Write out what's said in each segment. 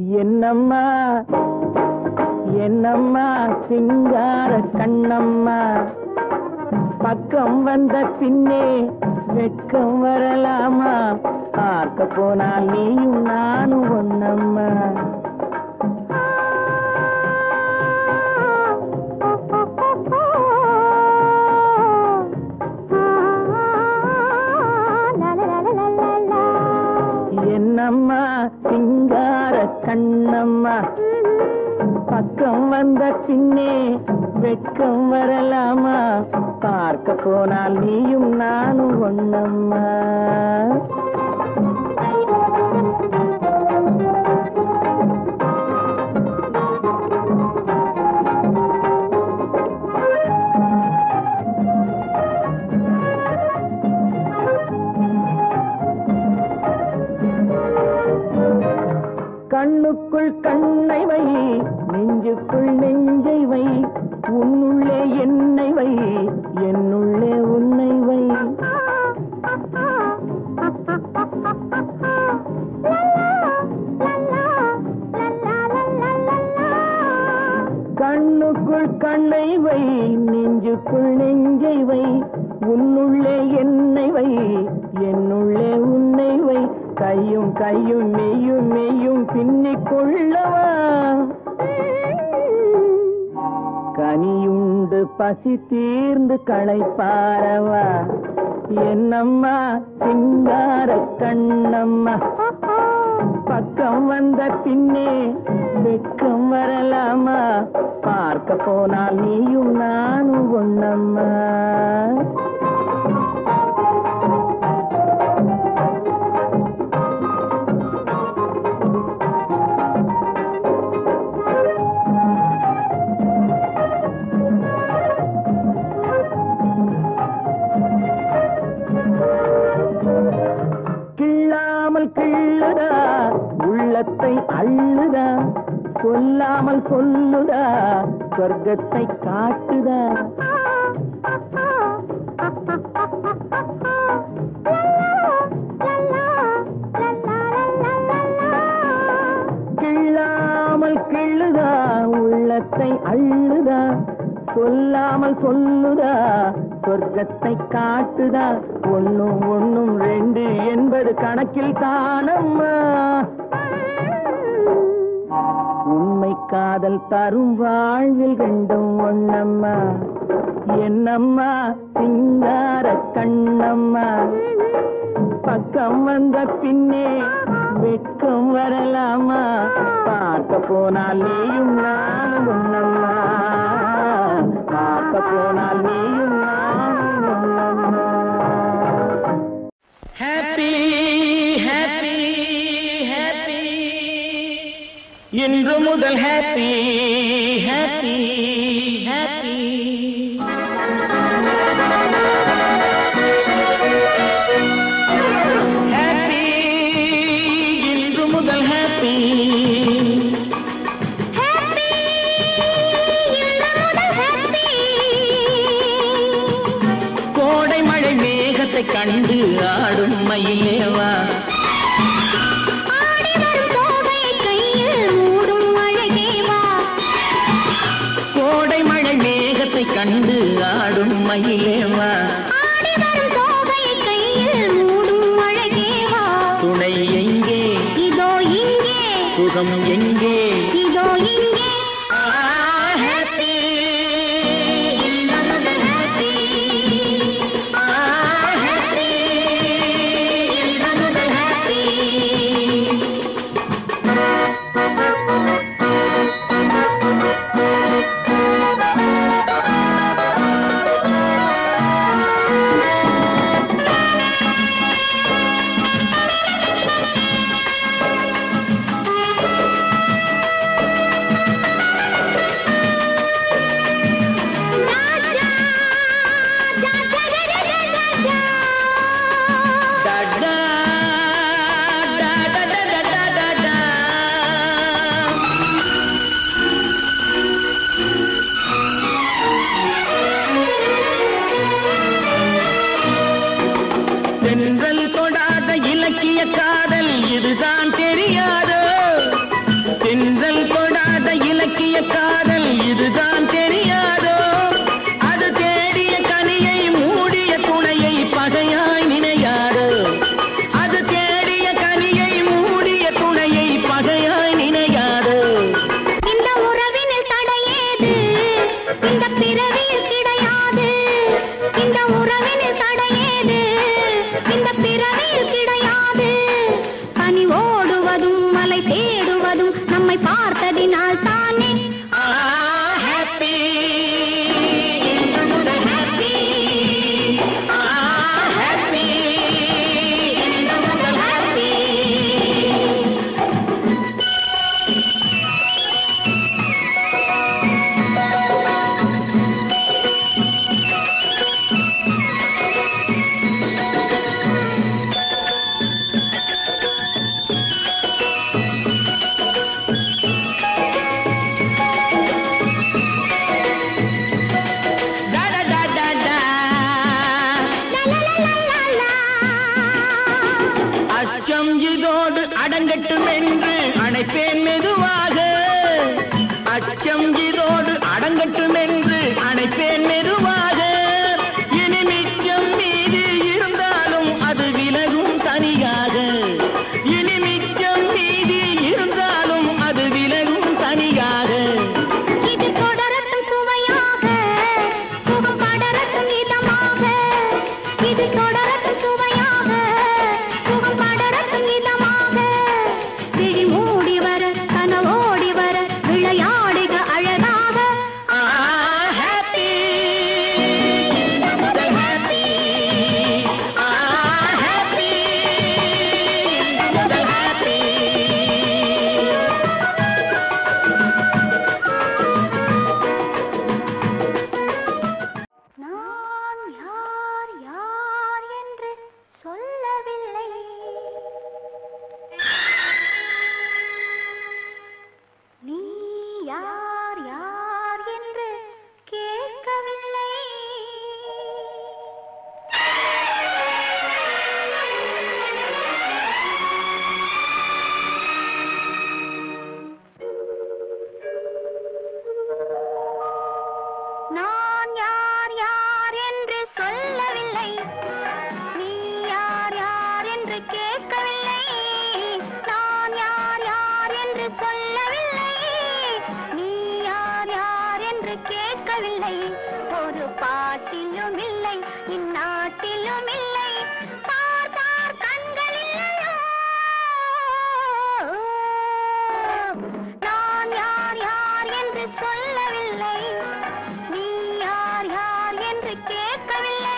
என்னம்மா என்னம்மா சிங்கார கண்ணம்மா பக்கம் வந்த பின்னே வெட்கம் வரலாமா பார்க்க போனால் நீயும் நானும் ஒன்னம்மா என்னம்மா சிங்கார கண்ணம்மா பக்கம் வந்த பின்னே வெட்கம் வரலாமா பார்க்க போனால் நீயும் நானும் ஒன்னம்மா கண்ணுக்குள் கண்ணை வை நெஞ்சுக்குள் நெஞ்சை வை உன்னுள்ளே என்னை வை என்னுள்ளே உன்னை வை கண்ணுக்குள் கண்ணை வை நெஞ்சுக்குள் நெஞ்சை வை உன்னுள்ளே என்னை வை என்னுள்ளே உன்னை வை கையும் கையும் மெய்யும் மெய்யும் பின்னிக் கொள்ளவா கனியுண்டு பசி தீர்ந்து களைப்பாரவா என்னம்மா சிங்கார கண்ணம்மா பக்கம் வந்த பின்னே வெட்கம் வரலாமா பார்க்க போனால் நீயும் நானும் ஒன்னம்மா கிள்ளாமல் கிள்ளுதா உள்ளத்தை அள்ளுதா சொல்லாமல் சொல்லுதா சொர்க்கத்தை காட்டுதா கிள்ளாமல் கிள்ளுதா உள்ளத்தை அள்ளுதா சொல்லாமல் சொல்லுதா சொர்க்கத்தை காட்டுதா ஒண்ணும் ஒண்ணும் ரெண்டு என்பது கணக்கில் தானம்மா உண்மை காதல் தரும் வாழ்வில் ரெண்டும் ஒண்ணம்மா என்னம்மா சிங்கார கண்ணம்மா பக்கம் வந்த பின்னே வெட்கம் வரலாமா பார்க்க போனால் நீயும் நானும் ஒண்ணம்மா பார்க்க போனால் நீயும் நானும் ஒண்ணம்மா ஹாப்பி ஹாப்பி ஹாப்பி இன்று முதல் ஹாப்பி ஹாப்பி ஹாப்பி ஹாப்பி இன்று முதல் ஹாப்பி கோடை மழை மேகத்தை கண்டு ஆடும் மயிலேவா கோடை மழை மேகத்தை கண்டு ஆடும் மயிலேவா துணை எங்கே சுகம் எங்கே ஆ, happy. இன்று முதல் happy. ஆ, happy. இன்று முதல் happy. என்பதும் நம்மை பார்த்ததினால் தானே ஹாப்பி இன்று முதல் ஹாப்பி ஹாப்பி இன்று முதல் happy Da da da da da. அச்சம் இதோடு அடங்கட்டும் என்று அணைப்பேன் மெதுவாக அச்சம் இதோடு அடங்கட்டும் என்று அணைப்பேன் மெதுவாக இனி மிச்சம் மீது இருந்தாலும் அது விலகும் தனியாக இனி மிச்சம் மீதி இருந்தாலும் அது விலகும் தனியாக இது தொடரட்டும் சுவையாக சுகம் படரட்டும் இதமாக இது தொடரட்டும் சுவையாக சுகம் படரட்டும் இதமாக விழி மூடி வர கனவோடி வர விளையாடுக அழகாக ஹாப்பி முதல் ஹாப்பி ஹாப்பி முதல் ஹாப்பி நான் யார் யார் என்று சொல்லவில்லை நீ யார் யார் என்று கேட்கவில்லை நான் யார் யார் என்று சொல்லவில்லை நீ யார் யார் என்று கேட்கவில்லை நான் யார் யார் என்று சொல்லவில்லை நீ யார் யார் என்று கேட்கவில்லை ஒரு பாட்டிலும் இல்லை இந்நாட்டிலும் இல்லை பார் பார் கண்கள் இல்லையோ நான் யார் யார் என்று சொல்லவில்லை நீ யார் யார் என்று கேட்கவில்லை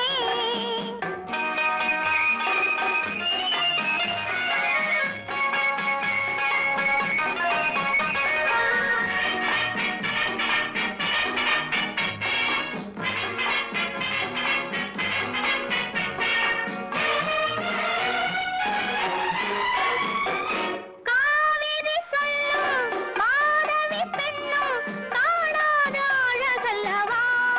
காவிரி சொல்லும் மாதவி பெண்ணும் காணாத அழகல்லவா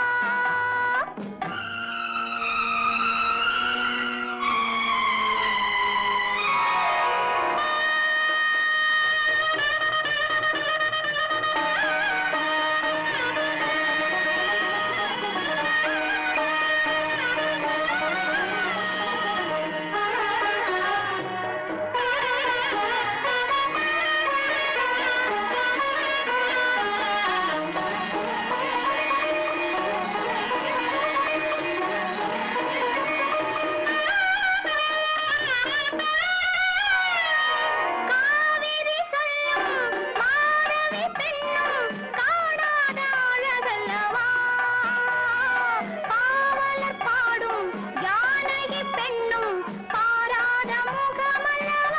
காவிரி சொல்லும் மாதவி பெண்ணும் காணாத அழகல்லவா பாவலர் பாடும் ஜானகி பெண்ணும் பாராத முகமல்லவா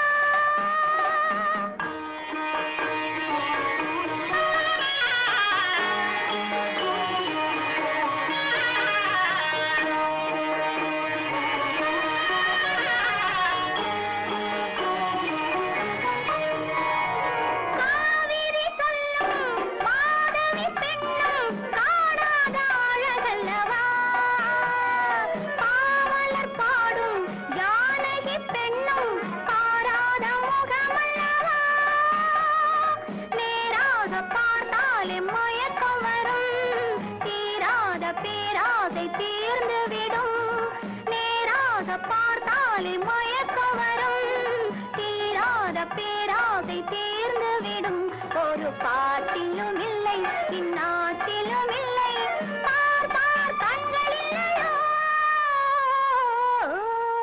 காவிரி சொல்லும் மாதவி பெண்ணும் காணாத அழகல்லவா பாவலர் பாடும் ஜானகி பெண்ணும் பாராத முகமல்லவா நேராக பார்த்தாலே மயக்கம் வரும் தீராத பேராசை தீர்ந்துவிடும் நேராக பார்த்தாலே மயக்கம் வரும் தீராத பேராசை தீர்ந்துவிடும் ஒரு பாட்டிலும் இல்லை இந்நாட்டிலும் இல்லை பார் பார் கண்கள் இல்லையோ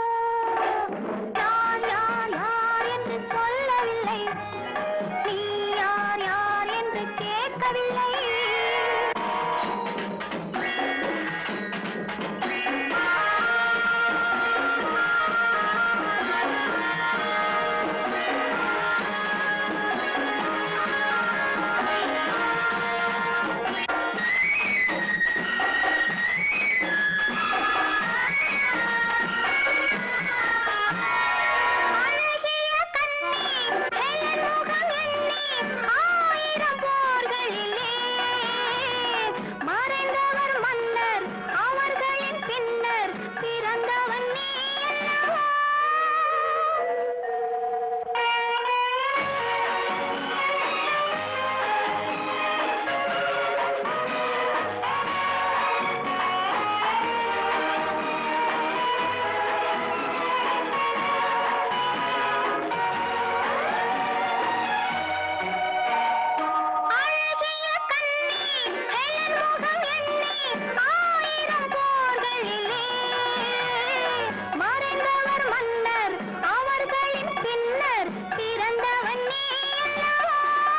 நான் யார் யார் என்று சொல்லவில்லை நீ கேட்கவில்லை அழகிய கண்ணி முகம் எண்ணி ஆயிரம் போர்களிலே மறைந்தவர் மன்னர் அவர்களின் பின்னர் பிறந்தவன் நீ அல்லவா அழகிய கண்ணி ஹெலன் முகம் எண்ணி ஆயிரம் போர்களிலே மறைந்தவர் மன்னர் அவர்களின் பின்னர் பிறந்தவன் நீ அல்லவா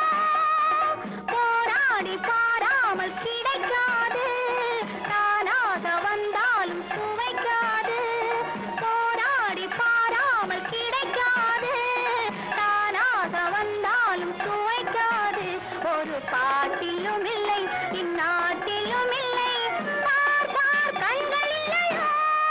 போராடி பாராமல் கிடைக்காது தானாக வந்தாலும் சுவைக்காது போராடி பாராமல் கிடைக்காது தானாக வந்தாலும் சுவைக்காது ஒரு பாட்டிலும் இல்லை இந்நாட்டிலும் இல்லை பார் பார் கண்கள் இல்லையோ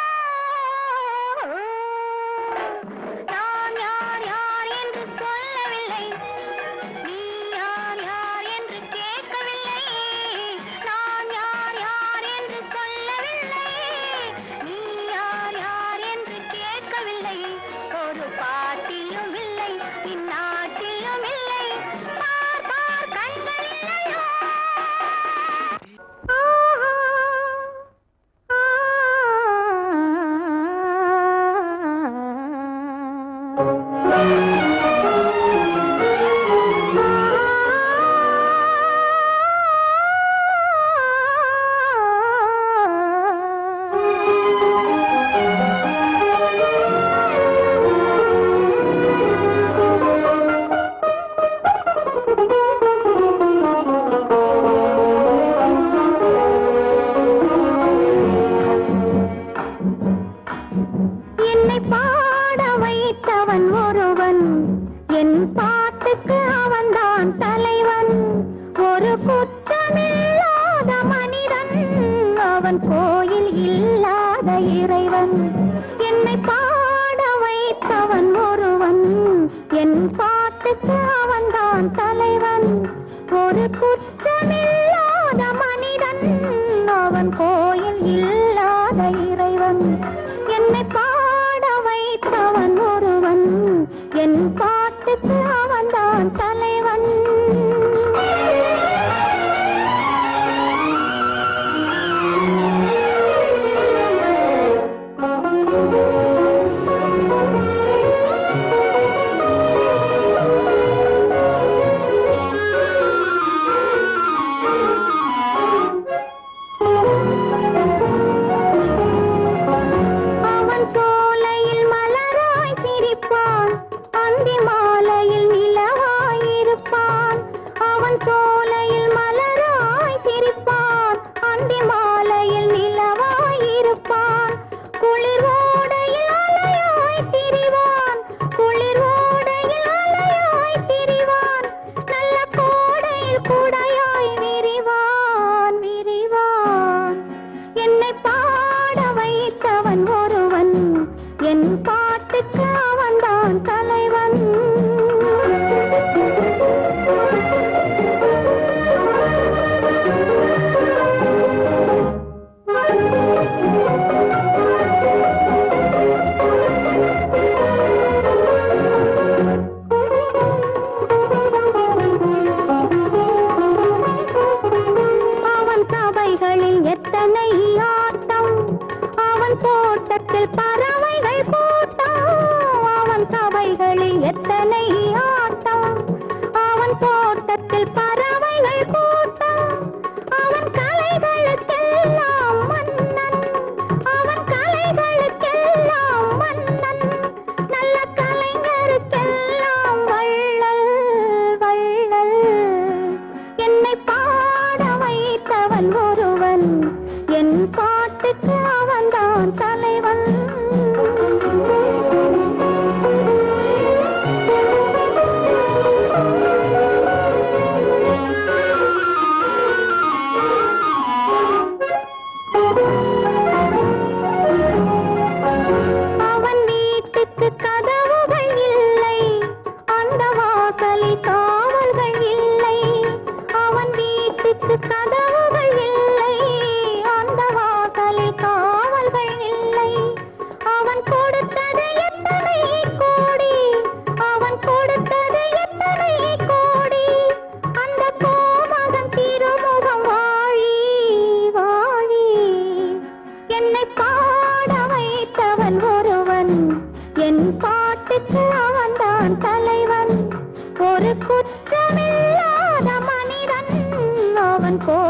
நான் யார் யார் என்று சொல்லவில்லை நீ யார் யார் என்று கேட்கவில்லை நான் யார் யார் என்று சொல்லவில்லை நீ யார் யார் என்று கேட்கவில்லை ஒரு பாட்டிலும் இல்லை இந்நாட்டிலும் இல்லை பார் பார் கண்கள் இல்லையோ என்னை பாட வைத்தவன் ஒருவன் என் பாட்டுக்கு அவன்தான் தலைவன் ஒரு குற்றமில்லாத மனிதன் அவன் கோயில் இல்லாத இறைவன் என்னை பாட வைத்தவன் ஒருவன் என் பாட்டுக்கு அவன்தான் தலைவன் ஒரு குற்றமில்லாத மனிதன் அவன் கோயில் இல்லாத இறைவன் என்னை பாட வைத்தவன் ஒருவன் என் பாட்டுக்கு அவன்தான் தலைவன் அவன் சோலையில் மலராய் சிரிப்பான் அந்தி மாலையில் நிலவாய் இருப்பான் அவன் சோலையில் மலராய் சிரிப்பான் அந்தி மாலையில் நிலவாய் இருப்பான் குளிர் ஓடையில் அலையாய் திரிவான் குளிர் ஓடையில் அலையாய் திரிவான் நல்ல கோடையில் குடையாய் விரிவான் விரிவான் என்னை பாட வைத்தவன் ஒருவன் என் பாட்டுக்கு அவன்தான் தலைவன் அவன் சபைகளில் எத்தனை ஆட்டம் அவன் தோட்டத்தில் பறவைகள் கூட்டம் அவன் சபைகளில் எத்தனை ஆட்டம் அவன் தோட்டத்தில் பறவைகள் கூட்டம் அவன் கலைகளுக்கெல்லாம் மன்னன் அவன் கலைகளுக்கெல்லாம் மன்னன் நல்ல கலைஞருக்கெல்லாம் வள்ளல் வள்ளல் என்னை பா அங்கு கதவுகள் இல்லை அந்த வாசலில் காவல்கள் இல்லை அவன் கொடுத்தது எத்தனை கோடி அவன் கொடுத்தது எத்தனை கோடி அந்த கோமகன் திருமுகம் வாழி வாழி என்னை பாட வைத்தவன் ஒருவன் என் பாட்டுக்கு அவன்தான் தலைவன் ஒரு குற்றமில்லாத மனிதன் அவன் கோ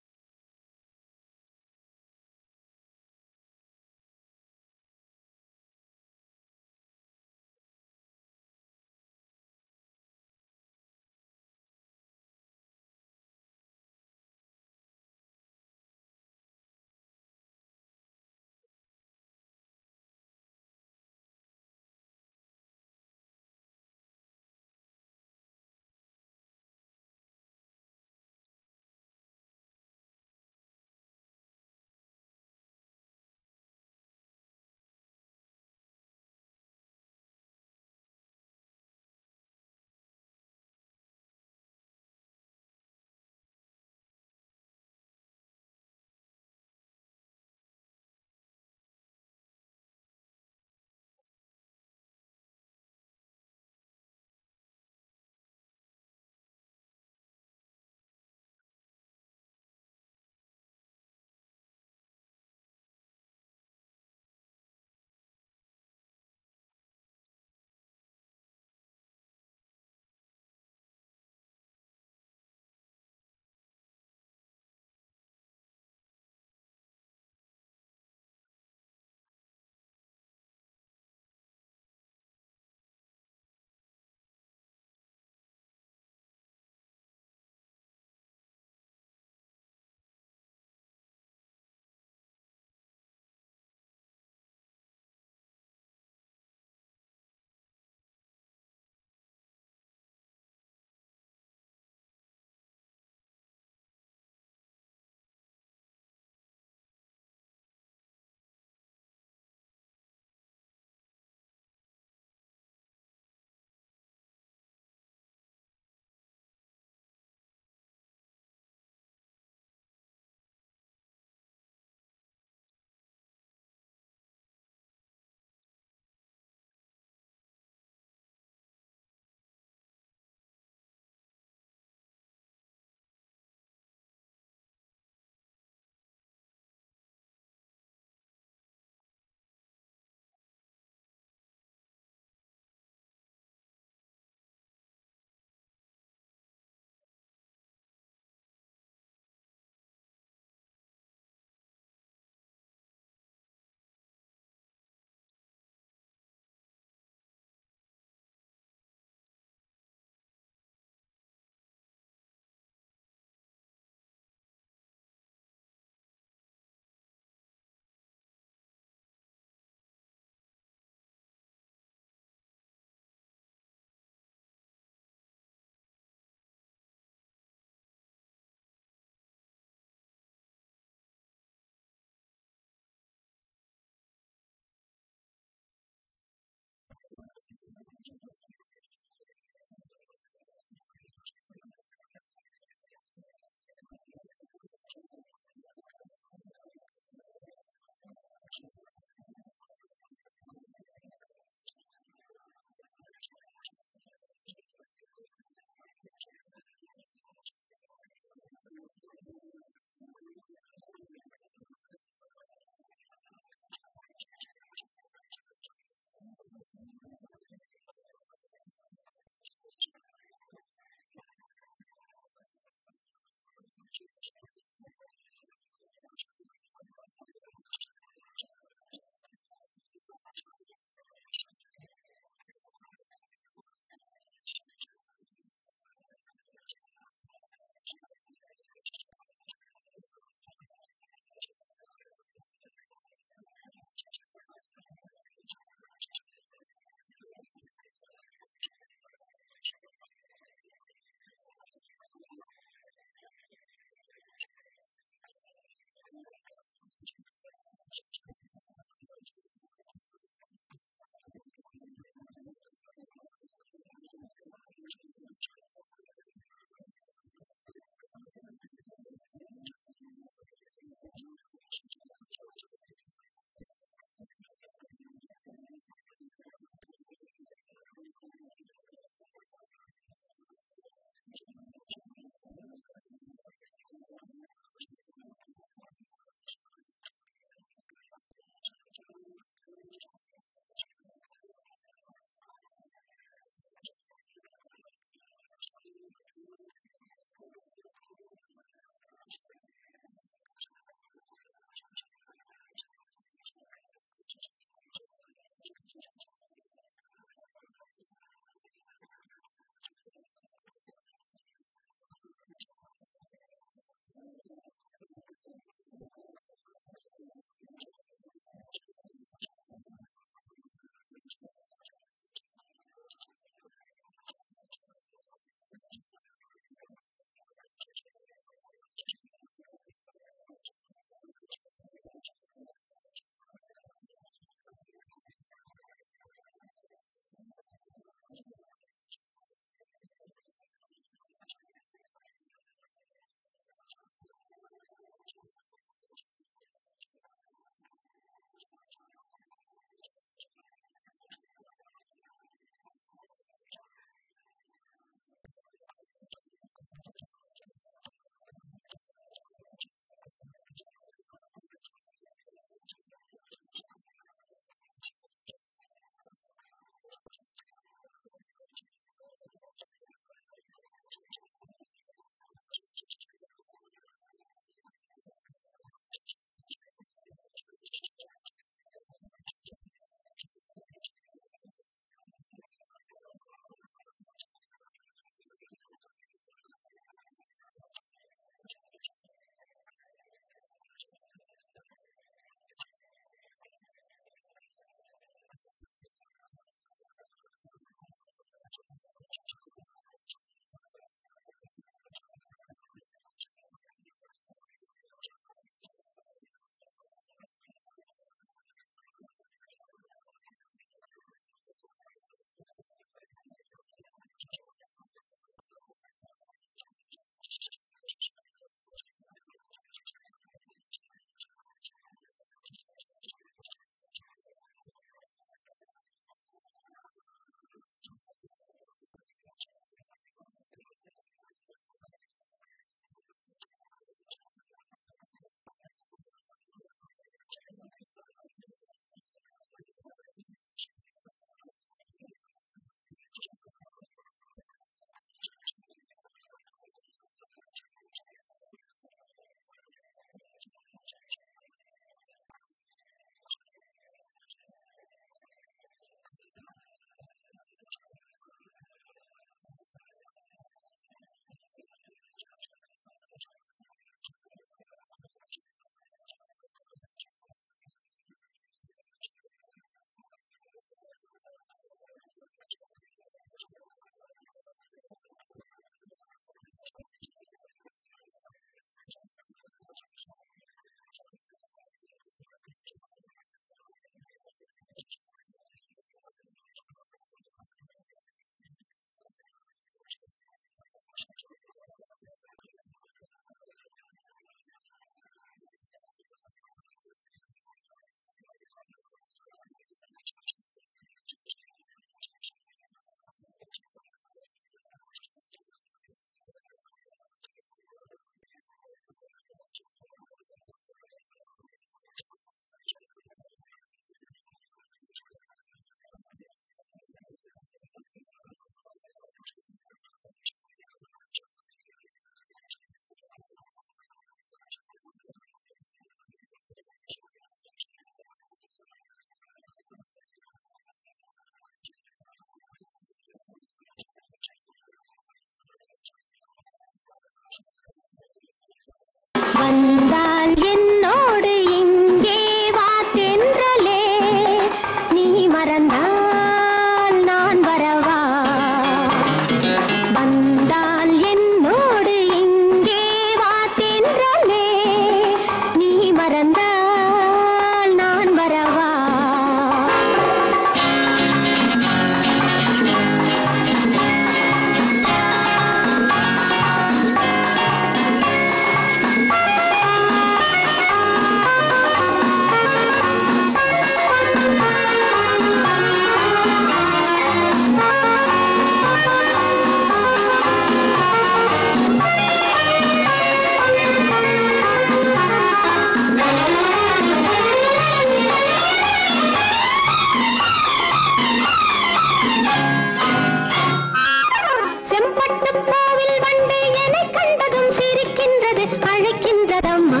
கொண்டதம்மா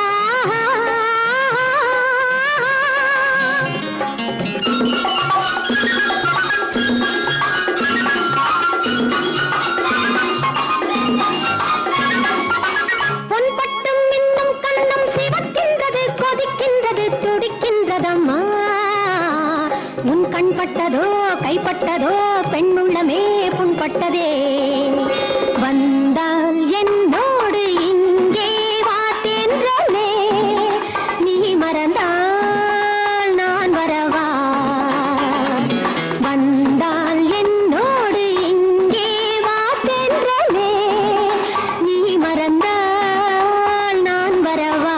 பொன்பட்டும் மின்னும் கண்ணம் சிவக்கின்றது கொதிக்கின்றது துடிக்கின்றதம்மா உன் கண் பட்டதோ கைப்பட்டதோ பெண்ணுள்ளமே புண்பட்டதே வந்தால் என்னோடு இங்கே வாத்தென்றலே நீ மறந்தால் நான் வரவா வந்தால் என்னோடு இங்கே வாத்தென்றலே நீ மறந்தால் நான் வரவா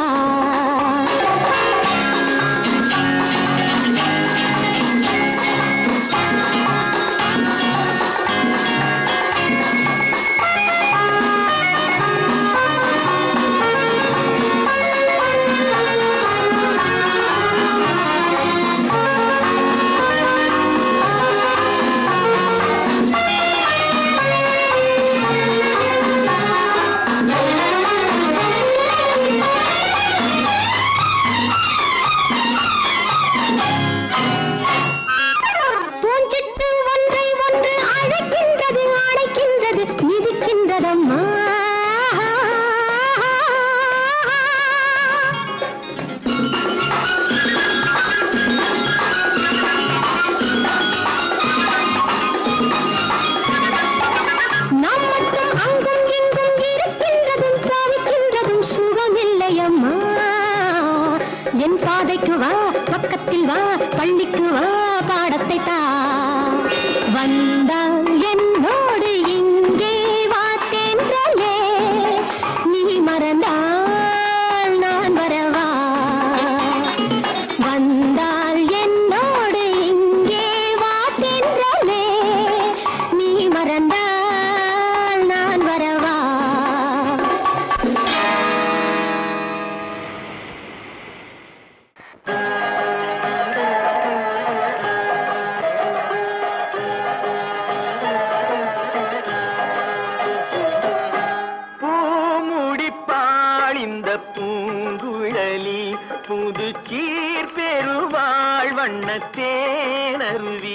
பூஞ்சிட்டு ஒன்றை ஒன்று அழைக்கின்றது அழைக்கின்றது மிதிக்கின்றதம்மா நாம் மட்டும் அங்கும் இங்கும் இருக்கின்றதும் தவிக்கின்றதும் சுகமில்லையம்மா என் பாதைக்கு வா பக்கத்தில் வா பள்ளிக்கு வா பாடத்தை தா வந்தால் என்னோடு இங்கே வா தென்றலே நீ மறந்தால் நான் வரவா வந்தால் என்னோடு இங்கே வா தென்றலே நீ மறந்தால் நான் வரவா பூமுடிப்பாள் இந்த பூங்குழலி புது சீர் பெருவாள் வண்ணத்தேனருவி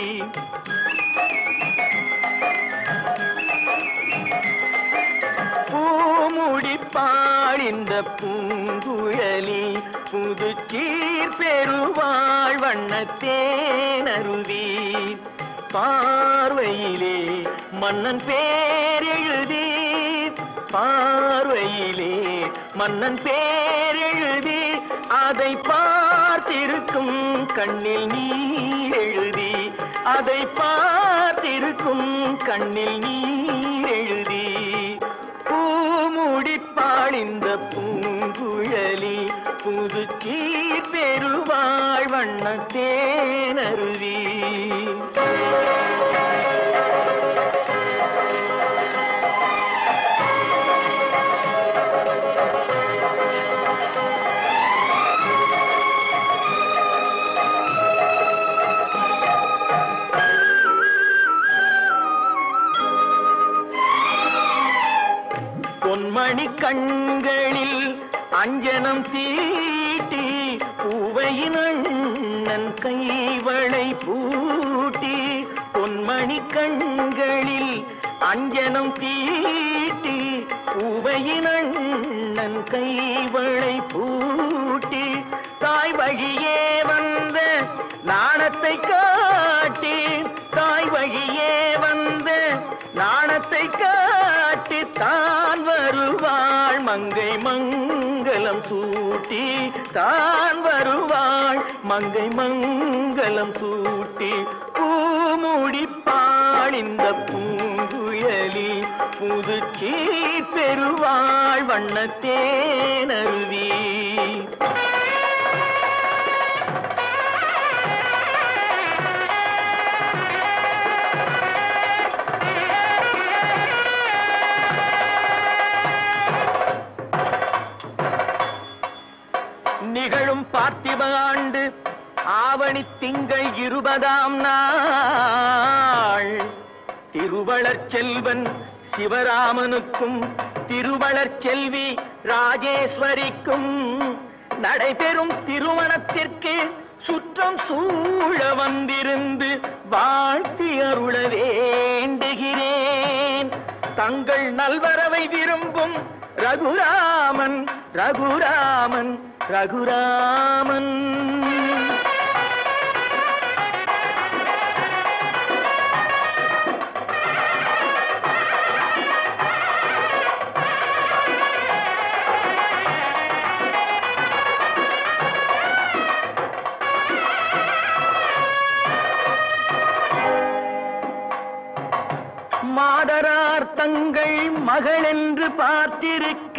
பூமுடிப்பாள் இந்த பூங்குழலி புது சீர் பெருவாள் வண்ணத்தேனருவி பார்வையிலே மன்னன் பேர் எழுதி பார்வையிலே மன்னன் பேர் எழுதி அதை பார்த்திருக்கும் கண்ணில் நீர் எழுதி அதை பார்த்திருக்கும் கண்ணில் நீர் எழுதி பூமுடிப்பாள் இந்த பூங்குழலி புது சீர் பெருவாழ் வண்ண தேனருவி பொன்மணி கண்களில் அஞ்சனம் தீட்டி பூவையின் அண்ணன் கைவளை பூட்டி பொன்மணி கண்களில் அஞ்சனம் தீட்டி பூவையின் அண்ணன் கைவளை பூட்டி தாய் வழியே வந்த நாணத்தை காட்டி தாய் வழியே வந்த நாணத்தை காட்டி தான் வருவாள் மங்கை மங்களம் சூட்டி தான் வருவாள் மங்கை மங்களம் சூட்டி பூமுடிப்பாள் இந்த பூங்குழலி புதுச்சி பெருவாள் வண்ணத்தேனருவி நிகழும் பார்த்திப ஆண்டு ஆவணி திங்கள் இருபதாம் நாள் திருவளர் செல்வன் சிவராமனுக்கும் திருவளர் செல்வி ராஜேஸ்வரிக்கும் நடைபெறும் திருமணத்திற்கு சுற்றம் சூழ வந்திருந்து வாழ்த்தி அருள வேண்டுகிறேன் தங்கள் நல்வரவை விரும்பும் ரகுராமன் ரகுராமன் ரகுராமன் மாதரார் தங்கள் மகள் என்று பார்த்திருக்க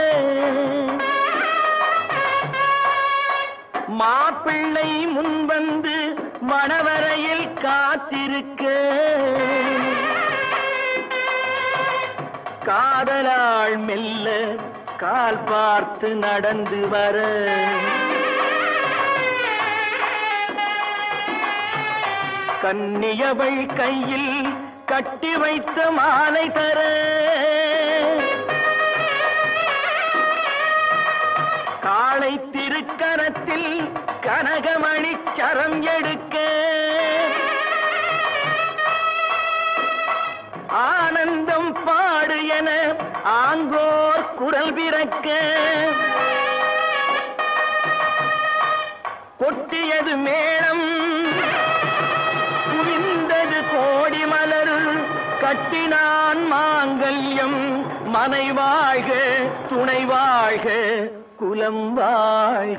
மாப்பிள்ளை முன்வந்து மணவரையில் காத்திருக்க காதலாள் மெல்ல கால் பார்த்து நடந்து வர கன்னியவள் கையில் கட்டி வைத்த மாலை தர காளை திருக்கரத்தில் கனகமணி சரம் எடுக்க ஆனந்தம் பாடு என ஆங்கோர் குரல் பிறக்க கொட்டியது மேளம் குவிந்தது கோடி மலர் கட்டினான் மாங்கல்யம் மனை வாழ்க துணை வாழ்க குலம் வாழ்க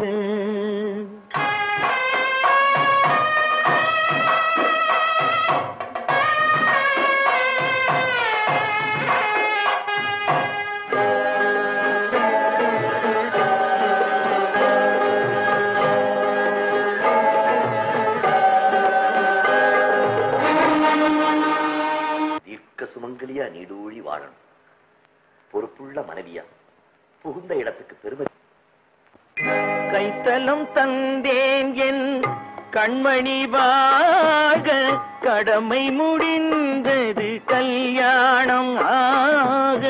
தீர்க்க சுமங்கலியா நீடூழி வாழணும் பொறுப்புள்ள மனைவியா புகுந்த இடத்துக்கு பெருமை கைத்தலம் தந்தேன் என் கண்மணி வாழ கடமை முடிந்தது கல்யாணம் ஆக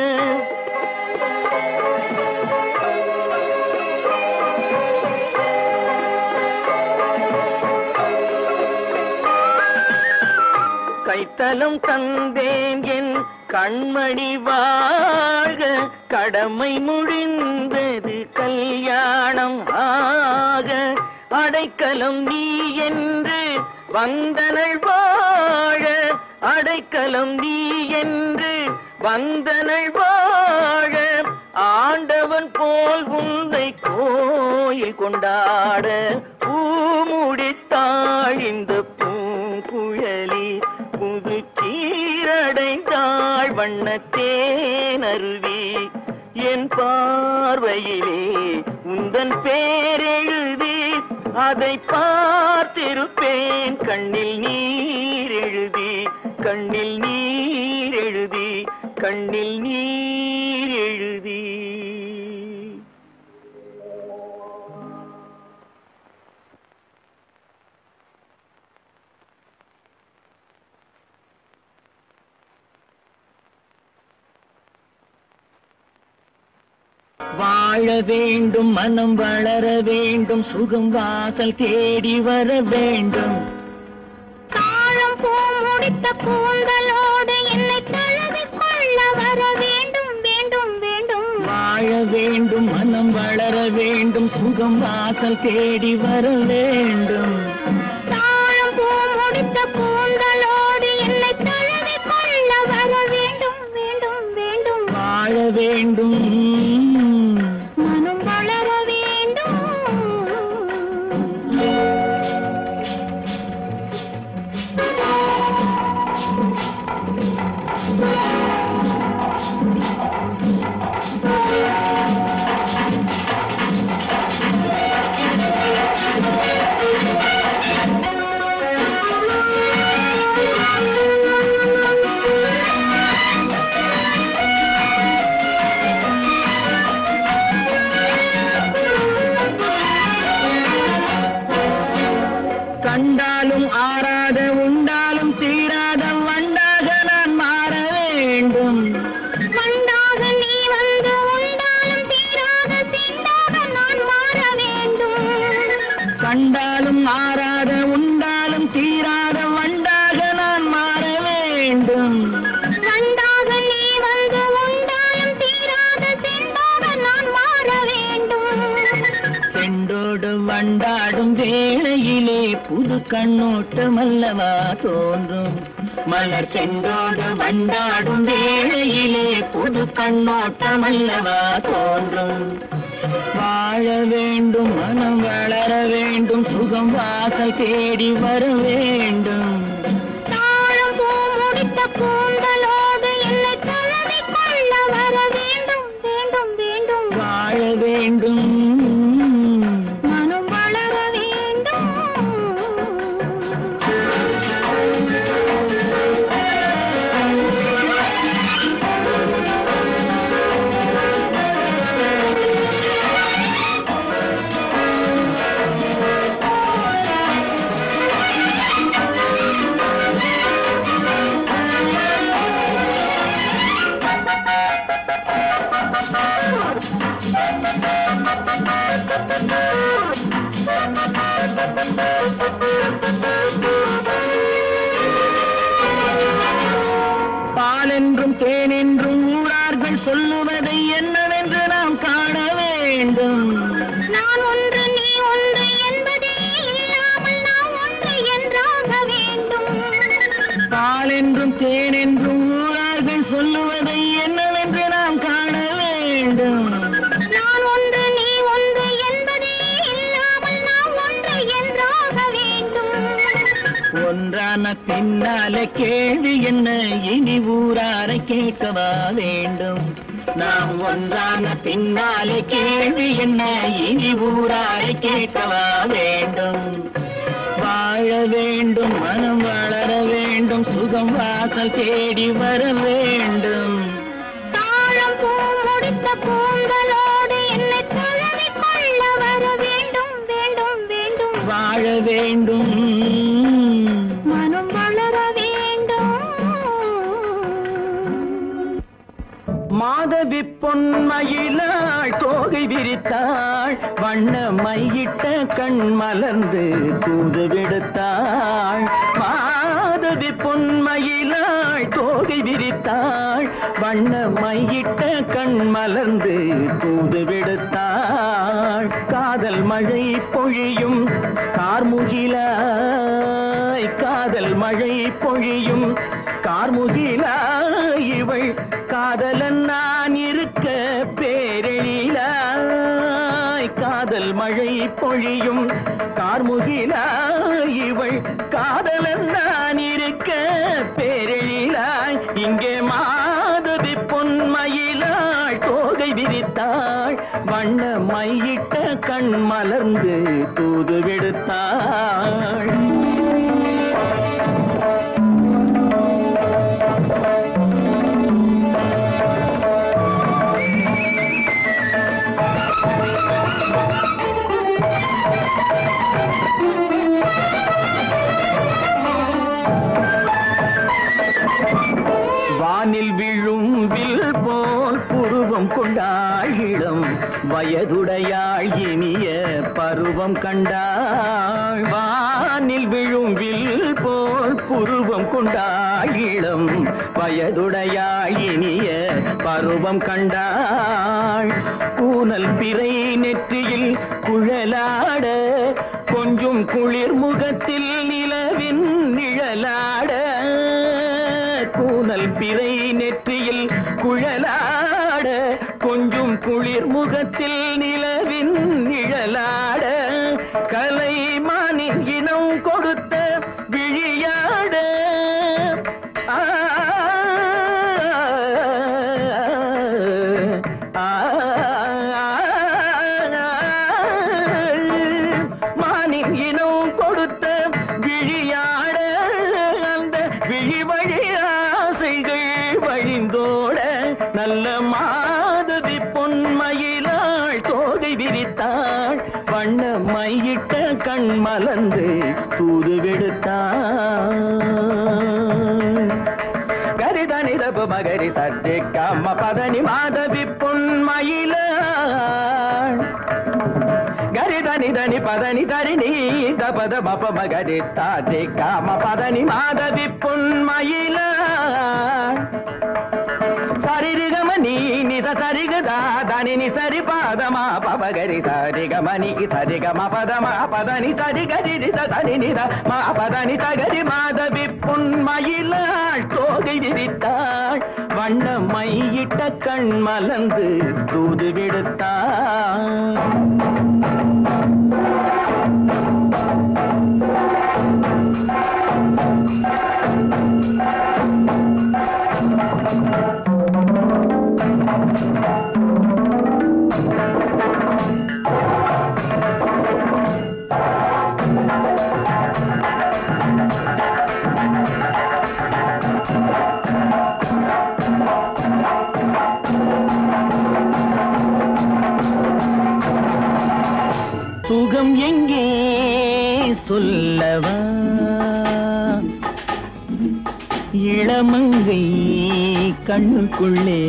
கைத்தலம் தந்தேன் என் கண்மணி வாழ கடமை முடிந்தது கல்யாணம் ஆக அடைக்கலம் நீ என்று வந்தனள் வாழ அடைக்கலம் நீ என்று வந்தனள் வாழ ஆண்டவன் போல் உன்னை கோயில் கொண்டாட பூமுடித்தாள் இந்த பூங்குழலி புது சீரடைந்தாள் வண்ணத்தேனருவி என் பார்வையிலே உந்தன் பேரெழுதி அதை பார்த்திருப்பேன் கண்ணில் நீர் எழுதி கண்ணில் நீர் எழுதி கண்ணில் நீர் எழுதி வாழ வேண்டும் மனம் வளர வேண்டும் சுகம் வாசல் தேடி வர வேண்டும் தாழம் பூ முடித்த கூந்தலோடு என்னை தழுவிக் கொள்ள வர வேண்டும் வேண்டும் வேண்டும் வாழ வேண்டும் மனம் வளர வேண்டும் சுகம் வாசல் தேடி வர வேண்டும் தாழம் பூ முடித்த கூந்தலோடு என்னை தழுவிக் கொள்ள வர வேண்டும் வேண்டும் வேண்டும் வாழ வேண்டும் மனம் வளர வேண்டும் கண்டாலும் ஆறாத உண்டாலும் தீராத வண்டாக நான் மாற வேண்டும் வண்டாக நீ வந்து உண்டாலும் தீராத செண்டாக நான் மாற வேண்டும் செண்டோடு வண்டாடும் வேளையிலே புது கண்ணோட்டம் அல்லவா தோன்றும் மலர் செண்டோடு வண்டாடும் வேளையிலே புது கண்ணோட்டம் அல்லவா தோன்றும் வாழ வேண்டும் மனம் வளர வேண்டும் சுகம் வாசல் தேடி வர வேண்டும் தாழம் பூ முடித்த கூந்தலோடு என்னை தழுவிக் கொள்ள வர வேண்டும் வேண்டும் வேண்டும் வாழ வேண்டும் மனம் வளர வேண்டும் பால் என்றும் தேன் என்றும் ஊரார்கள் சொல்லுவதை என்னவென்று நாம் காண வேண்டும் நான் ஒன்று நீ ஒன்று என்பதே இல்லாமல் நாம் ஒன்று என்றாக வேண்டும் பால் என்றும் தேன் என்றும் ஊரார்கள் சொல்லுவதை என்னவென்று நாம் காண வேண்டும் நான் ஒன்று நீ ஒன்று என்பதே இல்லாமல் நாம் ஒன்று என்றாக வேண்டும் ஒன்றான பின்னால கேள்வி என்ன இனி ஊராரை கேட்கவா வேண்டும் நாம் ஒன்றான பின்னாலே கேள்வி என்ன இனி ஊராரை கேட்கவா வேண்டும் வாழ வேண்டும் மனம் வளர வேண்டும் சுகம் வாசல் தேடி வர வேண்டும் தாழம் பூ முடித்த கூந்தலோடு என்னை தழுவிக் கொள்ள வர வேண்டும் வேண்டும் வேண்டும் வாழ வேண்டும் மனம் வளர வேண்டும் மாதவி பொன்மயிலாள் தோகை விரித்தாள் வண்ண மையிட்ட கண் மலர்ந்து தூது விடுத்தாள் மாதவி பொன்மயிலாள் தோகை விரித்தாள் வண்ண மையிட்ட கண் மலர்ந்து தூது விடுத்தாள் காதல் மழை பொழியும் கார்முகிலாய் காதல் மழை பொழியும் கார்முகிலாய் இவள் காதலன் நான் இருக்க பேரெழிலாய் காதல் மழை பொழியும் கார்முகிலாய் இவள் காதலன் நான் இருக்க பேரெழிலாய் இங்கே மாதவி பொன்மயிலாள் தோகை விரித்தாள் வண்ண மையிட்ட கண் மலர்ந்து தூது விடுத்தாள் வானில் விழும் வில் போல் புருவம் கொண்டாழிடம் வயதுடையாள் இனிய பருவம் கண்டாள் வானில் விழும் வில் போல் புருவம் கொண்டாழிடம் வயதுடையாள் இனிய பருவம் கண்டாள் கூனல் பிறை நெற்றியில் குழலாட கொஞ்சம் குளிர் முகத்தில் நிலவின் நிழலாட கூனல் பிறை நெற்றியில் குழலாட கொஞ்சம் குளிர் முகத்தில் நிலவின் நிழலாட கலைமானின் இனம் கொடுத்த விழியாட ஆ, ஆ, மானின் இனம் கொடுத்த விழியாட அந்த விழி வழி ஆசைகள் வழிந்தோட நல்ல மாதவி பொன்மயிலாள் தோகை விரித்தாள் வண்ண மையிட்ட கண் மலர்ந்து தூது விடுத்தாள் கரிதனி தபு மகரி தட்டி கம்ம பதனி மாதவி பொன்மயிலாள் கரிதனி దని దని పదని తరిని పద మప మగరి తాది కామ పదని మాధవి పున్మయిల சரிருகம நீ நித சரிகதா தனி நி சரி பாதமா பபகரி சரிகமணிக்கு சரிகம பதமா பதனி சரிகரி நித தனி நித மா பதனி சகரி மாதவி புன்மயிலாள் தோகை விரித்தாள் வண்ண மையிட்ட கண் மலர்ந்து தூது விடுத்தாள் சுகம் எங்கே சொல்லவா இளமங்கை கண்ணுக்குள்ளே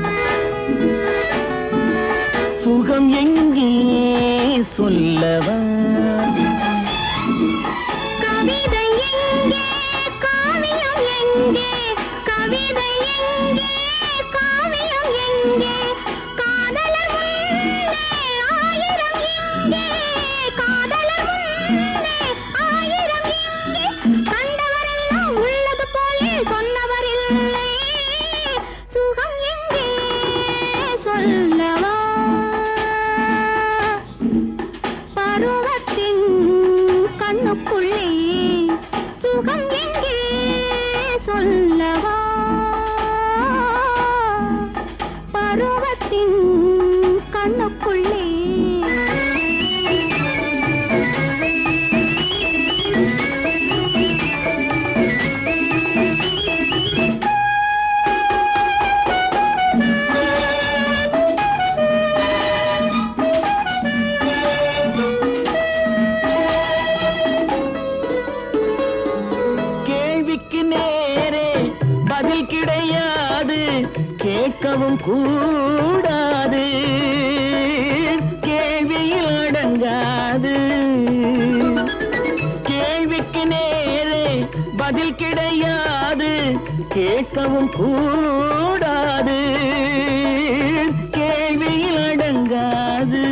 சுகம் எங்கே சொல்லவா கவிதை எங்கே காவியம் எங்கே கவிதை எங்கே காவியம் எங்கே காதலர் முன்னே ஆயிரம் எங்கே காதலர் முன்னே ஆயிரம் எங்கே கண்டவரெல்லாம் உள்ளது போலே சொன்னவரில்லை சுகம் எங்கே சொல்லவா பருவத்தின் கண்ணுக்குள்ளே சுகம் எங்கே சொல்லவா பருவத்தின் கண்ணுக்குள்ளே கேள்விக்கு நேரே பதில் கிடையாது கேட்கவும் கூடாது கேள்வியில் அடங்காது கேள்விக்கு நேரே பதில் கிடையாது கேட்கவும் கூடாது கேள்வியில் அடங்காது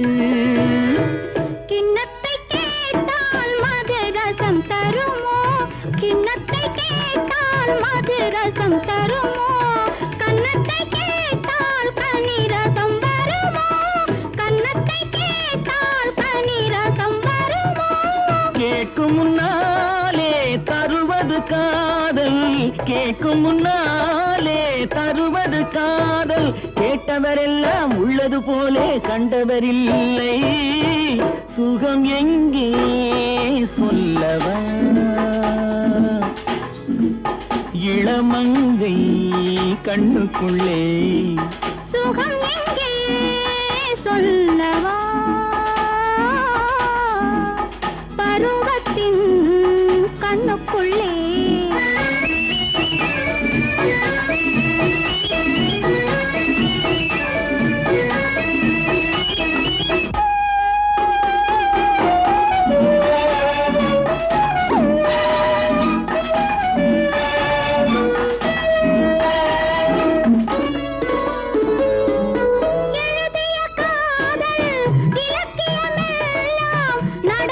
கிண்ணத்தை கேட்டால் மது ரசம் தருமோ கிண்ணத்தை கேட்டால் மது ரசம் தருமோ கன்னத்தை கேட்டால் கனி ரசம் வருமோ கன்னத்தை கேட்டால் கனி ரசம் வருமோ கேட்கும் முன்னாலே தருவது காதல் கேட்கும் முன்னாலே தருவது காதல் கேட்டவரெல்லாம் உள்ளது போலே கண்டவரில்லை சுகம் எங்கே சொல்லவா இளமங்கை கண்ணுக்குள்ளே சுகம் எங்கே சொல்லவா பருவத்தின் கண்ணுக்குள்ளே எழுதிய காதல் இலக்கியமெல்லாம்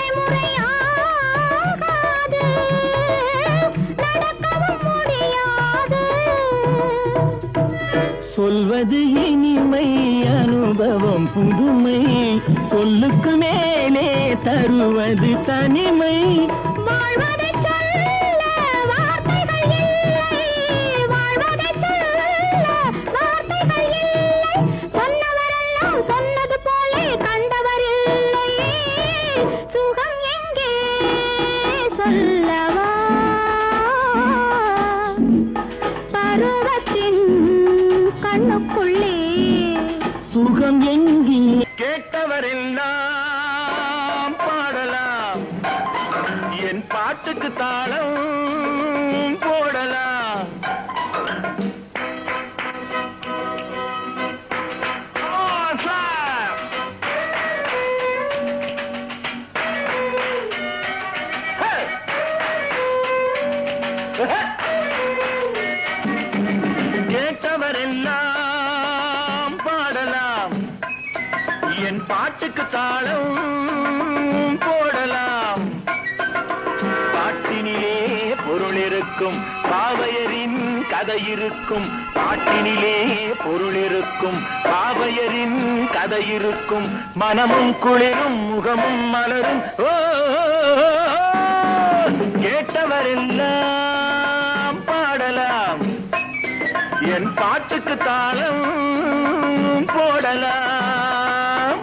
நடைமுறையாகாது நடக்கவும் முடியாது சொல்வது இனிமை அனுபவம் புதுமை சொல்லுக்கு மேலே தருவது தனிமை வாழ்வதைச் சொல்ல வார்த்தைகள் இல்லை வாழ்வதைச் சொல்ல வார்த்தைகள் இல்லை சொன்னவரெல்லாம் சொன்னது போலே கண்டவரில்லை சுகம் எங்கே சொல்லவா பருவத்தின் கண்ணுக்குள்ளே சுகம் எங்கே கேட்டவரெல்லாம் பாடலாம் என் பாட்டுக்கு தாளம் போடலாம் ஆ, சார். தாளம் போடலாம் பாட்டினிலே பொருள் இருக்கும் பாவையரின் கதை இருக்கும் பாட்டினிலே பொருள் இருக்கும் பாவையரின் கதை இருக்கும் மனமும் குளிரும் முகமும் மலரும் ஓ கேட்டவரெல்லாம் பாடலாம் என் பாட்டுக்கு தாளம் போடலாம்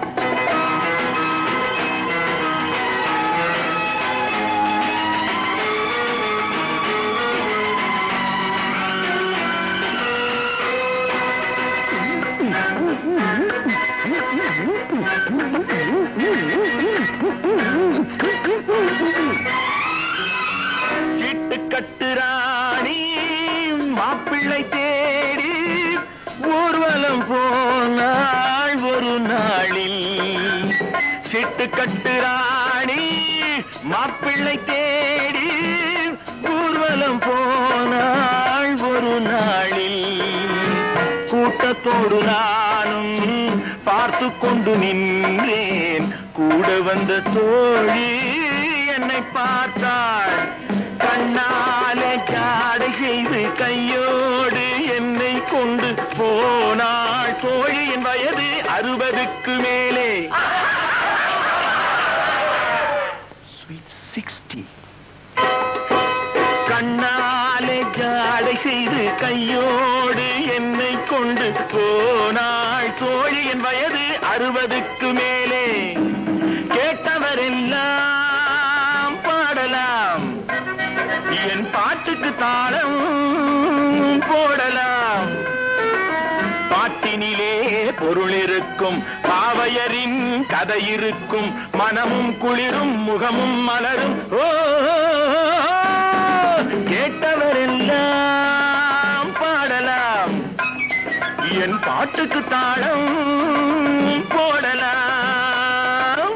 சிட்டு கட்டுராணி மாப்பிள்ளை தேடி ஊர்வலம் போனாள் ஒரு நாளில் சிட்டு கட்டுராணி மாப்பிள்ளை தேடி ஊர்வலம் போனாள் ஒரு நாளில் கூட்டத்தோடு நானும் பார்த்து கொண்டு நின்றேன் கூட வந்த தோழி என்னை பார்த்தாள் கண்ணாலே காடை செய்து கையோடு என்னை கொண்டு போனாள் தோழியின் வயது அறுபதுக்கு மேலே சிக்ஸ்டி கண்ணாலே ஜாடை செய்து கையோடு என்னை கொண்டு போனாள் தோழியின் வயது அறுபதுக்கு மேலே கேட்டவரெல்லாம் பாடலாம் என் பாட்டுக்கு தாளம் போடலாம் பாட்டினிலே பொருள் இருக்கும் பாவையரின் கதை இருக்கும் மனமும் குளிரும் முகமும் மலரும் ஓ கேட்டவரெல்லாம் பாடலாம் என் பாட்டுக்கு தாளம் போடலாம்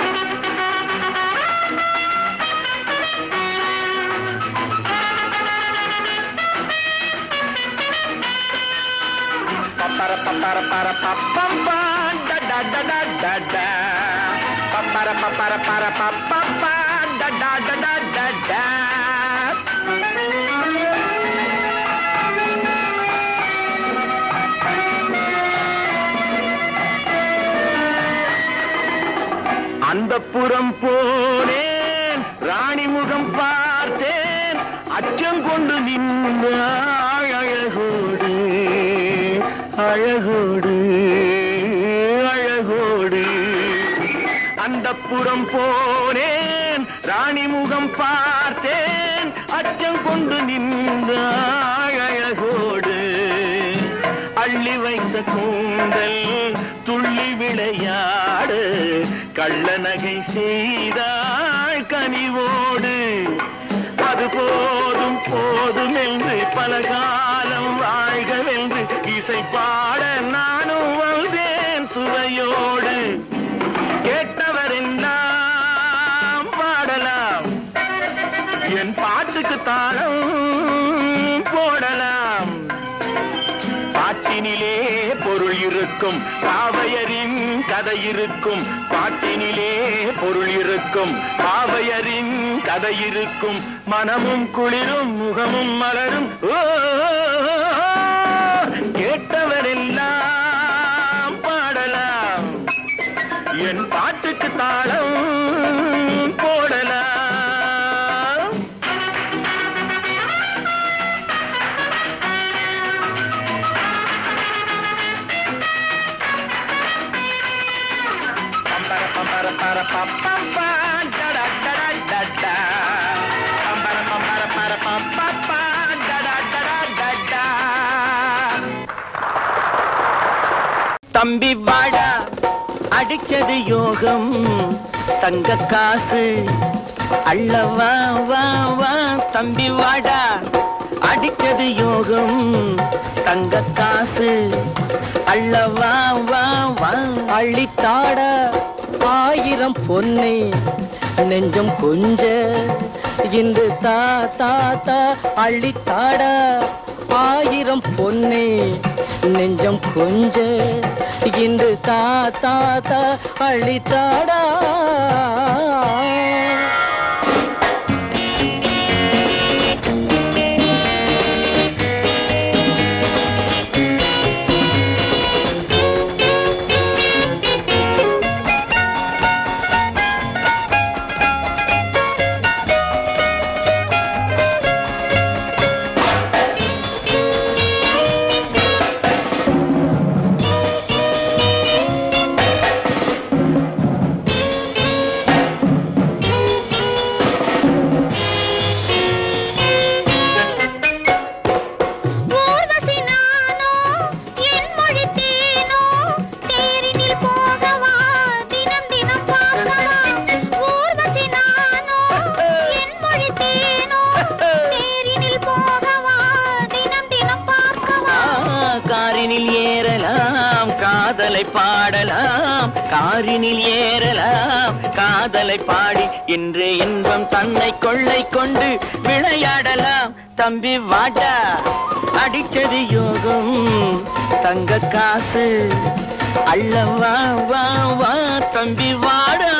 பப்பர பப்பர பர பப்பம்பா ட ட ட ட ட ட. பப்பர பப்பர பர பப்பம்பா ட ட ட ட ட ட. அந்த புறம் போனேன் ராணி முகம் பார்த்தேன் அச்சம் கொண்டு நின்றாள் அழகோடு அழகோடு அழகோடு அந்த புறம் போனேன் ராணி முகம் பார்த்தேன் அச்சம் கொண்டு நின்றாள் அழகோடு அள்ளி வைத்த கூந்தல் துள்ளி விளையாடு கள்ள நகை செய்தாள் கனிவோடு அது போதும் போதும் என்று பல காலம் வாழ்கவென்று இசை பாட நானும் வந்தேன் சுவையோடு கேட்டவரெல்லாம் பாடலாம் என் பாட்டுக்கு தாளம் போடலாம் பாட்டினிலே பொருள் இருக்கும் பாவையரின் கதை இருக்கும் பாட்டினிலே பொருள் இருக்கும் பாவையரின் கதை இருக்கும் மனமும் குளிரும் முகமும் மலரும் ஓ கேட்டவரெல்லாம் பாடலாம் என் பாட்டுக்கு தாளம் போடலாம் பம்பர பம்பர பர பப்பப்பா டடா டடா டடா. பம்பர பம்பர பர பப்பப்பா டடா டடா டடா. தம்பி வாடா அடிச்சது யோகம் தங்க காசு அள்ளவா வா வா தம்பி வாடா அடிச்சது யோகம் தங்க காசு அள்ளவா வா வா அள்ளித்தாட ஆயிரம் பொன்னை நெஞ்சம் கொஞ்ச இன்று தா தா தா அள்ளித்தாட ஆயிரம் பொன்னை நெஞ்சம் கொஞ்ச இன்று தா தா தா அழித்தாடா ஊர்வசி நானோ என் மொழி தேனோ தேரினில் போகவா தினம் தினம் பார்க்கவா ஊர்வசி நானோ என் மொழி தேனோ தேரினில் போகவா தினம் தினம் பார்க்கவா ஆ, காரினில் ஏறலாம் காதலை பாடலாம் காரினில் ஏறலாம் காதலை பாடி இன்று இன்பம் தன்னை கொள்ளை கொண்டு விளையாடலாம் தம்பி வாடா அடிச்சது யோகம் தங்க காசு அள்ள வா வா வா தம்பி வாடா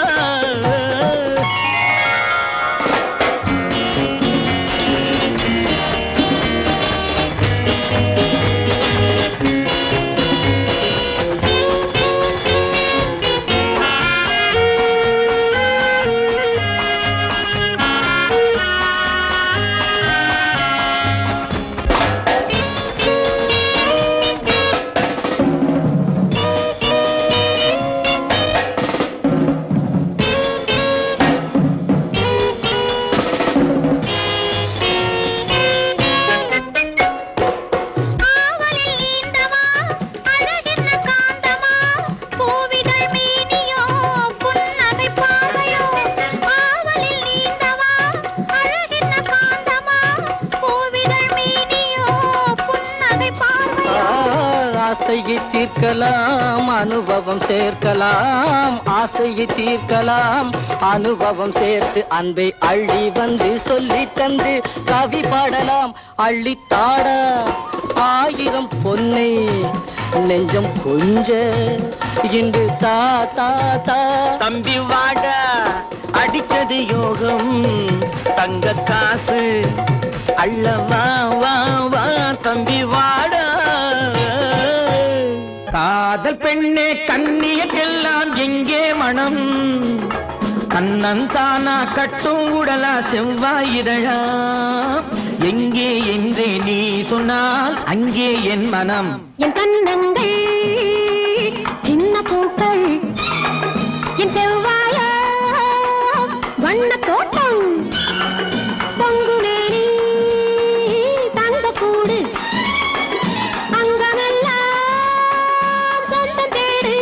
ஆவலில் நீந்தவா அழகென்ன காந்தமா பூவிதழ் மீனியோ புன்னகை பாவையோ ஆவலில் நீந்தவா அழகென்ன காந்தமா பூவிதழ் மீனியோ புன்னகை பாவையோ ஆசையை தீர்க்கலாம் அனுபவம் சேர்க்கலாம் ஆசையை தீர்க்கலாம் அனுபவம் சேர்த்து அன்பை அள்ளி வந்து சொல்லி தந்து கவி பாடலாம் அள்ளி தாட ஆயிரம் பொன்னை நெஞ்சம் கொஞ்ச இன்று தா தா தா தம்பி வாடா அடிச்சது யோகம் தங்க காசு அள்ள வா வா வா தம்பி வாடா காதல் பெண்ணே கண்ணியக்கெல்லாம் எங்கே மனம் கண்ணன் தானா கட்டும் உடலா செவ்வாயிதழா எங்கே என்றே நீ சொன்னால் அங்கே என் மனம் என் கண்ணங்கள் சின்ன பூக்கள் என் செவ்வாய வண்ண தோட்டம் பொங்குமேனி தங்க கூடு அங்கமெல்லாம் சொந்தம் தேடு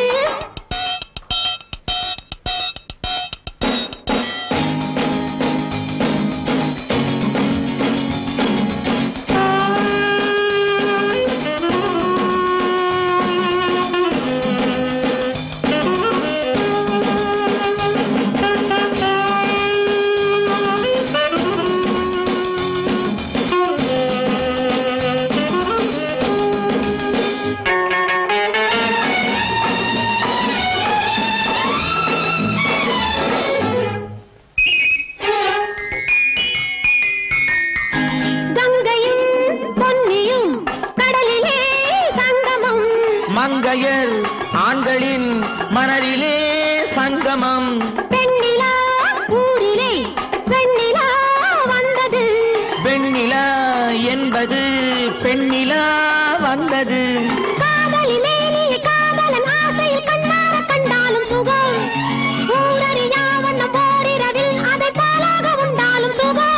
கங்கையும் பொன்னியும் கடலிலே சங்கமம் மங்கையர் ஆண்களின் மனதிலே சங்கமம் பெண்ணிலா ஊரிலே பெண்ணிலா வந்தது வெண்ணிலா என்பது பெண்ணிலா வந்தது காதலி மேலிய காதலன் ஆசையில் கண்ணார கண்டாலும் சுகம் ஊரறியா வண்ணம் போரிரவில் அதை பாலாக உண்டாலும் சுகம்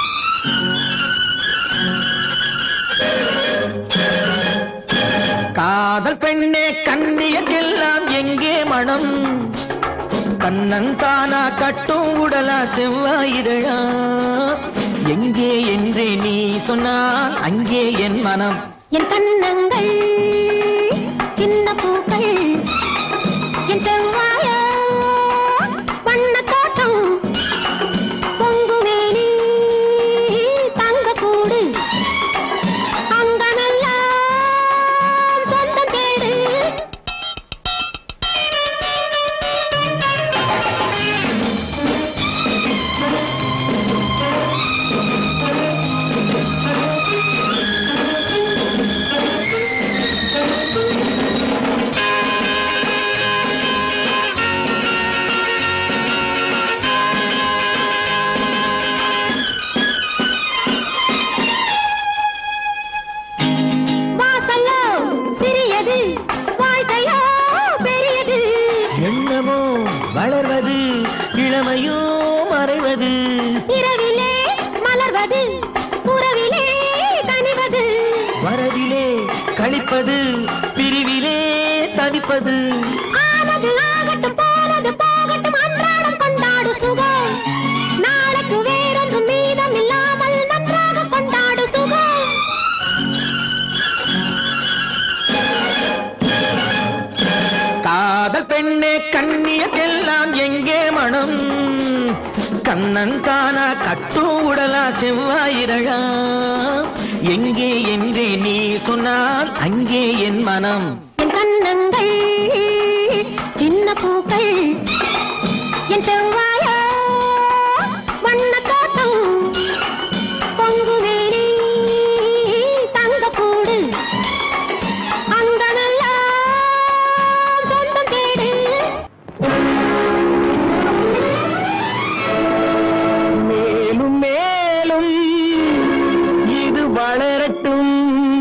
காதல் பெண்ணே கண்ணியக்கெல்லாம் எங்கே மனம் கண்ணன் தானா கட்டும் உடலா செவ்வாயிரழா எங்கே என்றே நீ சொன்னால் அங்கே என் மனம் என் கண்ணங்கள் சின்ன பூக்கள் என் செவ்வாய வண்ண தோட்டம் பொங்குமேனி தங்க கூடு அங்கமெல்லாம் இளமையோ மறைவது இரவிலே மலர்வது உறவிலே கனிவது வரவிலே கழிப்பது பிரிவிலே தவிப்பது ஆனது ஆகட்டும் போனது போகட்டும் அன்றாடம் கொண்டாடு சுகம் நாளைக்கு வேறொன்றும் மீதம் இல்லாமல் நன்றாக கொண்டாடு சுகம் காதல் பெண்ணே கண்ணியத்தெல்லாம் எங்கே மனம் கண்ணன் காணா கட்டும் உடலா செவ்வாயிரழா எங்கே என்றே நீ சொன்னால் அங்கே என் மனம் என் கண்ணங்கள் சின்ன பூக்கள் என் செவ்வாய வண்ண தோட்டம் பொங்குவேலி தங்கக்கூடு அங்கமெல்லாம் சொந்தம் தேடு மேலும் மேலும் இது வளரட்டும்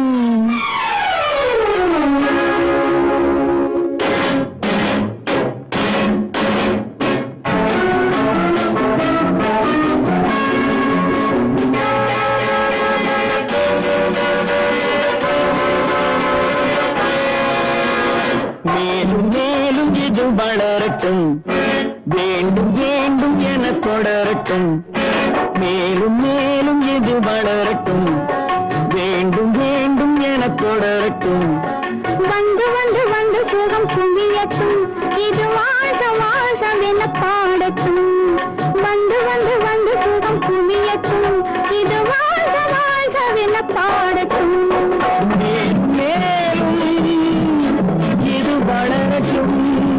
மேலும் மேலும் இது வளரட்டும் வேண்டும் வேண்டும் என தொடரட்டும் மேலும் மேலும் இது வளரட்டும் வேண்டும் வேண்டும் என தொடரட்டும் வந்து வந்து வந்து சுகம் குவியட்டும் இது வாழ்க வாழ்கவென பாடட்டும் வந்து வந்து வந்து சுகம் குவியட்டும் இது வாழ்க வாழ்கவென பாடட்டும் மேலும் மேலும் இது வளரட்டும்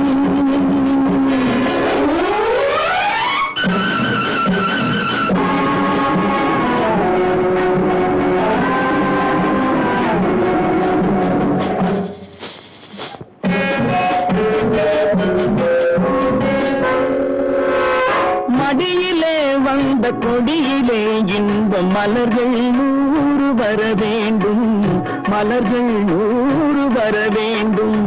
மடியிலே வந்த கொடியிலே இன்ப மலர்கள் நூறு வர வேண்டும் மலர்கள் நூறு வர வேண்டும்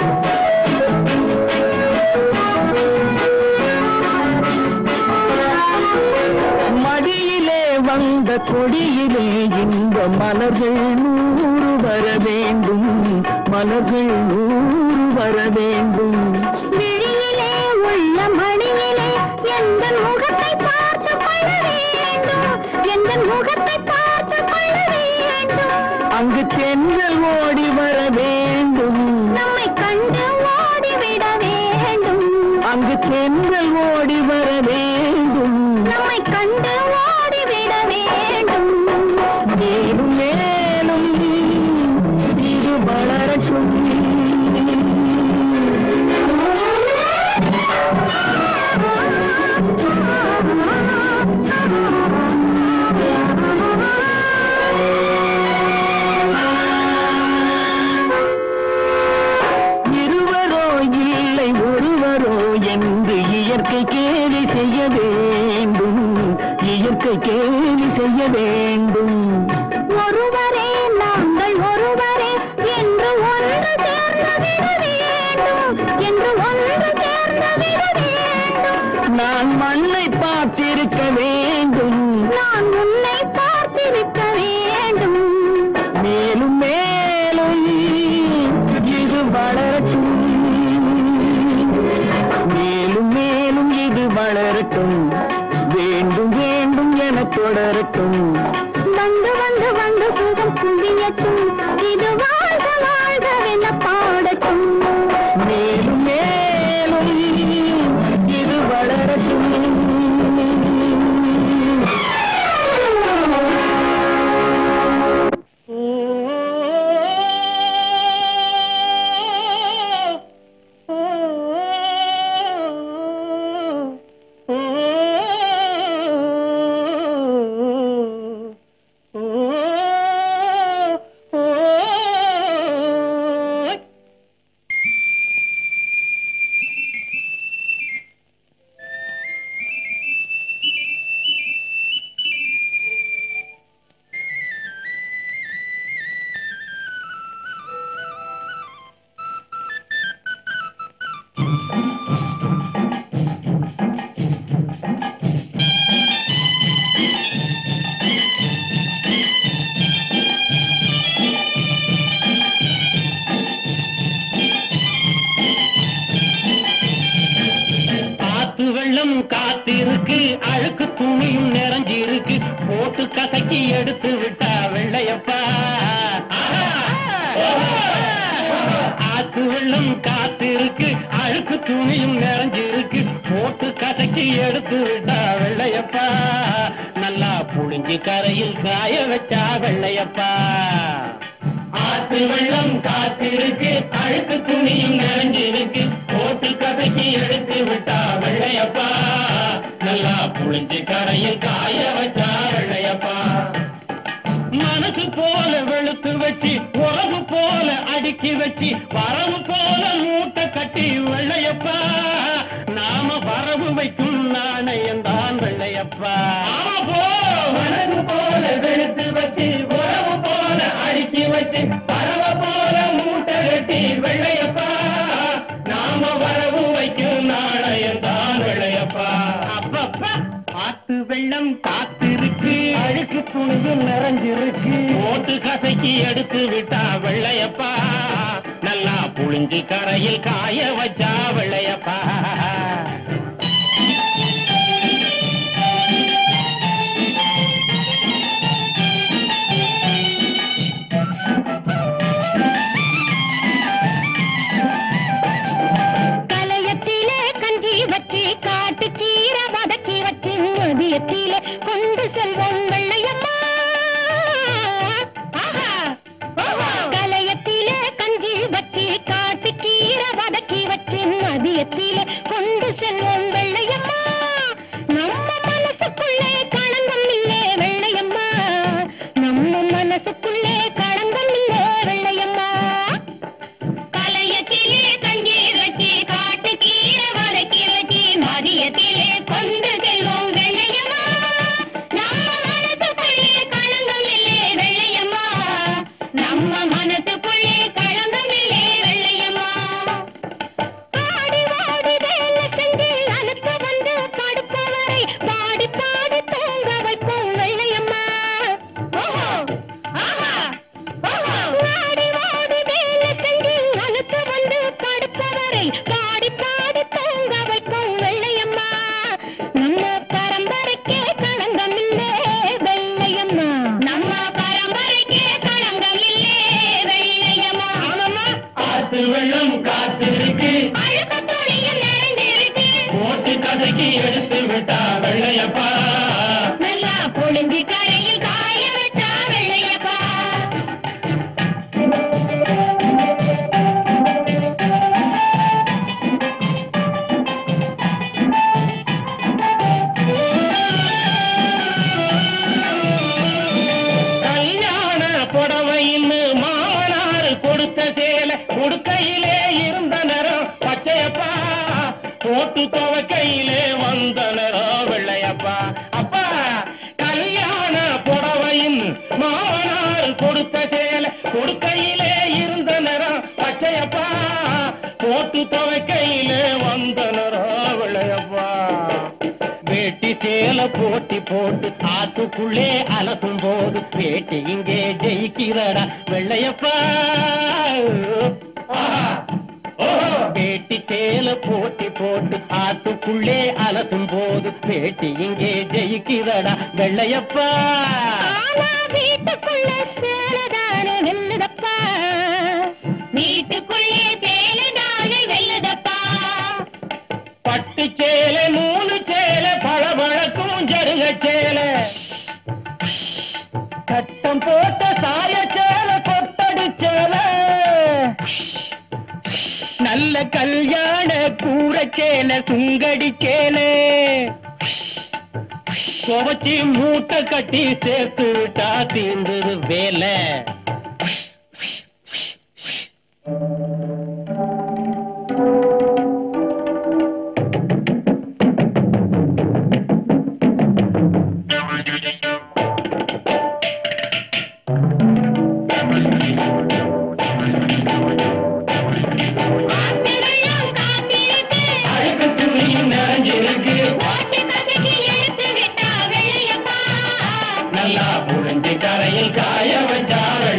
மடியிலே வந்த கொடியிலே இன்ப மலர்கள் நூறு வர வேண்டும் மலர்கள் நூறு வர வேண்டும் விழியிலே உள்ள மணியிலே எந்த முகத்தை பார்த்து கொள்ள வேண்டும் எந்த முகத்தை பார்த்து கொள்ள வேண்டும் அங்கு தென்றல் ஓடி வர வேண்டும் நம்மை கண்டு ஓடிவிட வேண்டும் அங்கு தென்றல் ஓடி வர வேண்டும் நம்மை கண்டு ஓடிவிட வேண்டும் மேலும் மேலும் இது வளரட்டும் இருவரோ இல்லை ஒருவரோ என்று இயற்கை கேலி செய்ய வேண்டும் இயற்கை கேலி செய்ய வேண்டும் ஒருவரே நாங்கள் ஒருவரே என்று ஒன்று சேர்ந்து விட வேண்டும் என்று ஒன்று சேர்ந்து விட வேண்டும் நான் மண்ணை பார்த்திருக்க வேண்டும் நான் உன்னை பார்த்திருக்க வேண்டும் மேலும் மேலும் இது வளரட்டும் மேலும் மேலும் இது வளரட்டும் வேண்டும் வேண்டும் என தொடரட்டும் வந்து வந்து வந்து சுகம் குவியட்டும் இது வாழ்க வாழ்கவென பாடட்டும் மேலும் மேலும் இது வளரட்டும் வெள்ளம் காத்திருக்கு அழுக்கு துணியும் நிறைஞ்சிருக்கு போட்டு கசக்கி எடுத்து விட்டா வெள்ளையப்பா ஆத்து வெள்ளம் காத்திருக்கு அழுக்கு துணியும் நிறைஞ்சிருக்கு போட்டு கசக்கி எடுத்து விட்டா வெள்ளையப்பா நல்லா புழிஞ்சி கரையில் காய வச்சா வெள்ளையப்பா ஆத்து வெள்ளம் காத்திருக்கு அழுக்கு துணியும் நிறைஞ்சிருக்கு போட்டு கதைக்கு எடுத்து விட்டா வெள்ளையப்பா நல்லா புழிஞ்சு கரையில் காய வச்சா வெள்ளையப்பா மனசு போல வெளுத்து வச்சு உறவு போல அடுக்கி வச்சு வரவு போல மூட்டை கட்டி வெள்ளையப்பா நாம வரவு வைக்கும் நாணயம் தான் வெள்ளையப்பா போ மனசு போல வெளுத்து வச்சு உறவு போல அடுக்கி வச்சு வரவ போல மூட்டை கட்டி வெள்ளையப்பா நாம வரவு வைக்கும் நாணயம் தான் வெள்ளையப்பா அப்பப்பா ஆத்து வெள்ளம் காத்திருக்கு அழுக்கு துணியும் நிறைஞ்சிருக்கு ஓட்டு கசக்கி எடுத்து விட்டா வெள்ளையப்பா நல்லா புழிஞ்சு கரையில் காய வச்சா வெள்ளையப்பா கலையத்திலே கஞ்சி வச்சு காட்டு கீரை வதக்கி வச்சு மதியத்திலே கொண்டு செல்வோம் வெள்ளையம்மா ஆஹா, ஓஹோ. கலையத்திலே கஞ்சி வச்சு காட்டு கீரை வதக்கி வச்சு மதியத்திலே கொண்டு செல்வோம் வெள்ளையம்மா நம்ம மனசுக்குள்ளே களங்கம் இல்லே வெள்ளையம்மா நம்ம மனசுக்குள்ளே களங்கம் இல்லே வெள்ளையம்மா கலையத்திலே கஞ்சி வச்சு காட்டு கீரை வதக்கி வச்சு மதியத்திலே கொண்டு செல்வோம் வெள்ளையம்மா நம்ம மனசுக்குள்ளே களங்கம் இல்லே வெள்ளையம்மா நம்ம மனசுக்குள்ளே களங்கம் இல்லே வெள்ளையம்மா பாடி வாடி வேலை செஞ்சு அனுப்ப வந்து படுப்பவரை பாடி பாடி தூங்க வைப்போம் வெள்ளையம்மா ஓஹோ ஆஹா ஓஹோ வாடி வாடி வேலை செஞ்சு அனுப்ப வந்து படுப்பவரை பாடி பாடி தூங்க வைப்போம் வெள்ளையம்மா நம்ம பரம்பரைக்கே களங்கமில்லே வெள்ளையம்மா நம்ம பரம்பரைக்கே களங்கமில்லே வெள்ளையம்மா ஆத்து வெள்ளம் காத்திருக்கு அழுக்க துணியும் நிறைந்திருக்கு போட்டு கதைக்கு எடுத்து விட்டா வெள்ளையப்பா நல்லா பொழிஞ்சு கரையில் காய வச்சா வெள்ளையப்பா கல்யாண புடவைன்னு மாமனார் கொடுத்த சேலை கொடுக்கையிலே இருந்த நேரம் பச்சையப்பா போட்டு துவக்கையிலே வந்த நேரம் வெள்ளையப்பா அப்பா கல்யாண புடவைன்னு மாமனார் கொடுத்த சேலை கொடுக்கையிலே இருந்த நேரம் பச்சையப்பா போட்டு துவக்கையிலே வந்த நேரம் வெள்ளையப்பா வேட்டி சேல போட்டி போட்டு ஆத்துக்குள்ளே அலசும் போது வேட்டி இங்கே ஜெயிக்கிறடா வெள்ளையப்பா வேட்டி சேல போட்டி போட்டு ஆத்துக்குள்ளே அலசும் போது வேட்டி இங்கே ஜெயிக்கிறடா வெள்ளையப்பா ஆனா வீட்டுக்குள்ள சேலதானே வெல்லுதப்பா வீட்டுக்குள்ளே சேலதானே வெல்லுதப்பா பட்டு சேலை மூணு சேலை பளபளக்கும் ஜருக சேலை கட்டம் போட்ட சாய சேலை கொட்டடி சேலை நல்ல கல்யாண கூற சேலை சுங்கடி சேலை துவச்சி மூட்டை கட்டி சேர்த்து விட்டா தீர்ந்தது வேலை ஆத்து வெள்ளம் காத்திருக்கு அழுக்கு துணியும் நிறைஞ்சிருக்கு ஓட்டு கசக்கி எடுத்து விட்டா வெள்ளையப்பா நல்லா புழிஞ்சு கரையில் காய வச்சா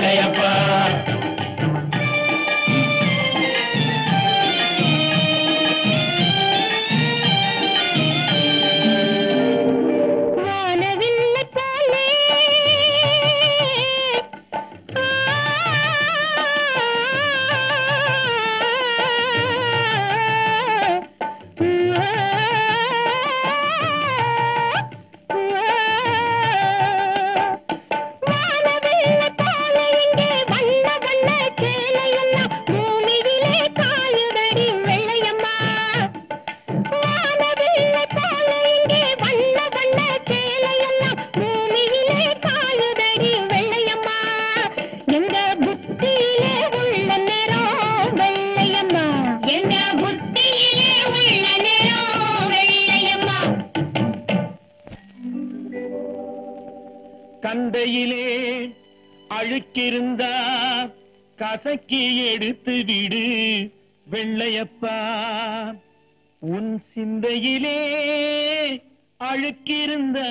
சந்தையிலே அழுக்கிருந்தா கசக்கி எடுத்து விடு வெள்ளையப்பா உன் சிந்தையிலே அழுக்கிருந்தா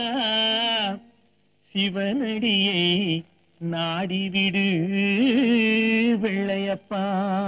சிவனடியை நாடிவிடு வெள்ளையப்பா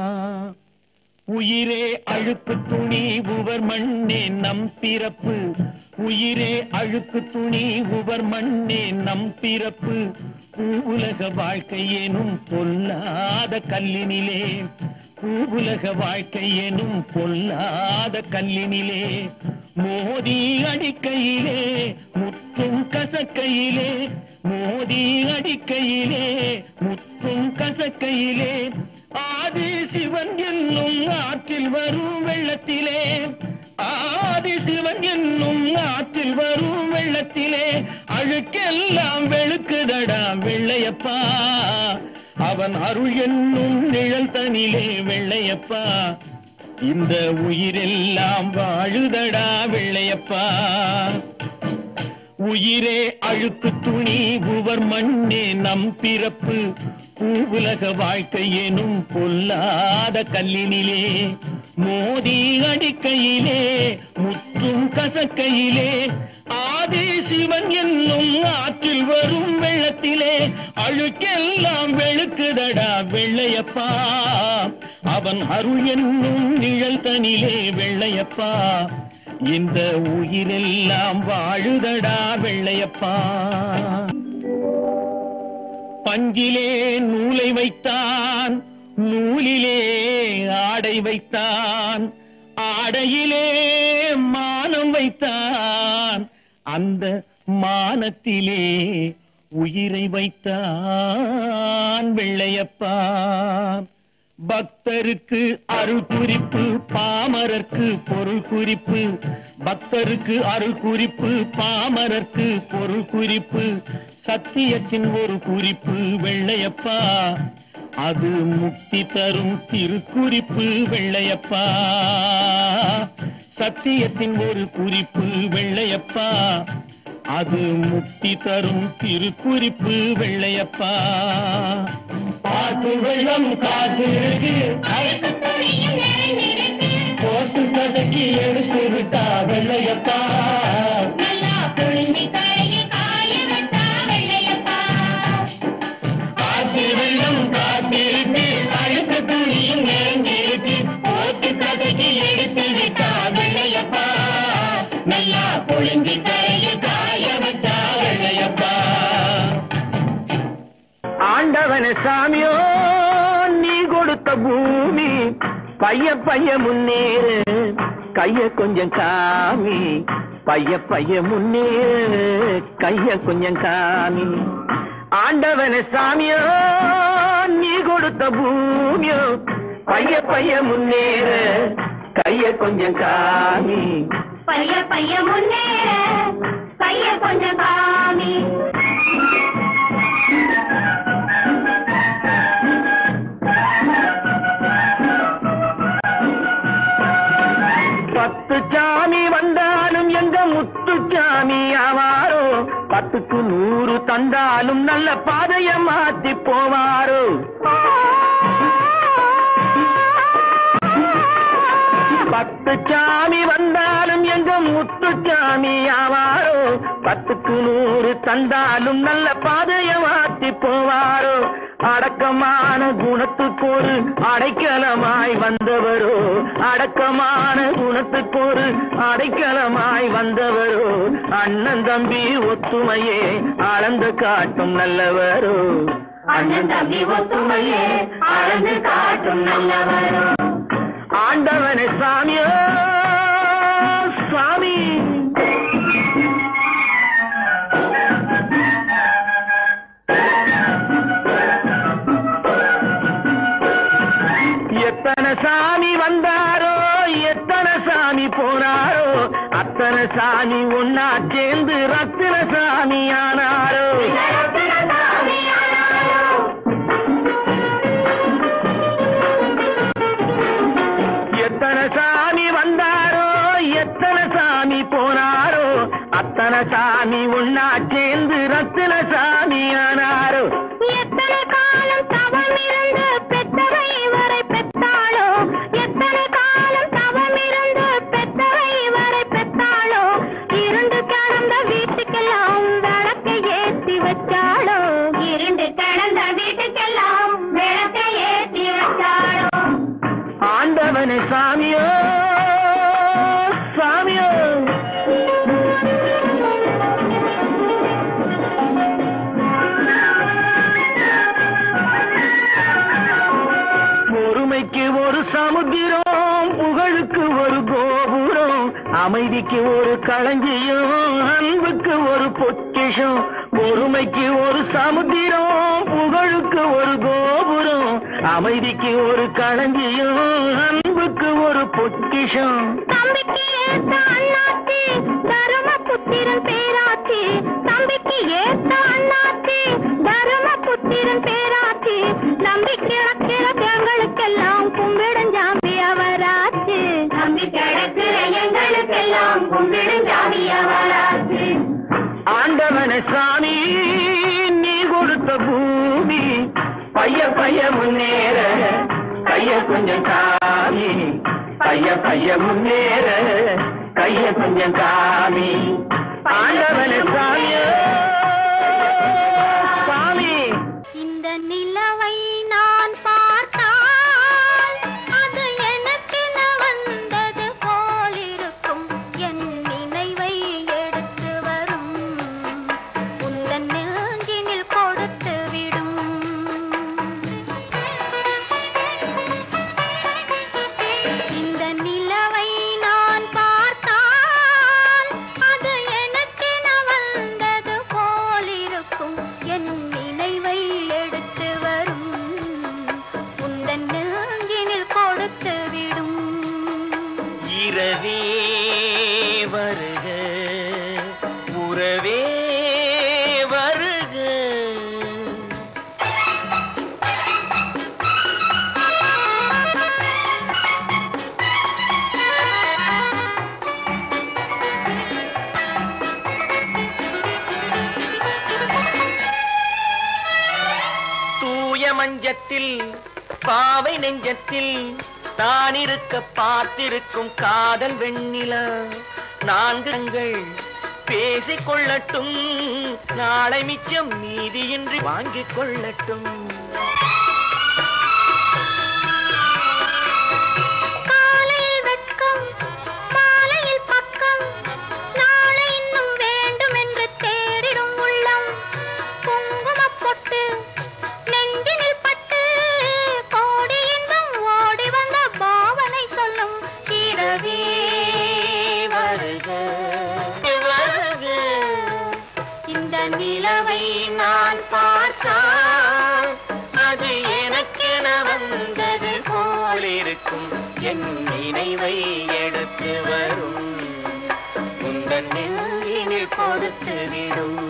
உயிரே அழுக்கு துணி உவர் மண்ணே நம் பிறப்பு உயிரே அழுக்கு துணி உவர் மண்ணே நம் பிறப்பு உலக வாழ்க்கை எனும் பொல்லாத கல்லினிலே உலக வாழ்க்கை எனும் பொல்லாத கல்லினிலே மோதி அடிக்கையிலே முத்தும் கசக்கையிலே மோதி அடிக்கையிலே முத்தும் கசக்கையிலே ஆதி சிவன் என்னும் ஆற்றில் வரும் வெள்ளத்திலே ஆதி சிவன் என்னும் ஆற்றில் வரும் வெள்ளத்திலே அழுக்கெல்லாம் வெளுக்குதடா வெள்ளையப்பா அவன் அருள் என்னும் நிழல் தனிலே வெள்ளையப்பா இந்த உயிரெல்லாம் வாழுதடா வெள்ளையப்பா உயிரே அழுக்கு துணி உவர் மண்ணே நம் பிறப்பு உலக வாழ்க்கை எனும் பொல்லாத கல்லினிலே மோதி அடிக்கையிலே முற்றும் கசக்கையிலே ஆதி சிவன் என்னும் ஆற்றில் வரும் வெள்ளத்திலே அழுக்கெல்லாம் வெளுக்குதடா வெள்ளையப்பா அவன் அருள் என்னும் நிழல் தனிலே வெள்ளையப்பா இந்த உயிரெல்லாம் வாழுதடா வெள்ளையப்பா பஞ்சிலே நூலை வைத்தான் நூலிலே ஆடை வைத்தான் ஆடையிலே மானம் வைத்தான் அந்த மானத்திலே உயிரை வைத்தான் வெள்ளையப்பா பக்தருக்கு அருள் குறிப்பு பாமரர்க்கு பொருள் குறிப்பு பக்தருக்கு அருள் குறிப்பு பாமரர்க்கு பொருள் குறிப்பு சத்தியத்தின் ஒரு குறிப்பு வெள்ளையப்பா அது முக்தி தரும் திருக்குறிப்பு வெள்ளையப்பா சத்தியத்தின் ஒரு குறிப்பு வெள்ளையப்பா அது முக்தி தரும் திருக்குறிப்பு வெள்ளையப்பா ஆற்று வெள்ளம் காற்று இருக்கு அழுக்கு துணியும் நிறைந்திருக்கு போட்டு கசக்கி எடுத்து விட்டா வெள்ளையப்பா நல்லா புழுங்கி கரையில் காய வச்சா வெள்ளையப்பா ஆற்று வெள்ளம் காத்திருக்கு அழுக்கு துணியும் நிறைந்திருக்கு போட்டு கதைக்கு எடுத்து விட்டா வெள்ளையப்பா நல்லா புழுங்கி கரையில் காய வச்சா வெள்ளையப்பா ஆண்டவன சாமியோ நீ கொடுத்த பூமி பைய பைய முன்னேறு கைய கொஞ்சம் காமி பைய பைய முன்னேறு கைய கொஞ்சம் காமி ஆண்டவன சாமியோ நீ கொடுத்த பூமியோ பைய பைய முன்னேறு கைய கொஞ்சம் காமி பைய பைய முன்னேற பைய கொஞ்சம் காமி பத்து சாமி வந்தாலும் எங்க முத்து சாமி ஆவாரோ பத்துக்கு நூறு தந்தாலும் நல்ல பாதைய மாத்தி போவாரோ பத்து சாமி வந்தாலும் எங்க முத்து சாமி ஆவாரோ பத்துக்கு நூறு தந்தாலும் நல்ல பாதைய மாத்தி போவாரோ அடக்கமான குணத்துக்கு ஒரு அடைக்கலமாய் வந்தவரோ அடக்கமான குணத்துக்கு ஒரு அடைக்கலமாய் வந்தவரோ அண்ணன் தம்பி ஒத்துமையே அளந்து காட்டும் நல்லவரோ அண்ணன் தம்பி ஒத்துமையே அளந்து காட்டும் நல்லவரோ ஆண்டவனே சாமியோ சாமி எத்தனை சாமி வந்தாரோ எத்தனை சாமி போனாரோ அத்தனை சாமி ஒன்னா சேர்ந்து ரத்தின சாமி ஆனாரோ எத்தனை சாமி வந்தாரோ எத்தனை சாமி போனாரோ அத்தனை எத்தனை சாமி ஒன்னா சேர்ந்து ரத்தின சாமி ஆனாரோ எத்தனை காலம் தவம் இருந்து பெத்தவை இவரை பெற்றாளோ எத்தனை காலம் தவம் இருந்து பெத்தவை இவரை பெற்றாளோ இருந்து கிடந்த வீட்டுக்கெல்லாம் விளக்கை ஏற்றி வச்சாளோ இருந்து கிடந்த வீட்டுக்கெல்லாம் விளக்கை ஏற்றி வச்சாளோ ஆண்டவனே சாமியோ சாமியோ பொறுமைக்கு ஒரு சமுத்திரம் புகழுக்கு ஒரு கோபுரம் அமைதிக்கு ஒரு களஞ்சியம் அன்புக்கு ஒரு பொக்கிஷம் பொறுமைக்கு ஒரு சமுத்திரம் புகழுக்கு ஒரு கோபுரம் அமைதிக்கு ஒரு களஞ்சியம் அன்புக்கு ஒரு பொக்கிஷம் தம்பிக்கு ஏத்த அண்ணாச்சி தருமபுத்திரன் பேராச்சி தம்பிக்கு ஏத்த அண்ணாச்சி தருமபுத்திரன் பேராச்சி நம்பி கிடக்கிற எங்களுக்கெல்லாம் கும்பிடும் ஜாம்பி அவராச்சு நம்பி கிடக்கிற எங்களுக்கெல்லாம் கும்பிடும் ஜாம்பி அவராச்சு ஆண்டவன சாமி நீ கொடுத்த பூமி பைய பைய முன்னேற கைய கொஞ்சம் காமி பைய பைய முன்னேற கைய கொஞ்சம் காமி ஆண்டவன சாமியோ சாமி இந்த நிலவை நான் பார்த்தால் அது எனக்கென வந்தது போலிருக்கும் என் நினைவை எடுத்து வரும் உந்தன் நெஞ்சினில் கொடுத்து விடும் இந்த நிலவை நான் பார்த்தால் அது எனக்கென வந்தது போலிருக்கும் என் நினைவை எடுத்து வரும் உந்தன் நெஞ்சினில் கொடுத்து விடும் இரவே வருக உறவே வருக தூய மஞ்சத்தில் பாவை நெஞ்சத்தில் தான் இருக்க பார்த்திருக்கும் காதல் வெண்ணிலா நான்குங்கள் பேசிக் கொள்ளட்டும் நாளை மிச்சம் நீதியின்றி வாங்கிக் கொள்ளட்டும் காலையில் வெட்கம் மாலையில் பக்கம் நாளை இன்னும் வேண்டும் என்று தேடிடும் உள்ளம் குங்குமப் பொட்டு நெஞ்சினில் பட்டு கோடி இன்பம் ஓடி வந்த பாவனை சொல்லும் இரவே வருக வருக இந்த நிலவை நான் பார்த்தால் அது எனக்கென வந்தது போலிருக்கும் என் நினைவை எடுத்து வரும் உந்தன் நெஞ்சினில் கொடுத்து விடும்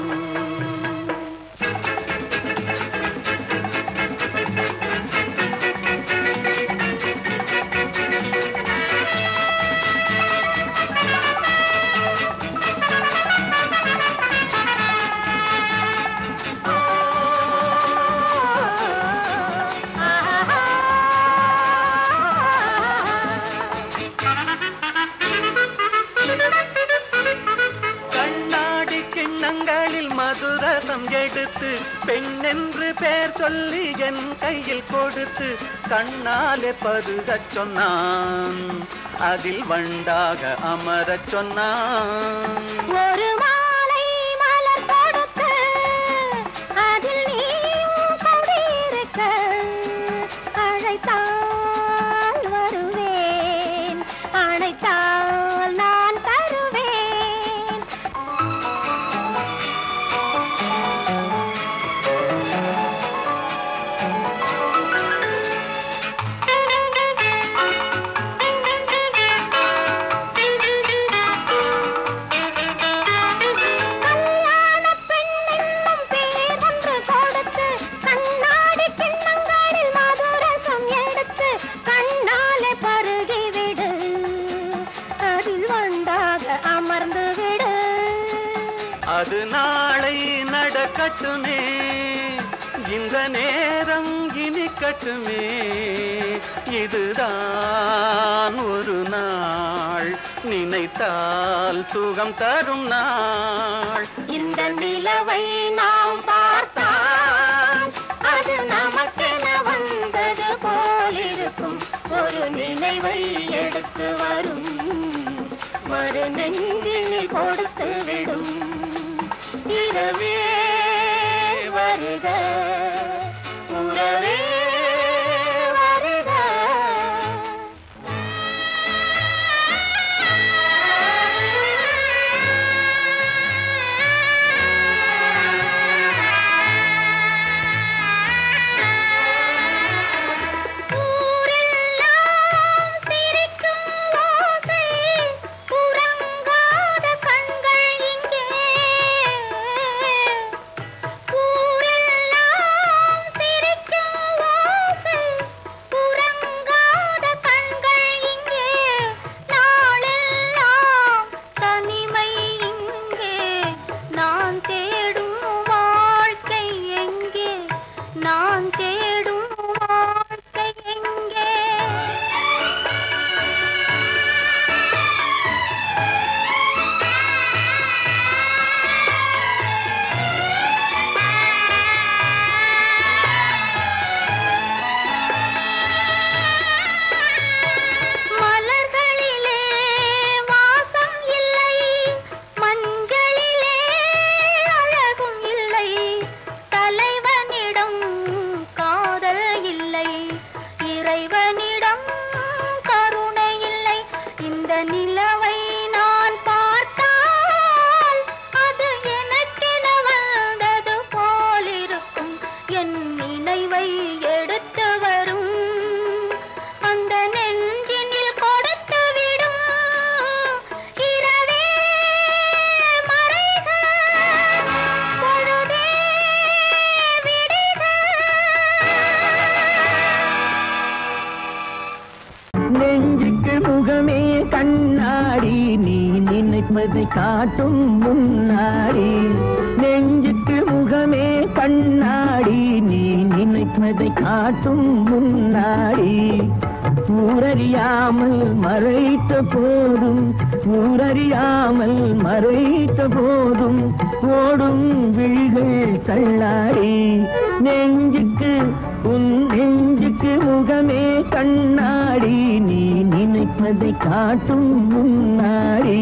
கண்ணாடி கிண்ணங்களில் மதுரசம் எடுத்து பெண்ணென்று பேர் சொல்லி என் கையில் கொடுத்து கண்ணாலே பருகச் சொன்னான் அதில் வண்டாக அமரச் சொன்னான் ஒரு மாலை மலர் கொடுத்து அதில் நீயும் குடியிருக்க அழைத்தால் வருவேன் அழைத்தால் நான் தருவேன் அது நாளை நடக்கட்டுமே இந்த நேரம் இனிக்கட்டுமே இதுதான் ஒரு நாள் நினைத்தால் சுகம் தரும் நாள் இந்த நிலவை நாம் பார்த்தால் அது நமக்கென வந்தது போலிருக்கும் ஒரு நினைவை எடுத்து வரும் மறு நெஞ்சினில் கொடுத்து விடும் இரவே வருக உறவே வருக ஊரெல்லாம் சிரிக்கும் ஓசை, உறங்காத கண்கள் இங்கே. ஊரெல்லாம் சிரிக்கும் ஓசை, உறங்காத கண்கள் இங்கே. நாளெல்லாம் தனிமை இங்கே. நான் தேடும் வாழ்க்கை எங்கே நான் தேடும் வாழ்க்கை எங்கே மலர்களிலே வாசம் இல்லை மஞ்சளிலே அழகும் இல்லை தலைவனிடம் காதல் இல்லை இறைவனிடம் கருணை இல்லை இந்த நிலவை நான் பார்த்தால் அது எனக்கென வந்தது போலிருக்கும் என் நினைவை எடுத்து வரும் அந்த நெஞ்சினில் கொடுத்து விடும் இரவே மறைக பொழுதே விடிக நெஞ்சுக்கு முகமே கண்ணாடி நீ நினைப்பதை காட்டும் முன்னாடி நெஞ்சுக்கு முகமே கண்ணாடி நீ நினைப்பதை காட்டும் முன்னாடி ஊரறியாமல் மறைத்த போதும் ஊரறியாமல் மறைத்த போதும் ஓடும் விழிகள் தள்ளாடி நெஞ்சுக்கு உன் நெஞ்சுக்கு முகமே கண்ணாடி நீ நினைப்பதை காட்டும் முன்னாடி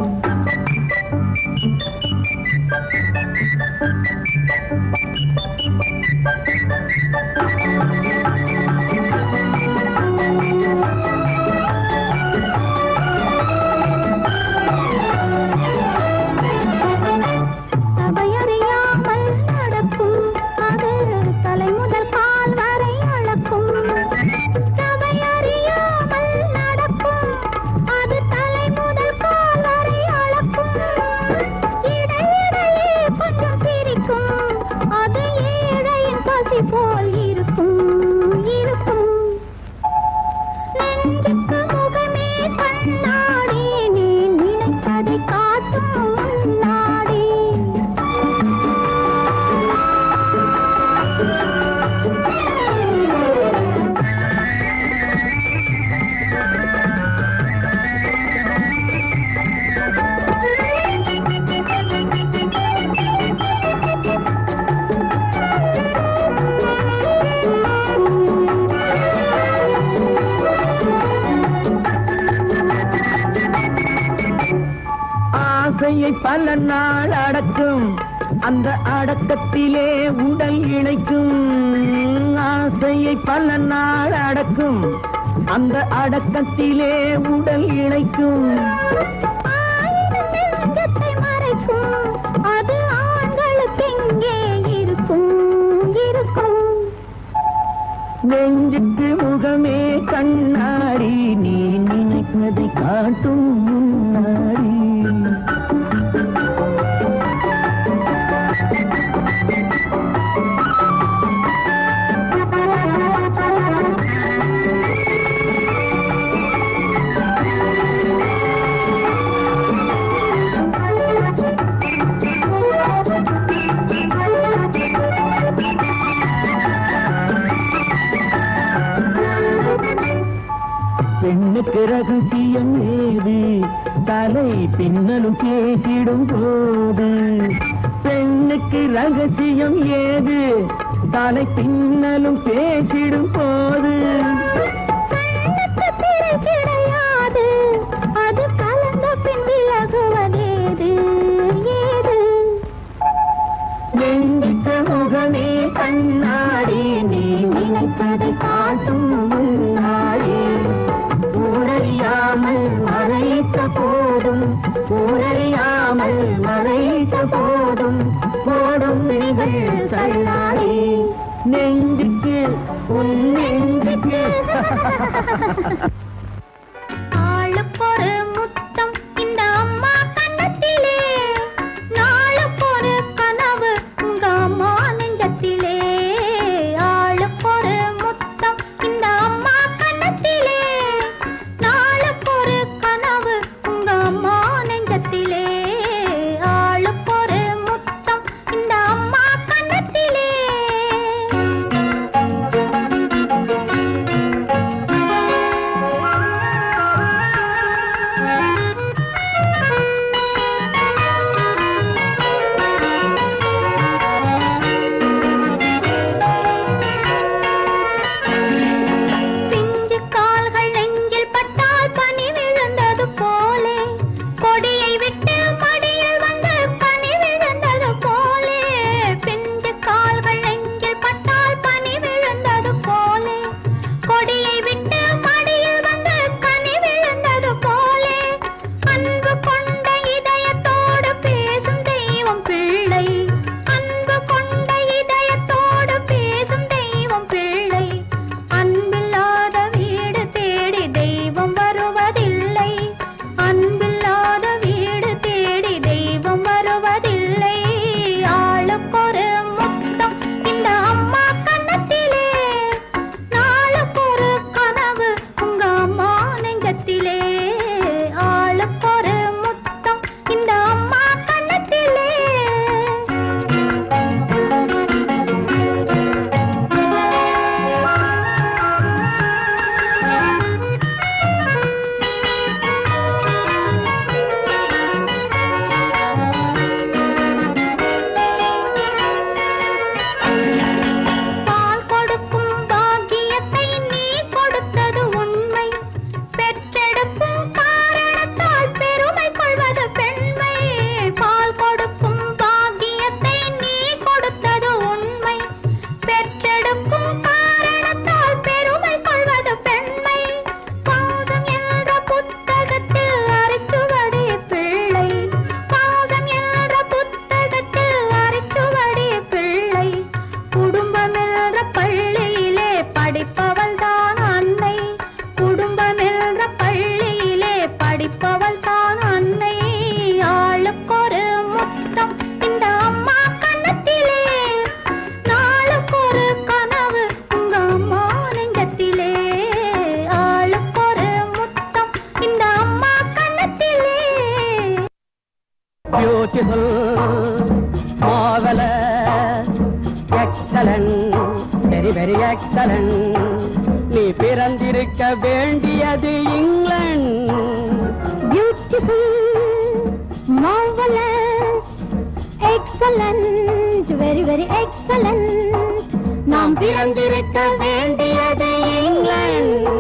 சபையறியாமல் நடக்கும் அது தலை முதல் கால் வரை அளக்கும் சபையறியாமல் நடக்கும் அது தலை முதல் கால் வரை அளக்கும் இடையிடையே கொஞ்சம் சிரிக்கும் அது ஏழையின் பசி போல் இருக்கும் இருக்கும் நெஞ்சுக்கு முகமே கண்ணாடி நீ நினைப்பதை காட்டும் முன்னாடி ஆசையை பல நாள் அடக்கும் அந்த அடக்கத்திலே உடல் இணைக்கும் ஆசையை பல நாள் அடக்கும் அந்த அடக்கத்திலே உடல் இணைக்கும் ஆயிரம் நெஞ்சத்தை மறைக்கும் அது ஆண்களுக்கு எங்கே இருக்கும் இருக்கும் நெஞ்சுக்கு முகமே கண்ணாடி நீ நினைப்பதை காட்டும் முன்னாடி Thank you. பின்னலும் பேசிடும் போது பெண்ணுக்கு ரகசியம் ஏது தலை பின்னலும் பேசிடும் போது திரை கிடையாது அது கலந்த பின் விலகுவதேது ஏது நெஞ்சிட்ட முகமே கண்ணாடி நீ நினைப்பதை காட்டும் முன்னாடி ஊரறியாமல் மறைத்த போதும் ஊரறியாமல் மறைத்த போதும் போடும் விழிகள் தள்ளாடி நெஞ்சுக்கு உன் நெஞ்சுக்கு ஆளுக்கொரு முத்தம் இந்த அம்மா கண்ணத்திலே நாளுக்கொரு கனவு உங்க அம்மா நெஞ்சத்திலே ஆளுக்கொரு முத்தம் இந்த அம்மா கண்ணத்திலே நாளுக்கொரு கனவு உங்க அம்மா நெஞ்சத்திலே ஆளுக்கொரு முத்தம் இந்த அம்மா கண்ணத்திலே பிஞ்சு கால்கள் நெஞ்சில் பட்டால் பனி விழுந்தது போலே கொடியை விட்டு மடியில் வந்து பனி விழுந்தது போலே பிஞ்சு கால்கள் நெஞ்சில் பட்டால் பனி விழுந்தது போலே கொடியை விட்டு மடியில் வந்து கனி விழுந்தது போலே அன்பு கொண்ட இதயத்தோடு பேசும் தெய்வம் பிள்ளை அன்பு கொண்ட இதயத்தோடு பேசும் தெய்வம் பிள்ளை அன்பில்லாத வீடு தேடி தெய்வம் வருவதில்லை அன்பில்லாத வீடு தேடி தெய்வம் வருவதில்லை ஆளுக்கொரு முத்தம் இந்த அம்மா கண்ணத்திலே நாளுக்கொரு கனவு உங்க அம்மா நெஞ்சத்திலே ஆளுக்கொரு முத்தம் இந்த அம்மா கண்ணத்திலே பால் கொடுக்கும் பாக்கியத்தை நீ கொடுத்தது உண்மை பெற்றெடுக்கும் காரணத்தால் பெருமை கொள்வது பெண்மை பால் கொடுக்கும் பாக்கியத்தை நீ கொடுத்தது உண்மை பெற்றெடுக்கும் காரணத்தால் பெருமை கொள்வது பெண்மை பாசம் என்ற புத்தகத்தில் அரைச்சுவடி பிள்ளை பாசம் என்ற புத்தகத்தில் அரைச்சுவடி பிள்ளை குடும்பம் என்ற பள்ளியிலே படிப்பவள் தான் அன்னை குடும்பம் என்ற பள்ளியிலே படிப்பவள் தான் அன்னை ஆளுக்கொரு முத்தம் இந்த அம்மா கண்ணத்திலே நாளுக்கொரு கனவு உங்க அம்மா நெஞ்சத்திலே ஆளுக்கொரு முத்தம் இந்த அம்மா கண்ணத்திலே beautiful marvellous excellent very very excellent நீ பிறந்திருக்க வேண்டியது England beautiful, marvelous, excellent, very, very excellent. நாம் பிறந்திருக்க வேண்டியது இங்கிலாந்து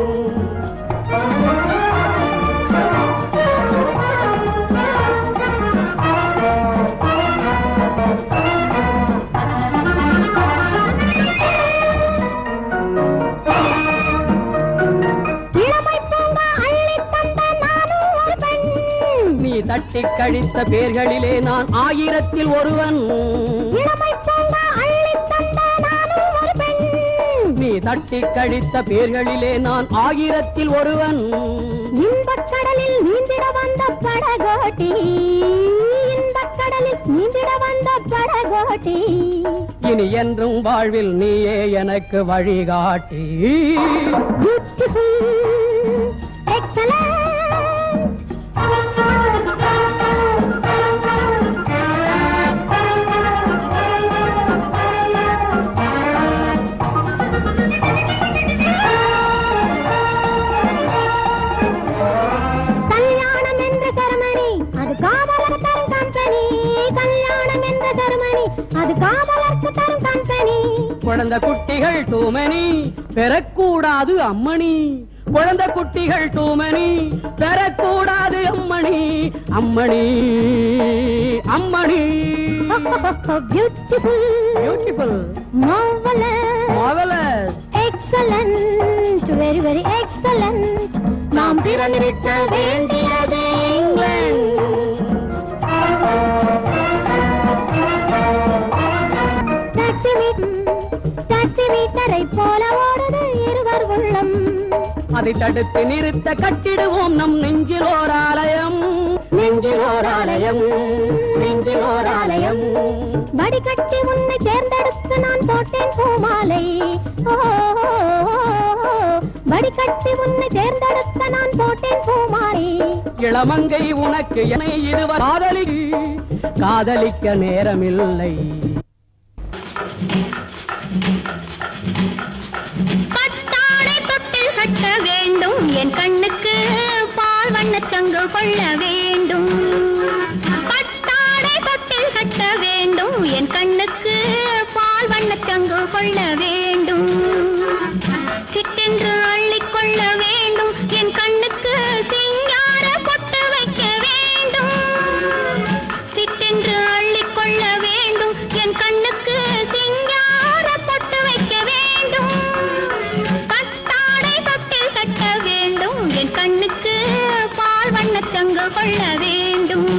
இளமை பூங்கா அள்ளித் தந்த நானும் ஒரு பெண். நீ தட்டி கழித்த பேர்களிலே நான் ஆயிரத்தில் ஒருவன் இளமை பூங்கா அள்ளித் தந்த நானும் ஒரு பெண். நீ தட்டி கழித்த பேர்களிலே நான் ஆயிரத்தில் ஒருவன் இன்பக் கடலில் நீந்திட வந்த படகோட்டி இன்பக் கடலில் நீந்திட வந்த படகோட்டி இனி என்றும் வாழ்வில் நீயே எனக்கு வழிகாட்டி beautiful, excellent. கல்யாணம் என்ற சரமணி கல்யாணம் என்ற தருமணி அது காதலர்க்கு தரும் கம்பெனி குழந்தை குட்டிகள் டூமணி பெறக்கூடாது அம்மணி குழந்தை குட்டிகள் டூமணி பெறக்கூடாது அம்மணி அம்மணி அம்மணி beautiful beautiful marvellous marvellous excellent very very excellent நாம் பிறந்திருக்க வேண்டியது டாக்ஸி மீட் டாக்ஸி மீட்டரை போல ஓடுது இருவர் உள்ளம் அதை தடுத்து நிறுத்த கட்டிடுவோம் நம் நெஞ்சில் ஓர் ஆலயம் நெஞ்சில் ஓர் ஆலயம் நெஞ்சில் ஓர் ஆலயம் வடிகட்டி உன்னை தேர்ந்தெடுத்து நான் போட்டேன் பூமாலை ஓ, வடிகட்டி உன்னை தேர்ந்தெடுத்து நான் போட்டேன் பூமாலை இளமங்கை உனக்கு என்னை இருவர் காதலி காதலிக்க நேரமில்லை கட்டாடை தொட்டில் கட்ட வேண்டும் என் கண்ணுக்கு பால் வண்ணச் சங்கு கொள்ள வேண்டும் கட்டாடை தொட்டில் கட்ட வேண்டும் என் கண்ணுக்கு பால் வண்ணச் சங்கு கொள்ள வேண்டும் சிட்டென்று அள்ளிக் கொள்ள வேண்டும் என் கண்ணுக்கு சிங்கார பொட்டு வைக்க வேண்டும் சிட்டென்று அள்ளிக் கொள்ள வேண்டும் என் கண்ணுக்கு சிங்கார பொட்டு வைக்க வேண்டும் கட்டாடை தொட்டில் கட்ட வேண்டும் என் கண்ணுக்கு பால் வண்ணச் சங்கு கொள்ள வேண்டும்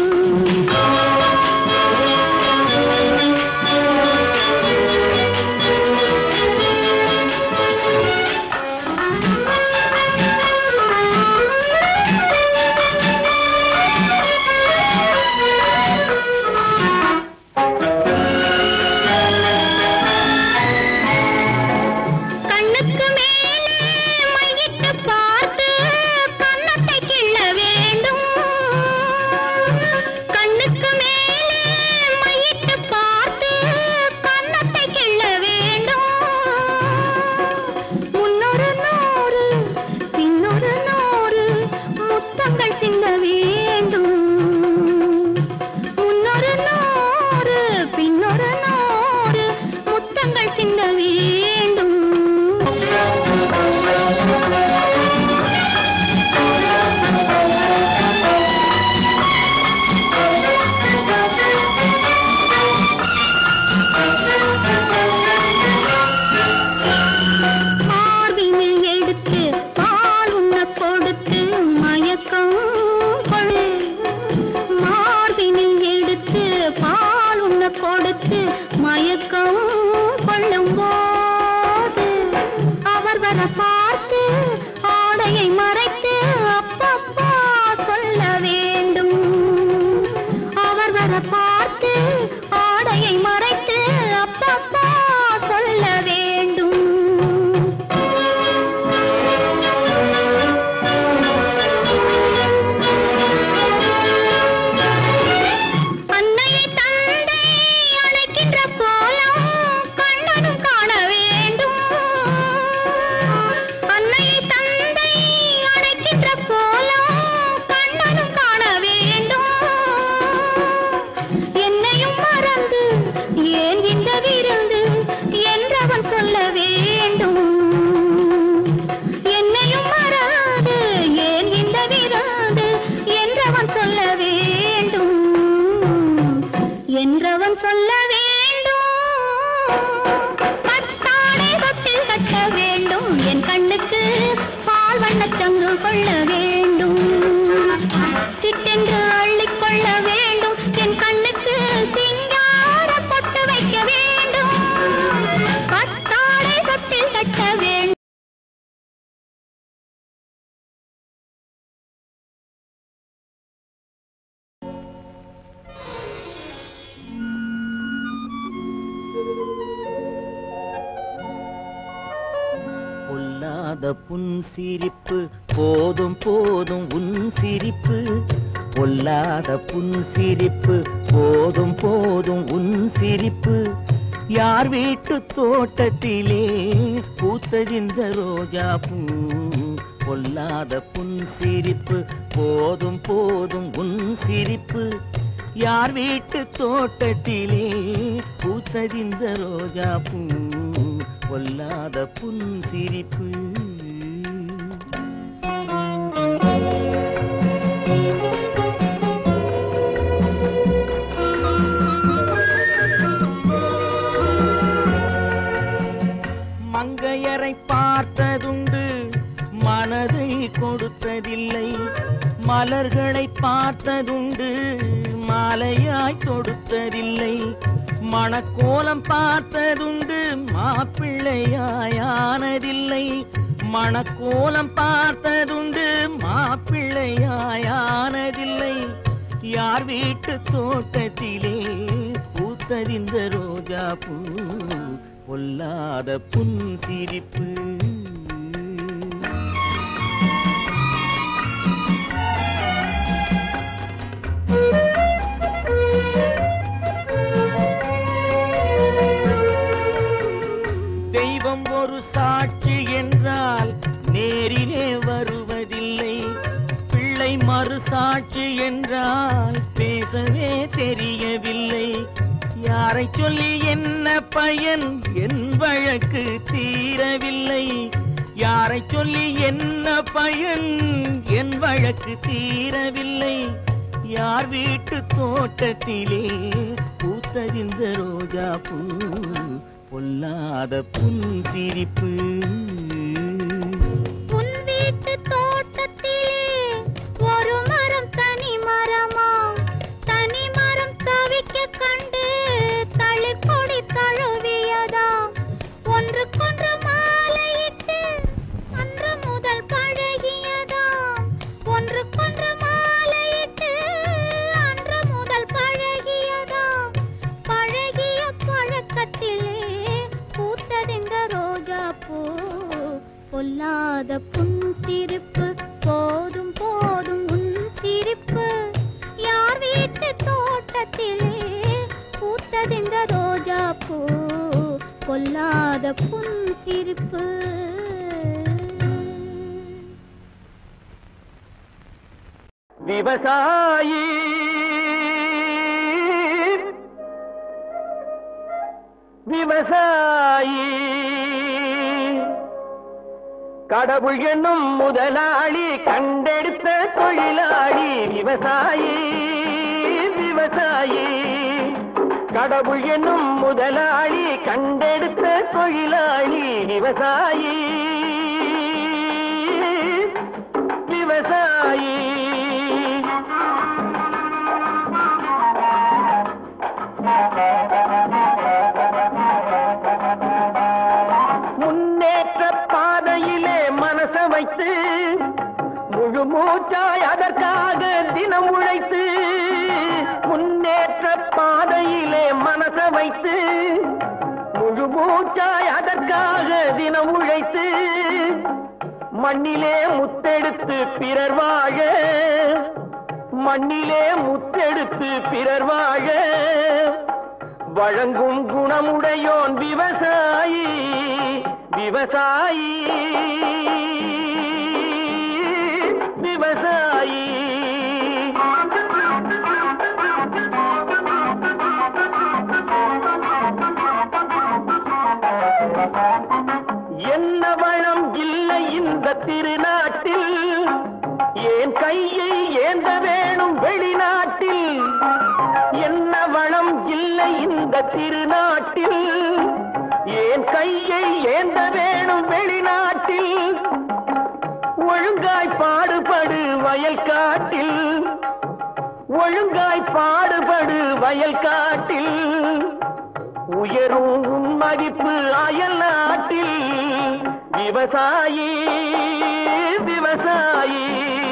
கண்ணுக்கு மேலே மையிட்டு பார்த்து கன்னத்தை கிள்ள வேண்டும் கண்ணுக்கு மேலே மையிட்டு பார்த்து கன்னத்தை கிள்ள வேண்டும் முன்னொரு நூறு பின்னொரு நூறு முத்தங்கள் சிந்த வேண்டும் முன்னொரு நூறு பின்னொரு நூறு முத்தங்கள் சிந்த வேண்டும் மார்பினில் எடுத்து பால் உண்ண கொடுத்து மயக்கம் கொடு மார்பினில் எடுத்து பால் உண்ண கொடுத்து மயக்கம் கொள்ளும் போது அவர் வர பார்த்து ஆடையை மறைத்து அப்பப்பா சொல்ல வேண்டும் அவர் வர பார்த்து ஆடையை மறைத்து அப்பப்பா சொல்ல வேண்டும் அன்னையை தந்தை அழைக்கின்ற கோலம் கண்ணனும் காண வேண்டும் அன்னையை தந்தை அழைக்கின்ற கோலம் கண்ணனும் காண வேண்டும் என்னையும் மறந்து ஏன் இந்த விருந்து என்றவன் சொல்ல வேண்டும் என்னையும் மறந்து ஏன் இந்த விருந்து என்றவன் சொல்ல வேண்டும் என்றவன் சொல்ல வேண்டும் கட்டாடை தொட்டில் கட்ட வேண்டும் என் கண்ணுக்கு பால் வண்ணச் சங்கு கொள்ள வேண்டும் சிட்டென்று அள்ளிக் கொள்ள வேண்டும் என் கண்ணுக்கு சிங்கார பொட்டு வைக்க வேண்டும் கட்டாடை தொட்டில் கட்ட வேண்டும் பொல்லாத புன் சிரிப்பு போதும் போதும் உன் சிரிப்பு பொல்லாத புன் சிரிப்பு போதும் போதும் உன் சிரிப்பு யார் வீட்டு தோட்டத்திலே பூத்ததிந்த ரோஜா பூ பொல்லாத புன் சிரிப்பு போதும் போதும் உன் சிரிப்பு யார் வீட்டு தோட்டத்திலே பூத்ததிந்த ரோஜா பூ பொல்லாத புன் சிரிப்பு மங்கையரை பார்த்ததுண்டு மனதை கொடுத்ததில்லை மலர்களை பார்த்ததுண்டு மாலையாய் தொடுத்ததில்லை மணக்கோலம் பார்த்ததுண்டு மாப்பிள்ளையாயானதில்லை மணக்கோலம் பார்த்ததுண்டு மாப்பிள்ளையாயானதில்லை யார் வீட்டு தோட்டத்திலே பூத்தறிந்த ரோஜா பூ பொல்லாத புன் சிரிப்பு தெய்வம் ஒரு சாட்சி என்றால் நேரிலே வருவதில்லை பிள்ளை மறு சாட்சி என்றால் பேசவே தெரியவில்லை யாரை சொல்லி என்ன பயன் என் வழக்கு தீரவில்லை யாரை சொல்லி என்ன பயன் என் வழக்கு தீரவில்லை யார் வீட்டு தோட்டத்திலே பூத்தறிந்த ரோஜா பூ பொல்லாத புன் சிரிப்பு உன் வீட்டு தோட்டத்திலே ஒரு மரம் தனி மரமா தனி மரம் தவிக்க கண்டு தளிர்கொடி தழுவியதா ஒன்றுக்கொன்று மாலையிட்டு அன்று முதல் பழகியதா ஒன்றுக்கொன்று மாலையிட்டு அன்று முதல் பழகியதா பழகிய பழக்கத்திலே பூத்ததெங்க ரோஜா பூ பொல்லாத புன் சிரிப்பு போதும் போதும் உன் சிரிப்பு யார் வீட்டு தோட்டத்திலே பூத்ததெங்க ரோஜா பூ பொல்லாத புன் சிரிப்பு விவசாயி விவசாயி கடவுள் என்னும் முதலாளி கண்டெடுத்த தொழிலாளி விவசாயி விவசாயி கடவுள் என்னும் முதலாளி கண்டெடுத்த தொழிலாளி விவசாயி விவசாயி முன்னேற்ற பாதையிலே மனச வைத்து முழு மூச்சாய் அதற்காக தினம் உழைத்து முன்னேற்ற பாதையிலே மனச வைத்து முழு மூச்சாய் அதற்காக தினம் உழைத்து மண்ணிலே முத்தெடுத்து பிறர் வாழ மண்ணிலே முத்தெடுத்து பிறர் வாழ வழங்கும் குணமுடையோன் விவசாயி விவசாயி விவசாயி என்ன வளம் இல்லை இந்த திருநாட்டில் ஏன் கையை ஏந்த வேணும் வெளிநாட்டில் என்ன வளம் இல்லை இந்த திருநாட்டில் ஏன் கையை ஏந்த வேணும் வெளிநாட்டில் ஒழுங்காய் பாடுபடு வயல் காட்டில் ஒழுங்காய் பாடுபடு வயல் காட்டில் உயரும் உன் மதிப்பு அயல் நாட்டில் விவசாயி விவசாயி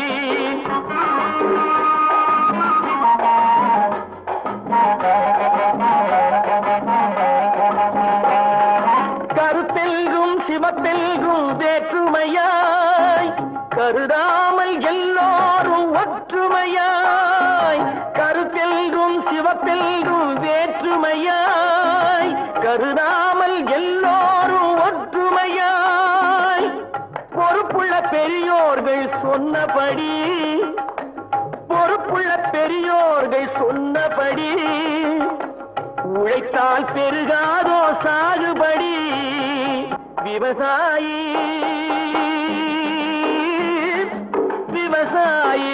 கருத்தெல்கும் சிவப்பெல்கும் வேற்றுமையாய் கருதாமல் எல்லோரும் ஒற்றுமையாய் கருத்தெல்கும் சிவப்பெல்கும் வேற்றுமையாய் கருதாமல் எல்லோரும் ஒற்றுமையாய் பொறுப்புள்ள பெரியோர்கள் சொன்னபடி பொறுப்புள்ள பெரியோர்கள் முன்னோர்கள் சொன்னபடி உழைத்தால் பெருகாதோ சாகுபடி விவசாயி விவசாயி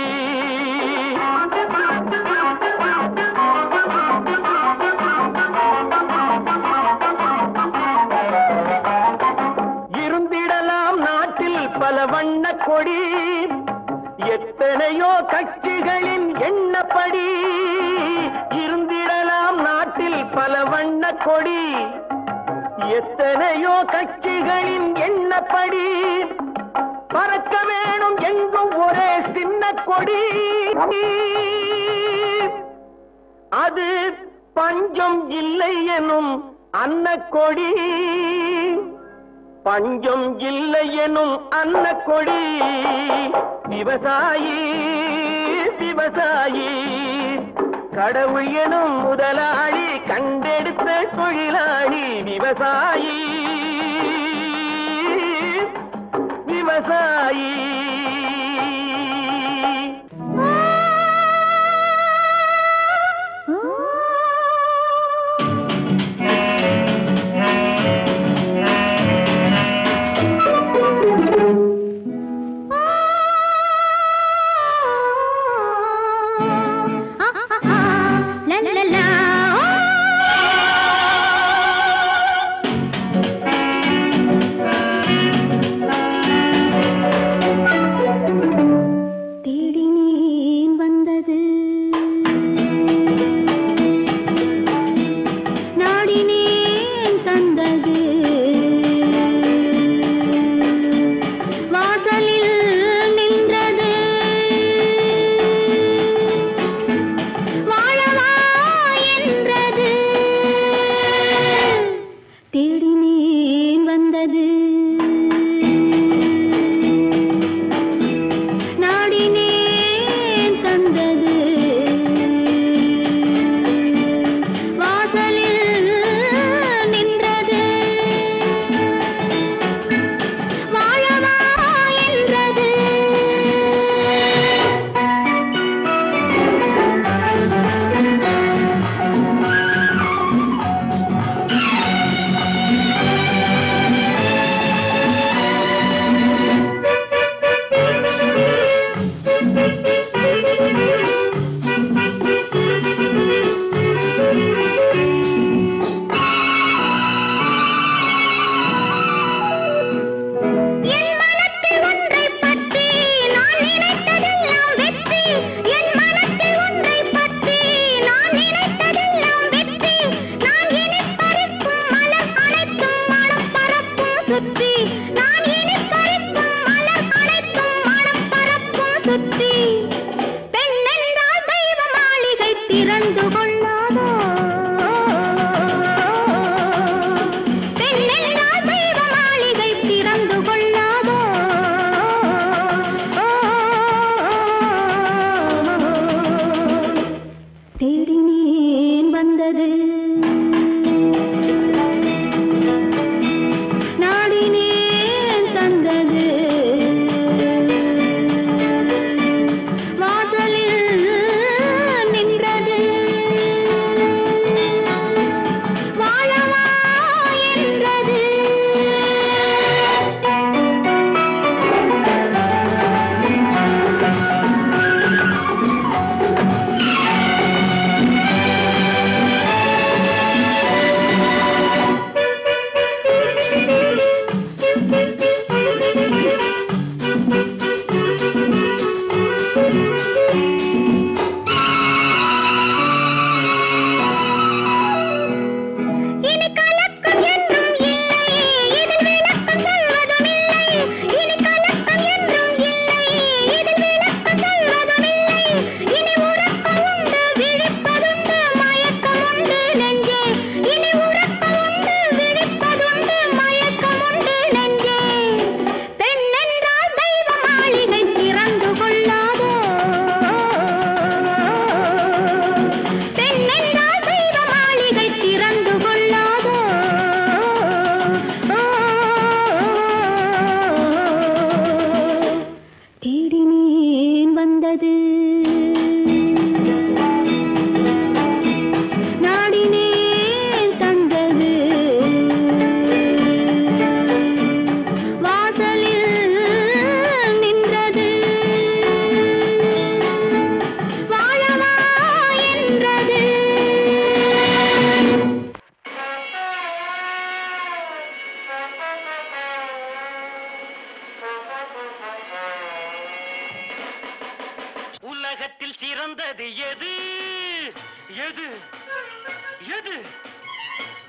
இருந்திடலாம் நாட்டில் பல வண்ண கொடி எத்தனையோ கட்சிகளின் எண்ணப்படி இருந்திடலாம் நாட்டில் பல வண்ண கொடி எத்தனையோ கட்சிகளின் எண்ணப்படி பறக்க வேணும் எங்கும் ஒரே சின்ன கொடி அது பஞ்சம் இல்லை எனும் அன்னக்கொடி பஞ்சம் இல்லை எனும் அன்னக்கொடி விவசாயி விவசாயி கடவுள் எனும் முதலாளி கண்டெடுத்த தொழிலாளி விவசாயி விவசாயி La la la la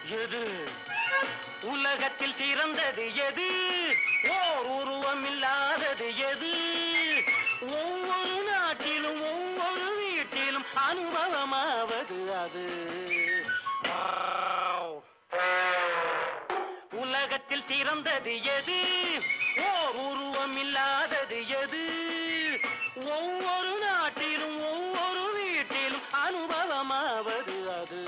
எது உலகத்தில் சிறந்தது எது ஓர் உருவம் இல்லாதது எது ஒவ்வொரு நாட்டிலும் ஒவ்வொரு வீட்டிலும் அனுபவமாவது அது உலகத்தில் சிறந்தது எது ஓர் உருவம் இல்லாதது எது ஒவ்வொரு நாட்டிலும் ஒவ்வொரு வீட்டிலும் அனுபவமாவது அது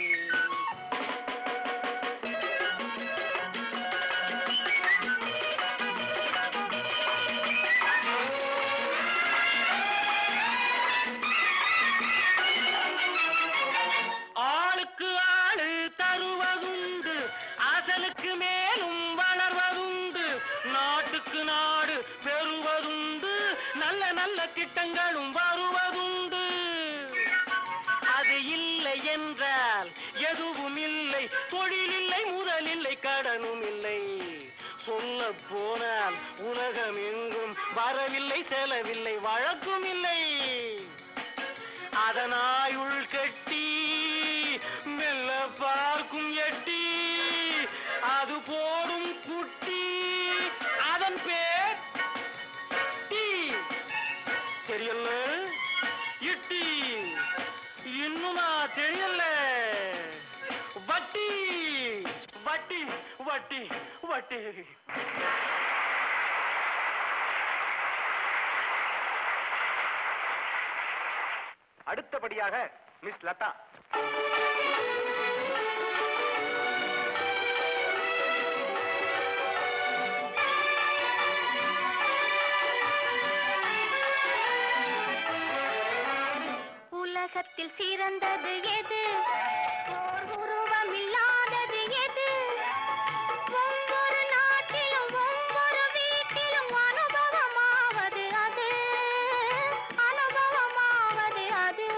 ஆளுக்கு ஆளு தருவதுண்டு அசலுக்கு மேலும் வளர்வதுண்டு நாட்டுக்கு நாடு பெறுவதுண்டு நல்ல நல்ல திட்டங்களும் வருவதுண்டு அது இல்லை என்றால் எதுவும் இல்லை தொழில் இல்லை முதல் இல்லை கடனும் இல்லை சொல்ல போனால் உலகம் எங்கும் வரவில்லை செலவில்லை வழக்கும் இல்லை அதனாயுள் கட்டி மெல்ல பார்க்கும் எட்டி அது போடும் குட்டி அதன் பேர் டீ தெரியல இட்டி இன்னுமா தெரியல வட்டி வட்டி வட்டி வட்டி அடுத்தபடியாக மிஸ் லதா உலகத்தில் சிறந்தது எது ஓர் உருவம் இல்லாதது எது ஒவ்வொரு நாட்டிலும் ஒவ்வொரு வீட்டிலும் அனுபவமாவது அது அனுபவமாவது அது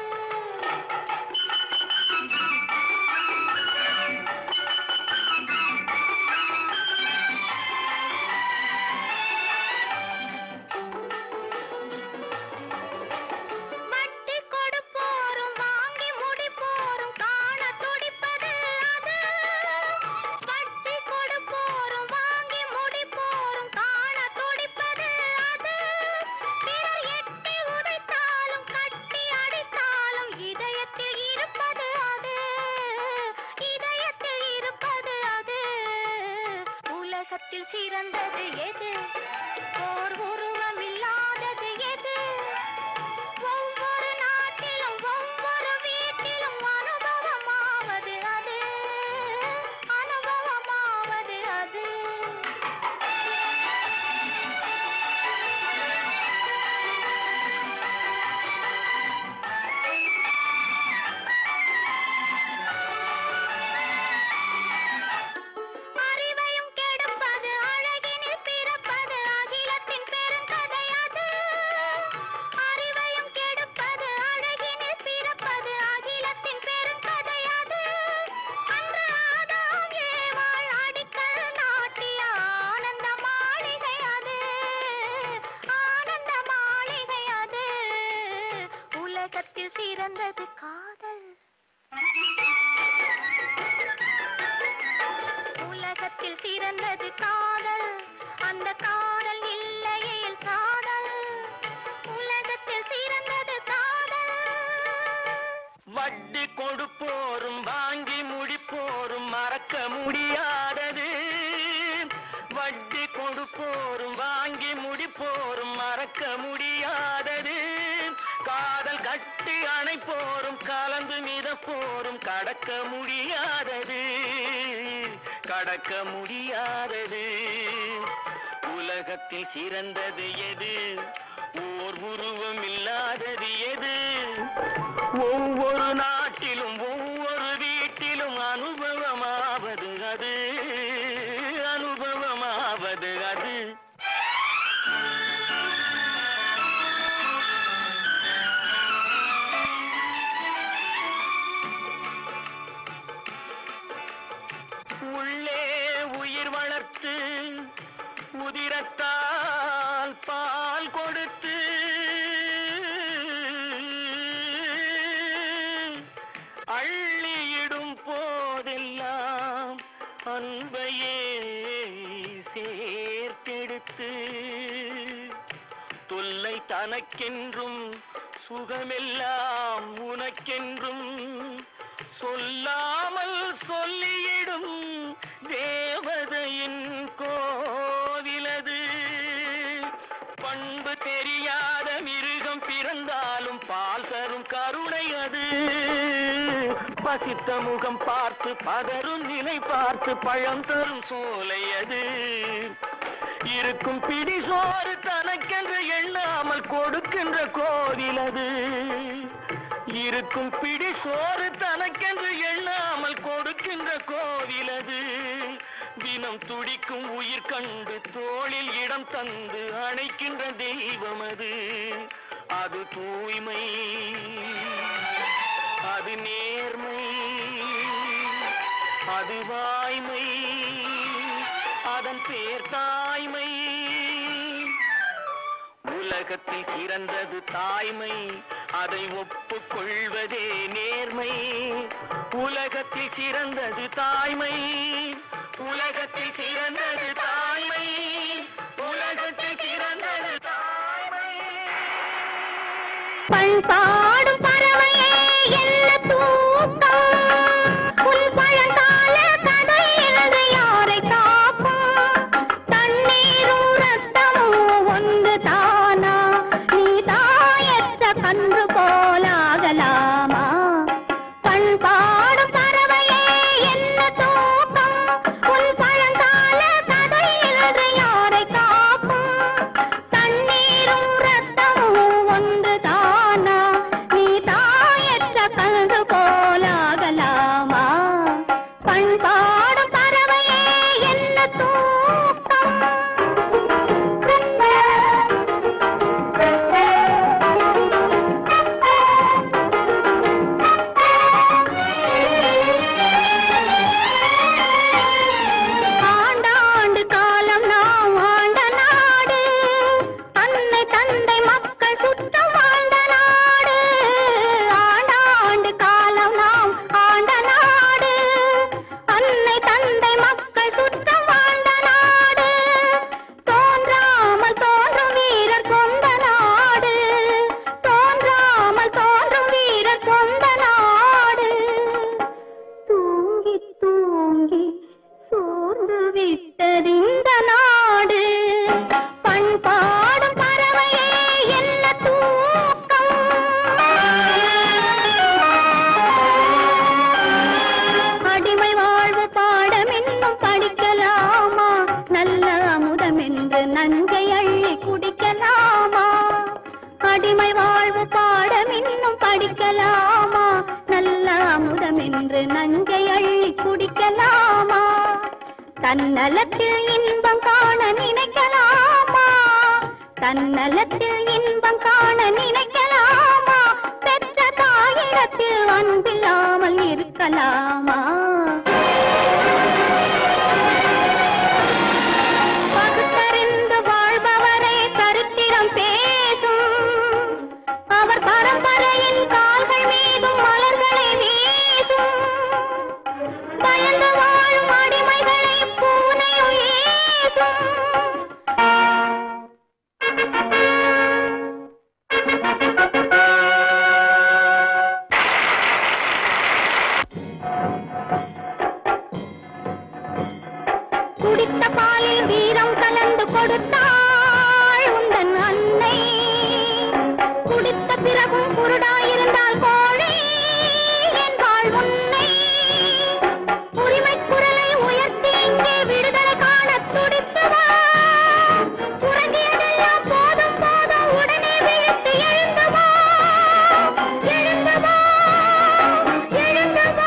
வட்டி கொடுப்போரும் வாங்கி முடிப்போரும் காண துடிப்பது அது வட்டி கொடுப்போரும் வாங்கி முடிப்போரும் காண துடிப்பது அது பிறர் எட்டி உதைத்தாலும் கட்டி அடித்தாலும் இதயத்தில் இருப்பது அது இதயத்தில் இருப்பது அது உலகத்தில் சிறந்தது எது ஓர் உருவம் இல்லாதது எது ஒவ்வொரு நாட்டிலும் ஒவ்வொரு வீட்டிலும் அனுபவமாவது அது அனுபவமாவது அது அறிவையும் கெடுப்பது அழகினில் பிறப்பது அகிலத்தின் பெருங்கதை அது அறிவையும் கெடுப்பது அழகினில் பிறப்பது அகிலத்தின் பெருங்கதை அது அன்று ஆதாம் ஏவாள் அடிக்கல் நாட்டிய ஆனந்த மாளிகை அது ஆனந்த மாளிகை அது உலகத்தில் சிறந்தது காதல் உலகத்தில் சிறந்தது காதல் அந்த காதல் இல்லையில் சாதல் உலகத்தில் சிறந்தது காதல் வட்டி கொடுப்போரும் வாங்கி முடிப்போரும் மறக்க முடியாதது வட்டி கொடுப்போரும் வாங்கி முடிப்போரும் மறக்க முடியாதது காதல் கட்டி அணைப்போரும் கலந்து மிதப்போரும் கடக்க முடியாதது கடக்க முடியாதது உலகத்தில் சிறந்தது எது ஓர் உருவம் இல்லாதது எது ஒவ்வொரு நாட்டிலும் ஒவ்வொரு வீட்டிலும் அனுபவமாவது அது அனுபவமாவது அது உள்ளே உயிர் வளர்த்து உதிரத்தால் பால் கொடுத்து அள்ளியிடும் போதெல்லாம் தனக்கென்றும் சுகமெல்லாம் உனக்கென்றும் சொல்லாமல் சொல்லியிடும் தேவதையின் கோவிலது பண்பு தெரியாத மிருகம் பிறந்தாலும் பால் தரும் கருணை அது பசித்த முகம் பார்த்து பதரும் நிலை பார்த்து பழம் தரும் சோலை அது இருக்கும் பிடி சோறு தனக்கென்று எண்ணாமல் கொடுக்கின்ற கோவில் அது இருக்கும் பிடி சோறு தனக்கென்று எண்ணாமல் கொடுக்கின்ற கோவில் அது தினம் துடிக்கும் உயிர் கண்டு தோளில் இடம் தந்து அணைக்கின்ற தெய்வம் அது அது தூய்மை அது நேர்மை அது வாய்மை அதன் பேர் தாய்மை உலகத்தில் சிறந்தது தாய்மை அதை ஒப்புக்கொள்வதே நேர்மை உலகத்தில் சிறந்தது தாய்மை உலகத்தில் சிறந்தது தாய்மை உலகத்தில் சிறந்தது தாய்மை பண்பாடும் பறவையே என்ன தூக்கம் உன் பழங்கால கதையினது யாரை காக்கும் தண்ணீரும் ரத்தமும் ஒன்று தானா நீ தாயற்ற கன்று போலாகலாமா பண்பாடும் பறவையே என்ன தூக்கம் உன் பழங்கால கதையினது யாரை காக்கும் தண்ணீரும் ரத்தமும் ஒன்று தானா நீ தாயற்ற கன்று போலாகலாமா பண்பாடும் பறவையே என்ன ஆண்டாண்டு காலம் நாம் ஆண்ட நாடு அன்னை தந்தை மக்கள் சுற்றம் வாழ்ந்த நாடு ஆண்டாண்டு காலம் நாம் ஆண்ட நாடு அன்னை தந்தை மக்கள் சுற்றம் வாழ்ந்த நாடு தோன்றாமல் தோன்றும் வீரர் சொந்த நாடு தோன்றாமல் தோன்றும் வீரர் சொந்த நாடு தூங்கி தூங்கி சோர்ந்து விட்டதிந்த நாடு பண்பாடும் பறவையே என்ன தூக்கம் அடிமை வாழ்வு பாடம் இன்னும் படிக்கலாமா நல்ல அமுதம் என்று நஞ்சை அள்ளி குடிக்கலாமா அடிமை வாழ்வு பாடம் இன்னும் படிக்கலாமா நல்ல அமுதம் என்று நஞ்சை அள்ளி குடிக்கலாமா தன்னலத்தில் இன்பம் காண நினைக்கலாமா தன்னலத்தில் இன்பம் காண நினைக்கலாமா பெற்ற தாயிடத்தில் அன்பில்லாமல் இருக்கலாமா பகுத்தறிந்து வாழ்பவரே சரித்திரம் பேசும் அவர் பரம்பரையின் கால்கள் மீதும் மலர்களை வீசும் பயந்து வாழும் அடிமைகளை பூனையும் குடித்த பாலில் வீரம் கலந்து கொடுத்தாள் உந்தன் அன்னை குடித்த பிறகும் குருடாயிருந்தால் கோழை என்பாள் உன்னை உரிமை குரலை உயர்த்தி இங்கே விடுதலை காண துடித்தவா உறங்கியதெல்லாம் போதும் போதும் உடனே விழித்து எழுந்து வா எழுந்து வா எழுந்து வா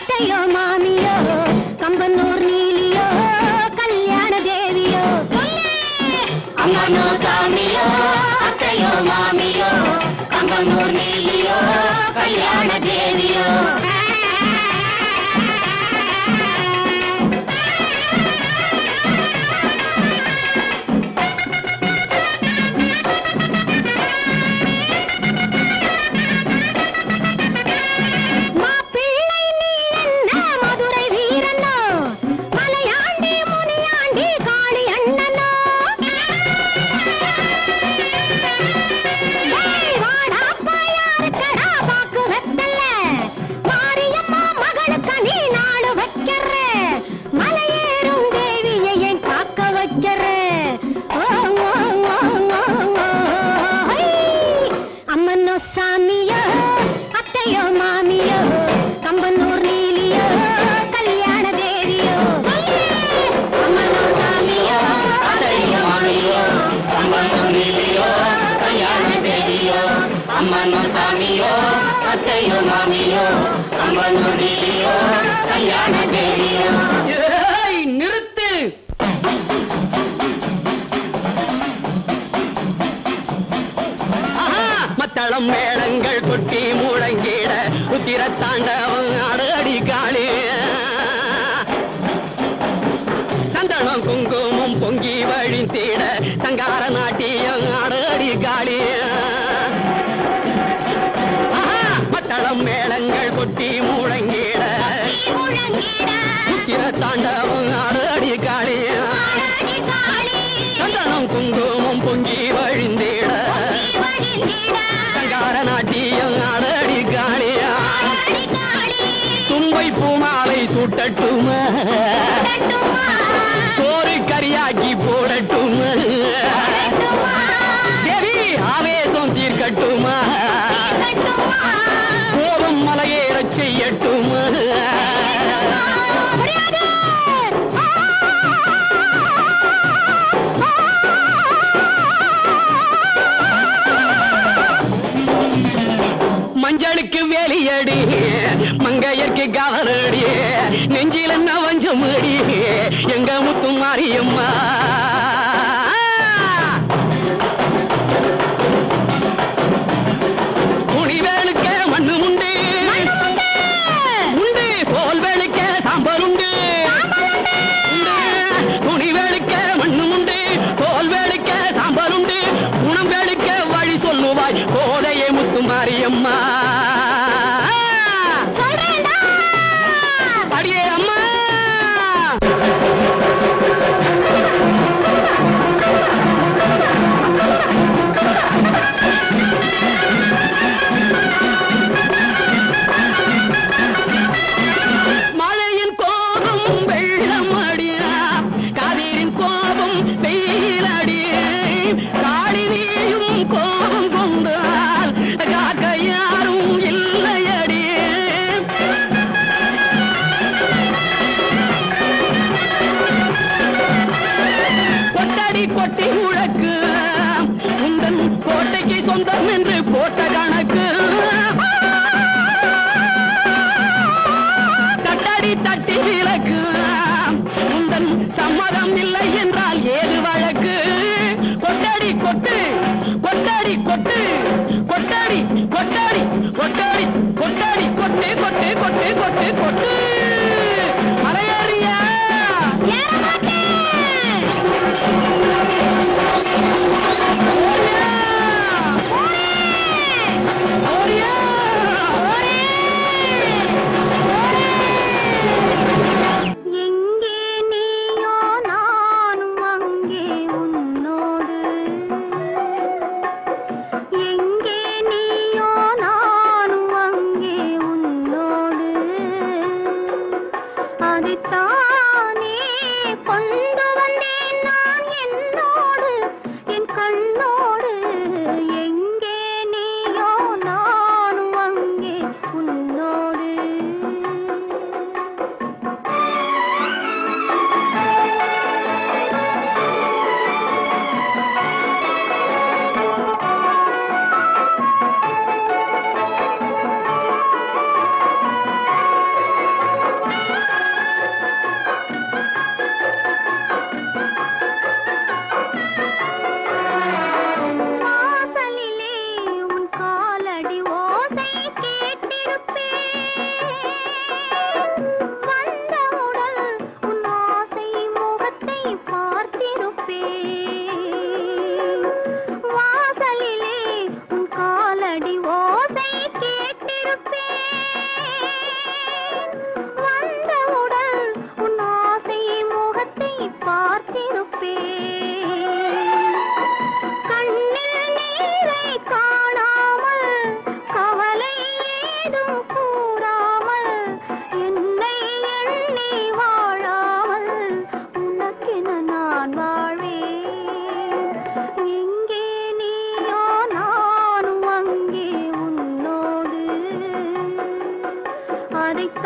அத்தையோ மாமியோ கம்பனூர் நீலியோ கல்யாண தேவியோ அம்மனோ சாமியோ அத்தையோ மாமியோ கம்பனூர் நீலியோ கல்யாண தேவியோ மாப்பிள்ளை நீ என்ன மதுரை வீரனோ மலையாண்டி முனியாண்டி காளி அண்ணனோ ஏய், வாடாப்பா யாருக்கடா பாக்கு வெத்தல மாரியம்மா மகளுக்கு நீ நாடு வைக்கிற மலையேறும் தேவியை ஏன் காக்க வைக்கிற ஓ, ஓ, ஓ, ஓ, ஓ, ஹை. அம்மனோ சாமியோ அத்தையோ மாமியோ கம்பனூர் நீலியோ கல்யாண தேவியோ அம்மனோ சாமியோ அத்தையோ மாமியோ கம்பனூர் நீலியோ கல்யாண தேவியோ அம்மனோ சாமியோ அத்தையோ மாமியோ கம்பனூர் நீலியோ கல்யாண தேவியோ ஏய், நிறுத்து ஆஹா, மத்தளம் மேளங்கள் கொட்டி முழங்கிட உத்திர தாண்டவன் அடடி காளி சந்தனம் குங்குமம் பொங்கி வழிந்திட சங்கார நாட்டியம் அடடி காளி ஆஹா, மத்தளம் மேளங்கள் கொட்டி முழங்கிட முழங்கிட உத்திர தாண்டவன் அடடி காளி ஆடி காளி சந்தனம் குங்குமம் பொங்கி வழிந்திட வழிந்திட சங்கார நாட்டியம் அடடி காளியா ஆடி காளி தும்பை பூமாலை சூட்டட்டுமா தட்டுமா சோறு கரியாக்கி போடட்டுமா தட்டுமா தேவி ஆவேசம் தீர்க்கட்டுமா தட்டுமா கோபம் மலையேறச் செய்யட்டுமா முடியாது மஞ்சளுக்கு வேலியடி மங்கையர்க்கு கவலடி நெஞ்சில் என்ன வஞ்சமடி எங்க முத்து மாரியம்மா துணி வேலுக்க மண்ணு உண்டு உண்டு தோல் வேலுக்க சாம்பார் உண்டு உண்டு. துணி வேலுக்க மண்ணு உண்டு தோல் வேலுக்க சாம்பார் உண்டு குணம் வேலுக்க வழி சொல்லுவாய் கோதையே முத்து மாரியம்மா சொல்றேன்டா அடியே அம்மா மழையின் கோபம் வெள்ளம் அடியா கதிரின் கோபம் வெயில் அடியே காளினியும் கோபம் கொண்டால் காக்க யாரும் இல்லையடியே கொட்டடி கொட்டி உழக்கு உந்தன் கோட்டைக்கு சொந்தம் என்று போட்ட கணக்கு தட்டடி தட்டி விலக்கு உந்தன் சம்மதம் இல்லை என்றால் ஏது வழக்கு கொட்டடி கொட்டு கொட்டடி கொட்டு கொட்டடி கொட்டடி கொட்டடி கொட்டடி கொட்டு கொட்டு கொட்டு கொட்டு கொட்டு மலையேறியா ஏற மாட்டேன் ஓடியா எங்கே நீயோ நானும் அங்கே உன்னோடு எங்கே நீயோ நானும் அங்கே உன்னோடு அதைத்தானே கொண்டு வந்தேன் நான் என்னோடு என் கண்ணோடு எங்கே நீயோ நானும் அங்கே உன்னோடு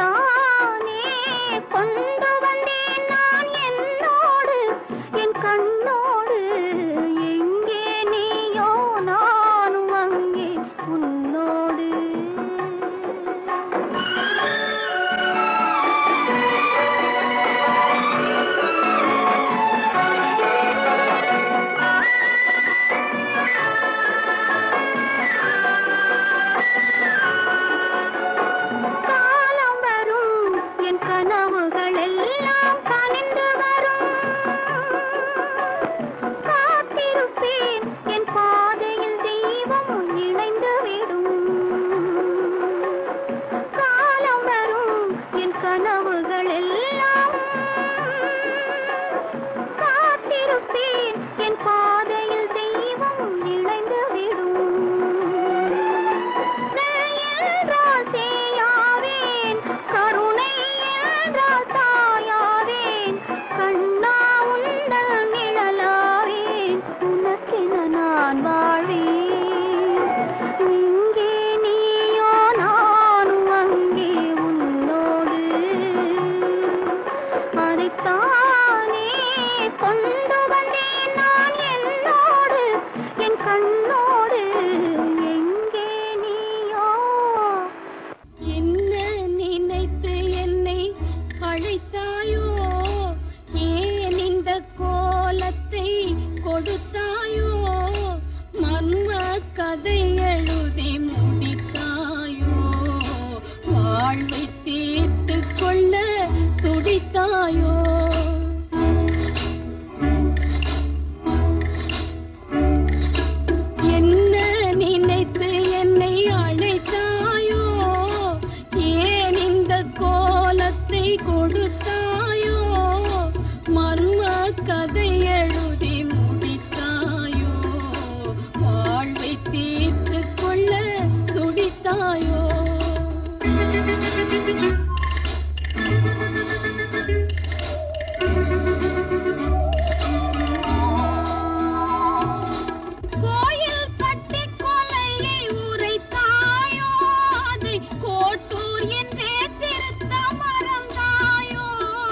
அதைத்தானே கொண்டு வந்தேன் நான் என்னோடு என் கண்ணோடு எங்கே நீயோ நானும் அங்கே உன்னோடு காலம் வரும் என் கனவுகள் எல்லாம் கனிந்து வரும் காத்திருப்பேன் என் பாதையில் தெய்வம் இணைந்து விடும் காலம் வரும் என் கனவுகள் எல்லாம் காத்திருப்பேன் என் பாதையில் தெய்வம் இணைந்து விடும் என்றால் சேயாவேன் கருணை என்றால் தாயாவேன் கண்ணா உந்தல் நிழலாவேன் உனக்கென நான் வாழ்வேன் இங்கே நீயோ நானும் அங்கே உன்னோடு அதைத்தானே கொண்டு வந்தேன் நான் என்னோடு என் கண்ணோடு எங்கே நீயோ என்ன நினைத்து என்னை அழைத்தாயோ ஏன் இந்த கோலத்தை கொடுத்தாயோ மர்ம கதை எழுதி முடித்தாயோ வாழ்வை தீர்த்து கொள்ள துடித்தாயோ என்ன நினைத்து என்னை அழைத்தாயோ ஏன் இந்த கோலத்தை கொடுத்தாயோ மர்ம கதை எழுதி முடித்தாயோ வாழ்வை தீர்த்து கொள்ள துடித்தாயோ கோயில் கட்டி கொலையை உரைத்தாயோ அதை கோட்டூர் என்றே திருத்த மறந்தாயோ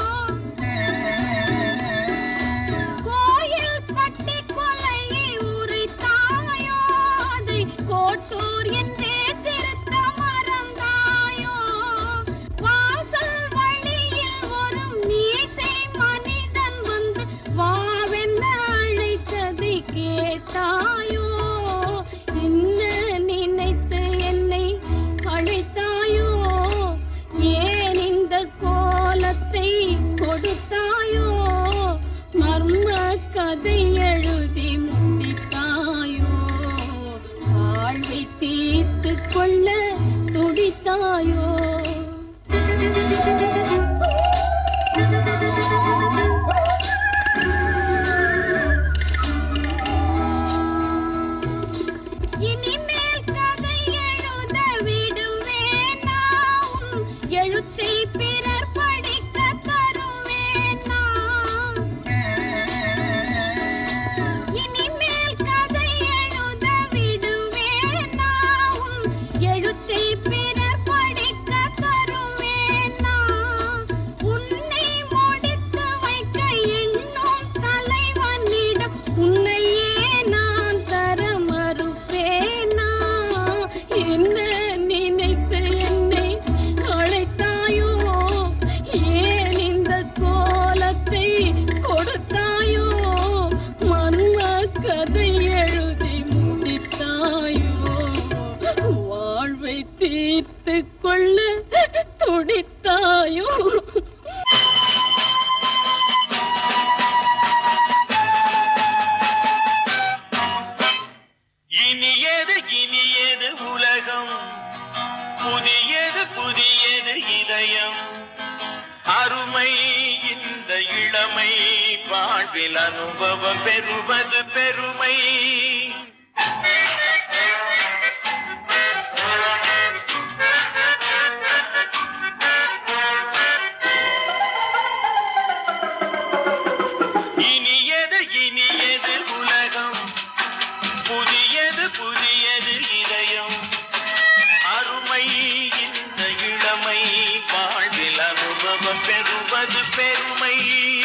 கோயில் கட்டி கொலையை உரைத்தாயோ அதை கோட்டூர் என்றே திருத்த மறந்தாயோ வாசல் வழியில் ஒரு மீசை மனிதன் வந்து வாவென்ன அழைத்ததை கேட்டாயோ என்ன நினைத்து என்னை அழைத்தாயோ ஏன் இந்த கோலத்தை கொடுத்தாயோ மர்ம கதை எழுதி முடித்தாயோ வாழ்வை தீர்த்து கொள்ள துடித்தாயோ இனிமேல் கதை எழுத விடுவேனா உன் எழுத்தை பிறர் படிக்க தருவேனா இனிமேல் கதை எழுத விடுவேனா உன் எழுத்தை பிறர் படிக்க தருவேனா உன்னை முடித்து வைக்க எண்ணும் தலைவனிடம் உன்னையே நான் தர மறுப்பேனா என்ன நினைத்து என்னை அழைத்தாயோ ஏன் இந்த கோலத்தை கொடுத்தாயோ மர்ம கதை எழுதி முடித்தாயோ வாழ்வை தீர்த்து கொள்ள துடித்தாயோ இனியது இனியது உலகம் புதியது புதியது இதயம் அருமை இந்த இளமை வாழ்வில் அனுபவம் பெறுவது பெருமை இனியது இனியது உலகம் புதியது புதியது இதயம் அருமை இந்த இளமை வாழ் பெறுவது பெருமை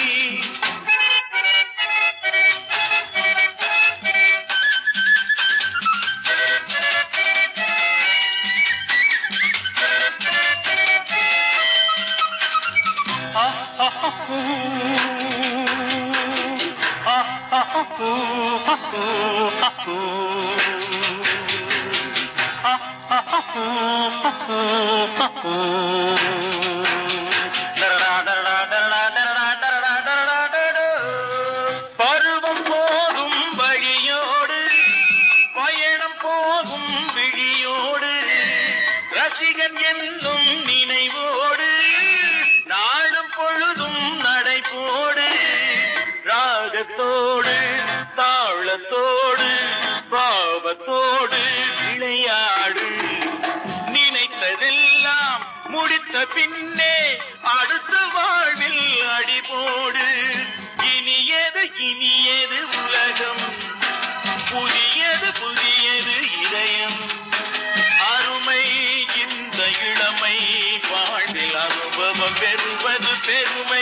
பருவம் போகும் வழியோடு பயணம் போகும் விழியோடு ரசிகன் என்னும் நினைவோடு நாளும் பொழுதும் நடைபோடு ராகத்தோடு தாளத்தோடு பாவத்தோடு விளையாடு நினைத்ததெல்லாம் முடித்த பின்னே அடுத்த வாழ்வில் அடிபோடு இனியது இனியது உலகம் புதியது புதியது இதயம் அருமை இந்த இளமை வாழ்வில் அனுபவம் பெறுவது பெருமை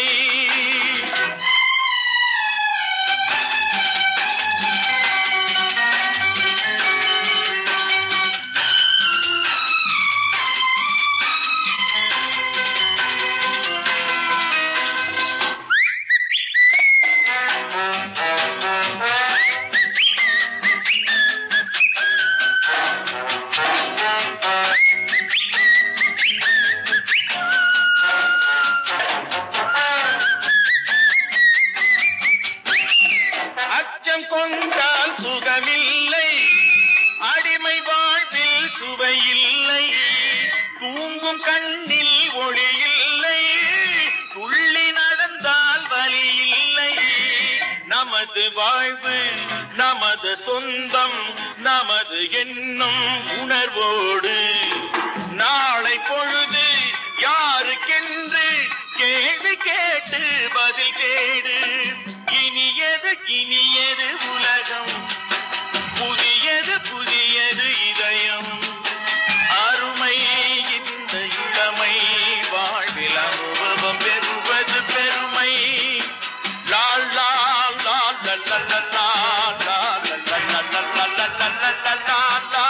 அச்சம் கொண்டால் சுகமில்லை அடிமை வாழ்வில் சுவையில்லை தூங்கும் கண்ணில் ஒளி இல்லை துள்ளி நடந்தால் வலி இல்லை நமது வாழ்வு நமது சொந்தம் நமது என்னும் உணர்வோடு நாளை பொழுது யாருக்கென்று கேள்வி கேட்டு பதில் தேடு இனியது இனியது உலகம் புதியது புதியது இதயம் அருமை இந்த இளமை வாழ்வில் அனுபவம் பெறுவது பெருமை லால் லால் லால் லல் லல் லால் லால் லல் லல் லல் லல் லல் லல் லல் லல் லால் லா.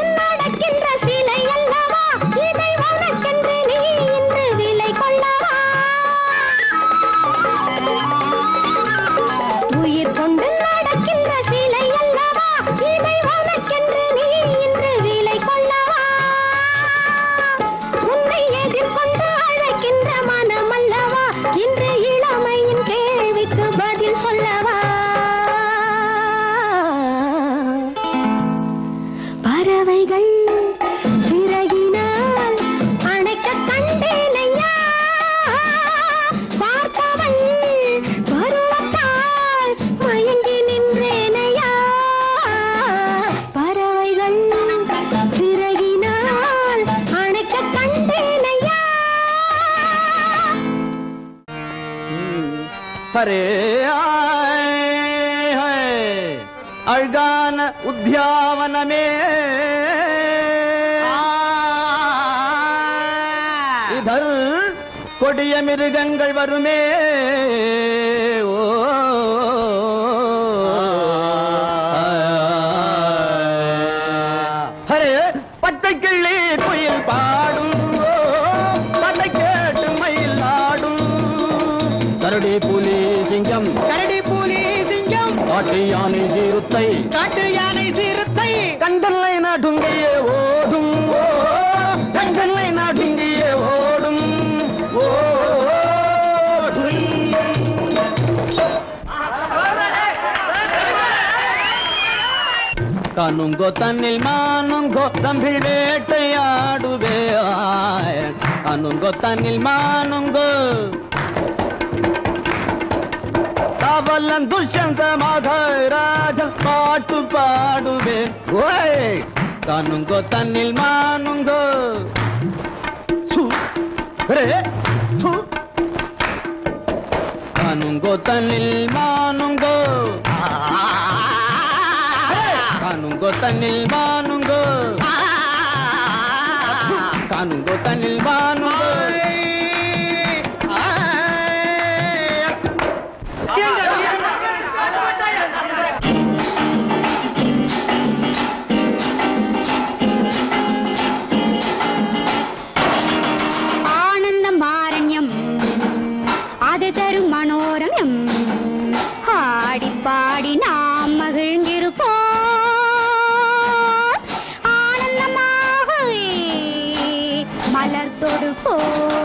கொண்டு நடக்கின்ற சிலை அல்லவா இதை உனக்கென்று நீ இன்று விலை கொள்ளவா உயிர் கொண்டு நடக்கின்ற சிலை அல்லவா இதை உனக்கென்று நீ இன்று விலை கொள்ளவா உன்னை எதிர்கொண்டு அழைக்கின்ற மனம் அல்லவா இன்று இளமையின் கேள்விக்கு பதில் சொல்லவா பறவைகள் சிறகினால் அணைக்க கண்டேனையா பார்த்தவள் பருவத்தால் மயங்கி நின்றேனையா பறவைகள் சிறகினால் அணைக்க கண்டேனையா ஹரே ஆய் ஹாய். அழகான உத்தியாவனமே இதழ் கொடிய மிருகங்கள் வருமே ஓ ஹரே பச்சை கிள்ளி குயில் பாடும் ஓ, பட்டை கேட்டு மயில் ஆடும் கரடி புலி சிங்கம் கரடி புலி சிங்கம் காட்டு யானை சீருத்தை காட்டு யானை சீருத்தை கண்டல்லை நடுங்கியே ஓடும் ஓ, கண்டல்லை நடுங்கியே ஓடும் ஓடும் காணுங்கோ தன்னில் மானுங்கோ தம்பில் வேட்டையாடுவே ஆய். காணுங்கோ தன்னில் மானுங்கோ காவலன் துஷ்யந்த மகராஜ பாட்டு பாடுவே ஓய் காணுங்கோ தன்னில் மானுங்கோ சு ரே சு காணுங்கோ தன்னில் மானுங்கோ காணுங்கோ தன்னில் மானுங்கோ காணுங்கோ தன்னில் மானுங்கோ ஆனந்தம் மாரண்யம் அது தரும் மனோரம்யம் ஆடி பாடி நாம் மகிழ்ந்திருப்போம் ஆனந்தமாகவே மலர் தொடுப்போம்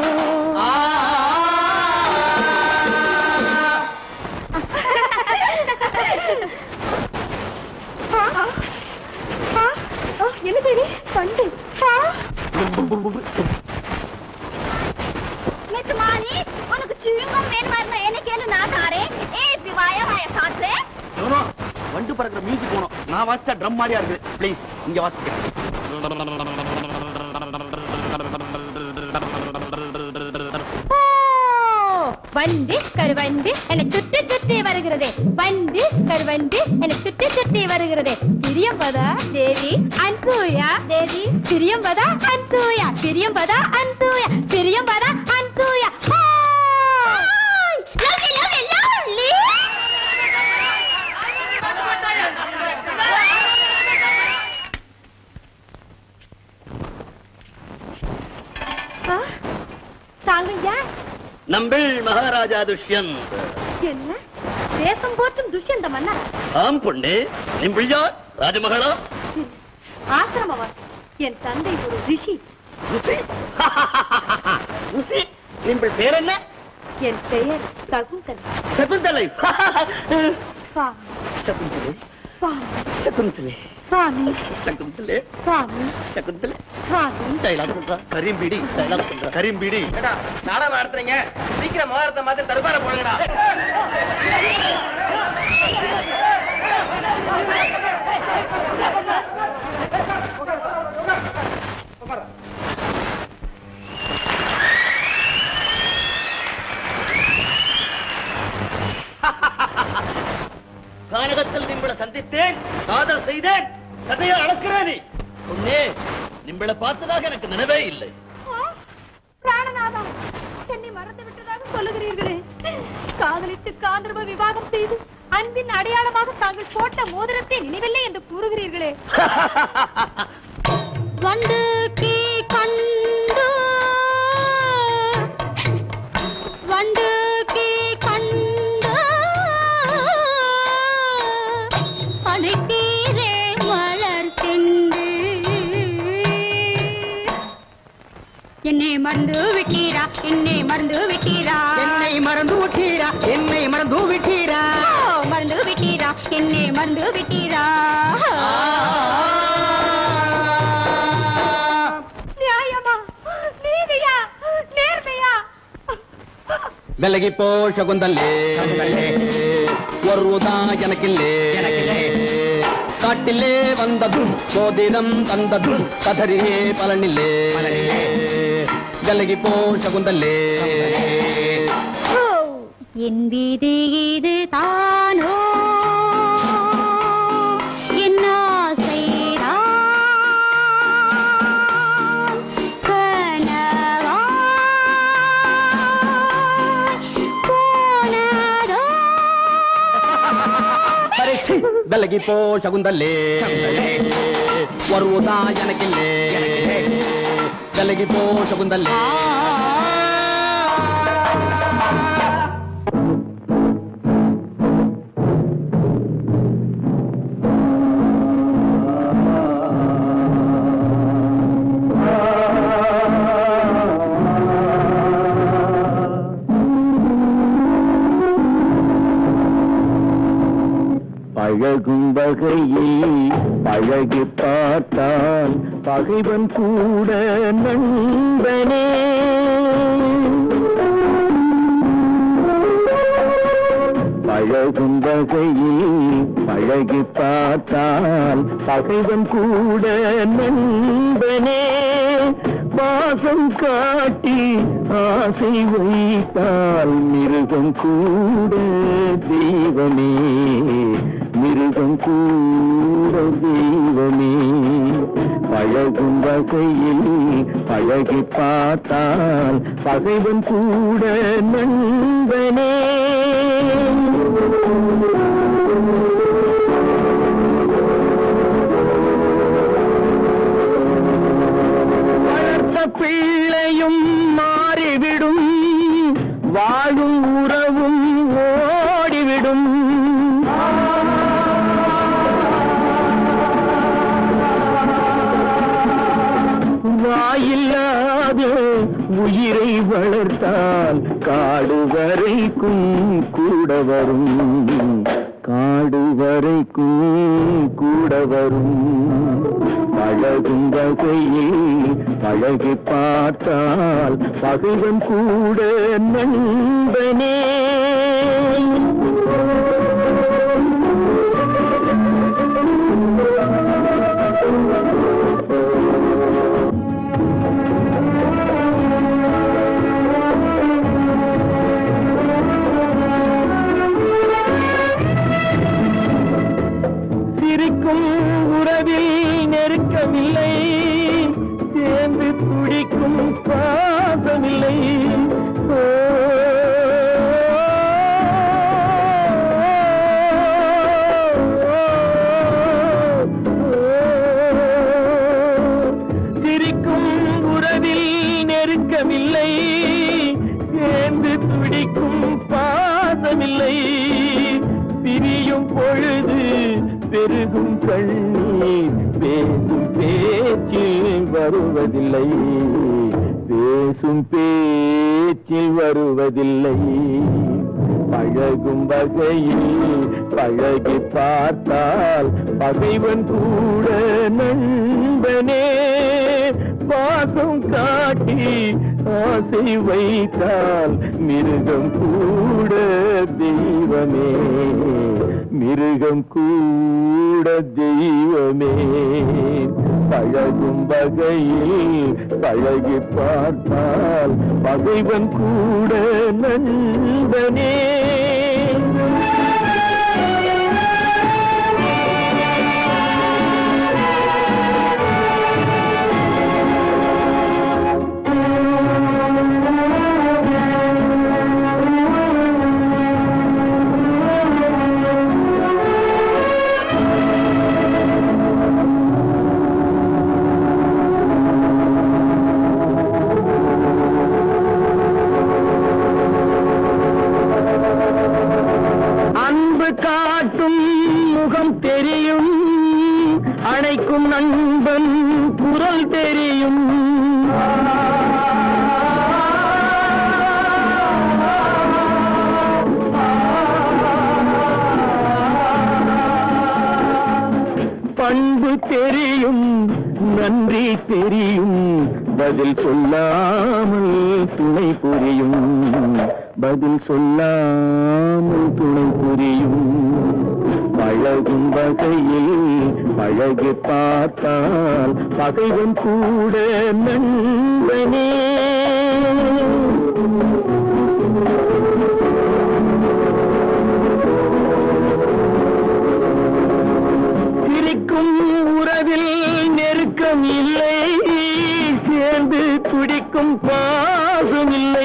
என்ன தேடி பண்டு நிஜமானி உனக்கு சுவிங்கம் வேணுமா இருந்தா என்ன கேளு நான் தாரேன் ஏ இப்படி வாய வாய சாத்து வண்டு பறக்கிற மியூசிக் போனோம் நான் வாசிச்சா ட்ரம் மாதிரியா இருக்கு ப்ளீஸ் இங்க வாசிக்கிறேன் ஓ, வந்து கருவந்து என்னை சுற்றி சுற்றி வருகிறது வந்து கருவந்து என்னை சுற்றி சுற்றி வருகிறது Priyambada Devi Anasuya Devi Priyambada Anasuya Priyambada Anasuya Priyambada Anasuya lovely lovely lovely தாங்கள் யார் நம்பிள் மகாராஜா துஷ்யந்த் என்ன தேசம் போற்றும் துஷ்யந்த மன்னர் ஆம் பொண்ணு நிம்பிள் யார் ராஜமகளா ஆசிரமவர் என் தந்தை ஒரு ரிஷி ருசி ருசி நிம்பிள் பேர் என்ன என் பெயர் சகுந்தலை சகுந்தலை சுவாமி சகுந்தலை சுவாமி சகுந்தலை சுவாமி சகுந்தலை சுவாமி சகுந்தலை சுவாமி டைலாக் சொல்றா கரிம்பிடி டைலாக் சொல்றா கரிம்பிடி நாடகம் நடத்துறீங்க சீக்கிரம் மோதிரத்தை மாத்தி தருபார போடுங்கடா கானகத்தில் நிம்பிள சந்தித்தேன் காதல் செய்தேன் கதையை அளக்கிறேனே பொண்ணே நிம்பிள பார்த்ததாக எனக்கு நினைவே இல்லை பிராணநாதா என்னை மறந்து விட்டதாக சொல்லுகிறீர்களே காதலித்து காந்தர்வ விவாகம் செய்து அன்பின் அடையாளமாக தாங்கள் போட்ட மோதிரத்தை நினைவில்லை என்று கூறுகிறீர்களே வண்டுக்கு கண்டு வண்டுக்கு கண்டு அழைத்தீரே மலர் சென்று என்னை மறந்து விட்டீரா என்னை மறந்து விட்டீரா என்னை மறந்து விட்டீரா என்னை மறந்து விட்டீரா ஓ, மறந்து விட்டீரா என்னை மறந்து விட்டீரா நியாயமா நீதியா நேர்மையா விலகி போ சகுந்தல்லே ஒருதான் எனக்கில்லே காட்டிலே வந்ததும் சோதிடம் தந்ததும் கதறியே பலனில்லே விலகி போ சகுந்தல்லே ஓ, என் வீதி இது தானோ என் ஆசைதான் கனவாய் போனதோ பரீட்சை விலகி போ சகுந்தல்லே வருவதா எனக்கில்லே விலகி போ சகுந்தல்லே பழகும் வகையில் பழகி பார்த்தால் பகைவன் கூட நண்பனே பழகும் வகையில் பழகி பார்த்தால் பகைவன் கூட நண்பனே பாசம் காட்டி ஆசை வைத்தால் மிருகம் கூட தெய்வமே மிருகம் கூட தெய்வமே பழகும் வகையில் பழகி பார்த்தால் பகைவன் கூட நண்பனே வளர்த்த பிள்ளையும் மாறிவிடும் வாழும் உறவும் ஓடிவிடும் வாயில்லாத உயிரை வளர்த்தால் காடு வரைக்கும் கூட வரும் காடு வரைக்கும் கூட வரும் பழகும் வகையில் பழகி பார்த்தால் பகைவன் கூட நண்பனே சிரிக்கும் உறவில் நெருக்கமில்லை சேர்ந்து துடிக்கும் பாசமில்லை ஓ, சிரிக்கும் உறவில் நெருக்கமில்லை சேர்ந்து துடிக்கும் பாசமில்லை பிரியும் பொழுது பெருகும் கண்ணீர் பேசும் பேச்சில் வருவதில்லை பேசும் பேச்சில் வருவதில்லை பழகும் வகையில் பழகி பார்த்தால் பகைவன் கூட நண்பனே பாசம் காட்டி ஆசை வைத்தால் மிருகம் கூட தெய்வமே மிருகம் கூட தெய்வமே பழகும் வகையில் பழகி பார்த்தால் பகைவன் கூட நண்பனே தெரியும் பண்பு தெரியும் நன்றி தெரியும் பதில் சொல்லாமல் துணை புரியும் பதில் சொல்லாமல் துணை புரியும் பழகும் வகையில் பழகி பார்த்தால் பகைவன் கூட நண்பனே சிரிக்கும் உறவில் நெருக்கம் இல்லை சேர்ந்து துடிக்கும் பாசம் இல்லை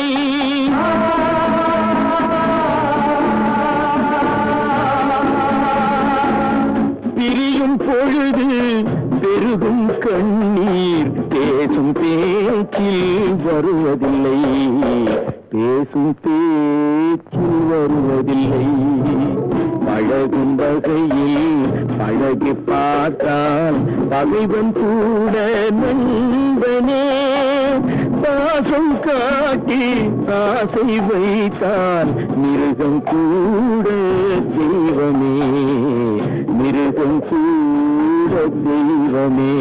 பிரியும் பொழுது பெருகும் கண்ணீர் பேசும் பேச்சில் வருவதில்லை பேசும் பேச்சில் வருவதில்லை பழகும் வகையில் பழகி பார்த்தால் பகைவன் கூட நண்பனே பாசம் காட்டி ஆசை வைத்தால் மிருகம் கூட தெய்வமே மிருகம் கூட தெய்வமே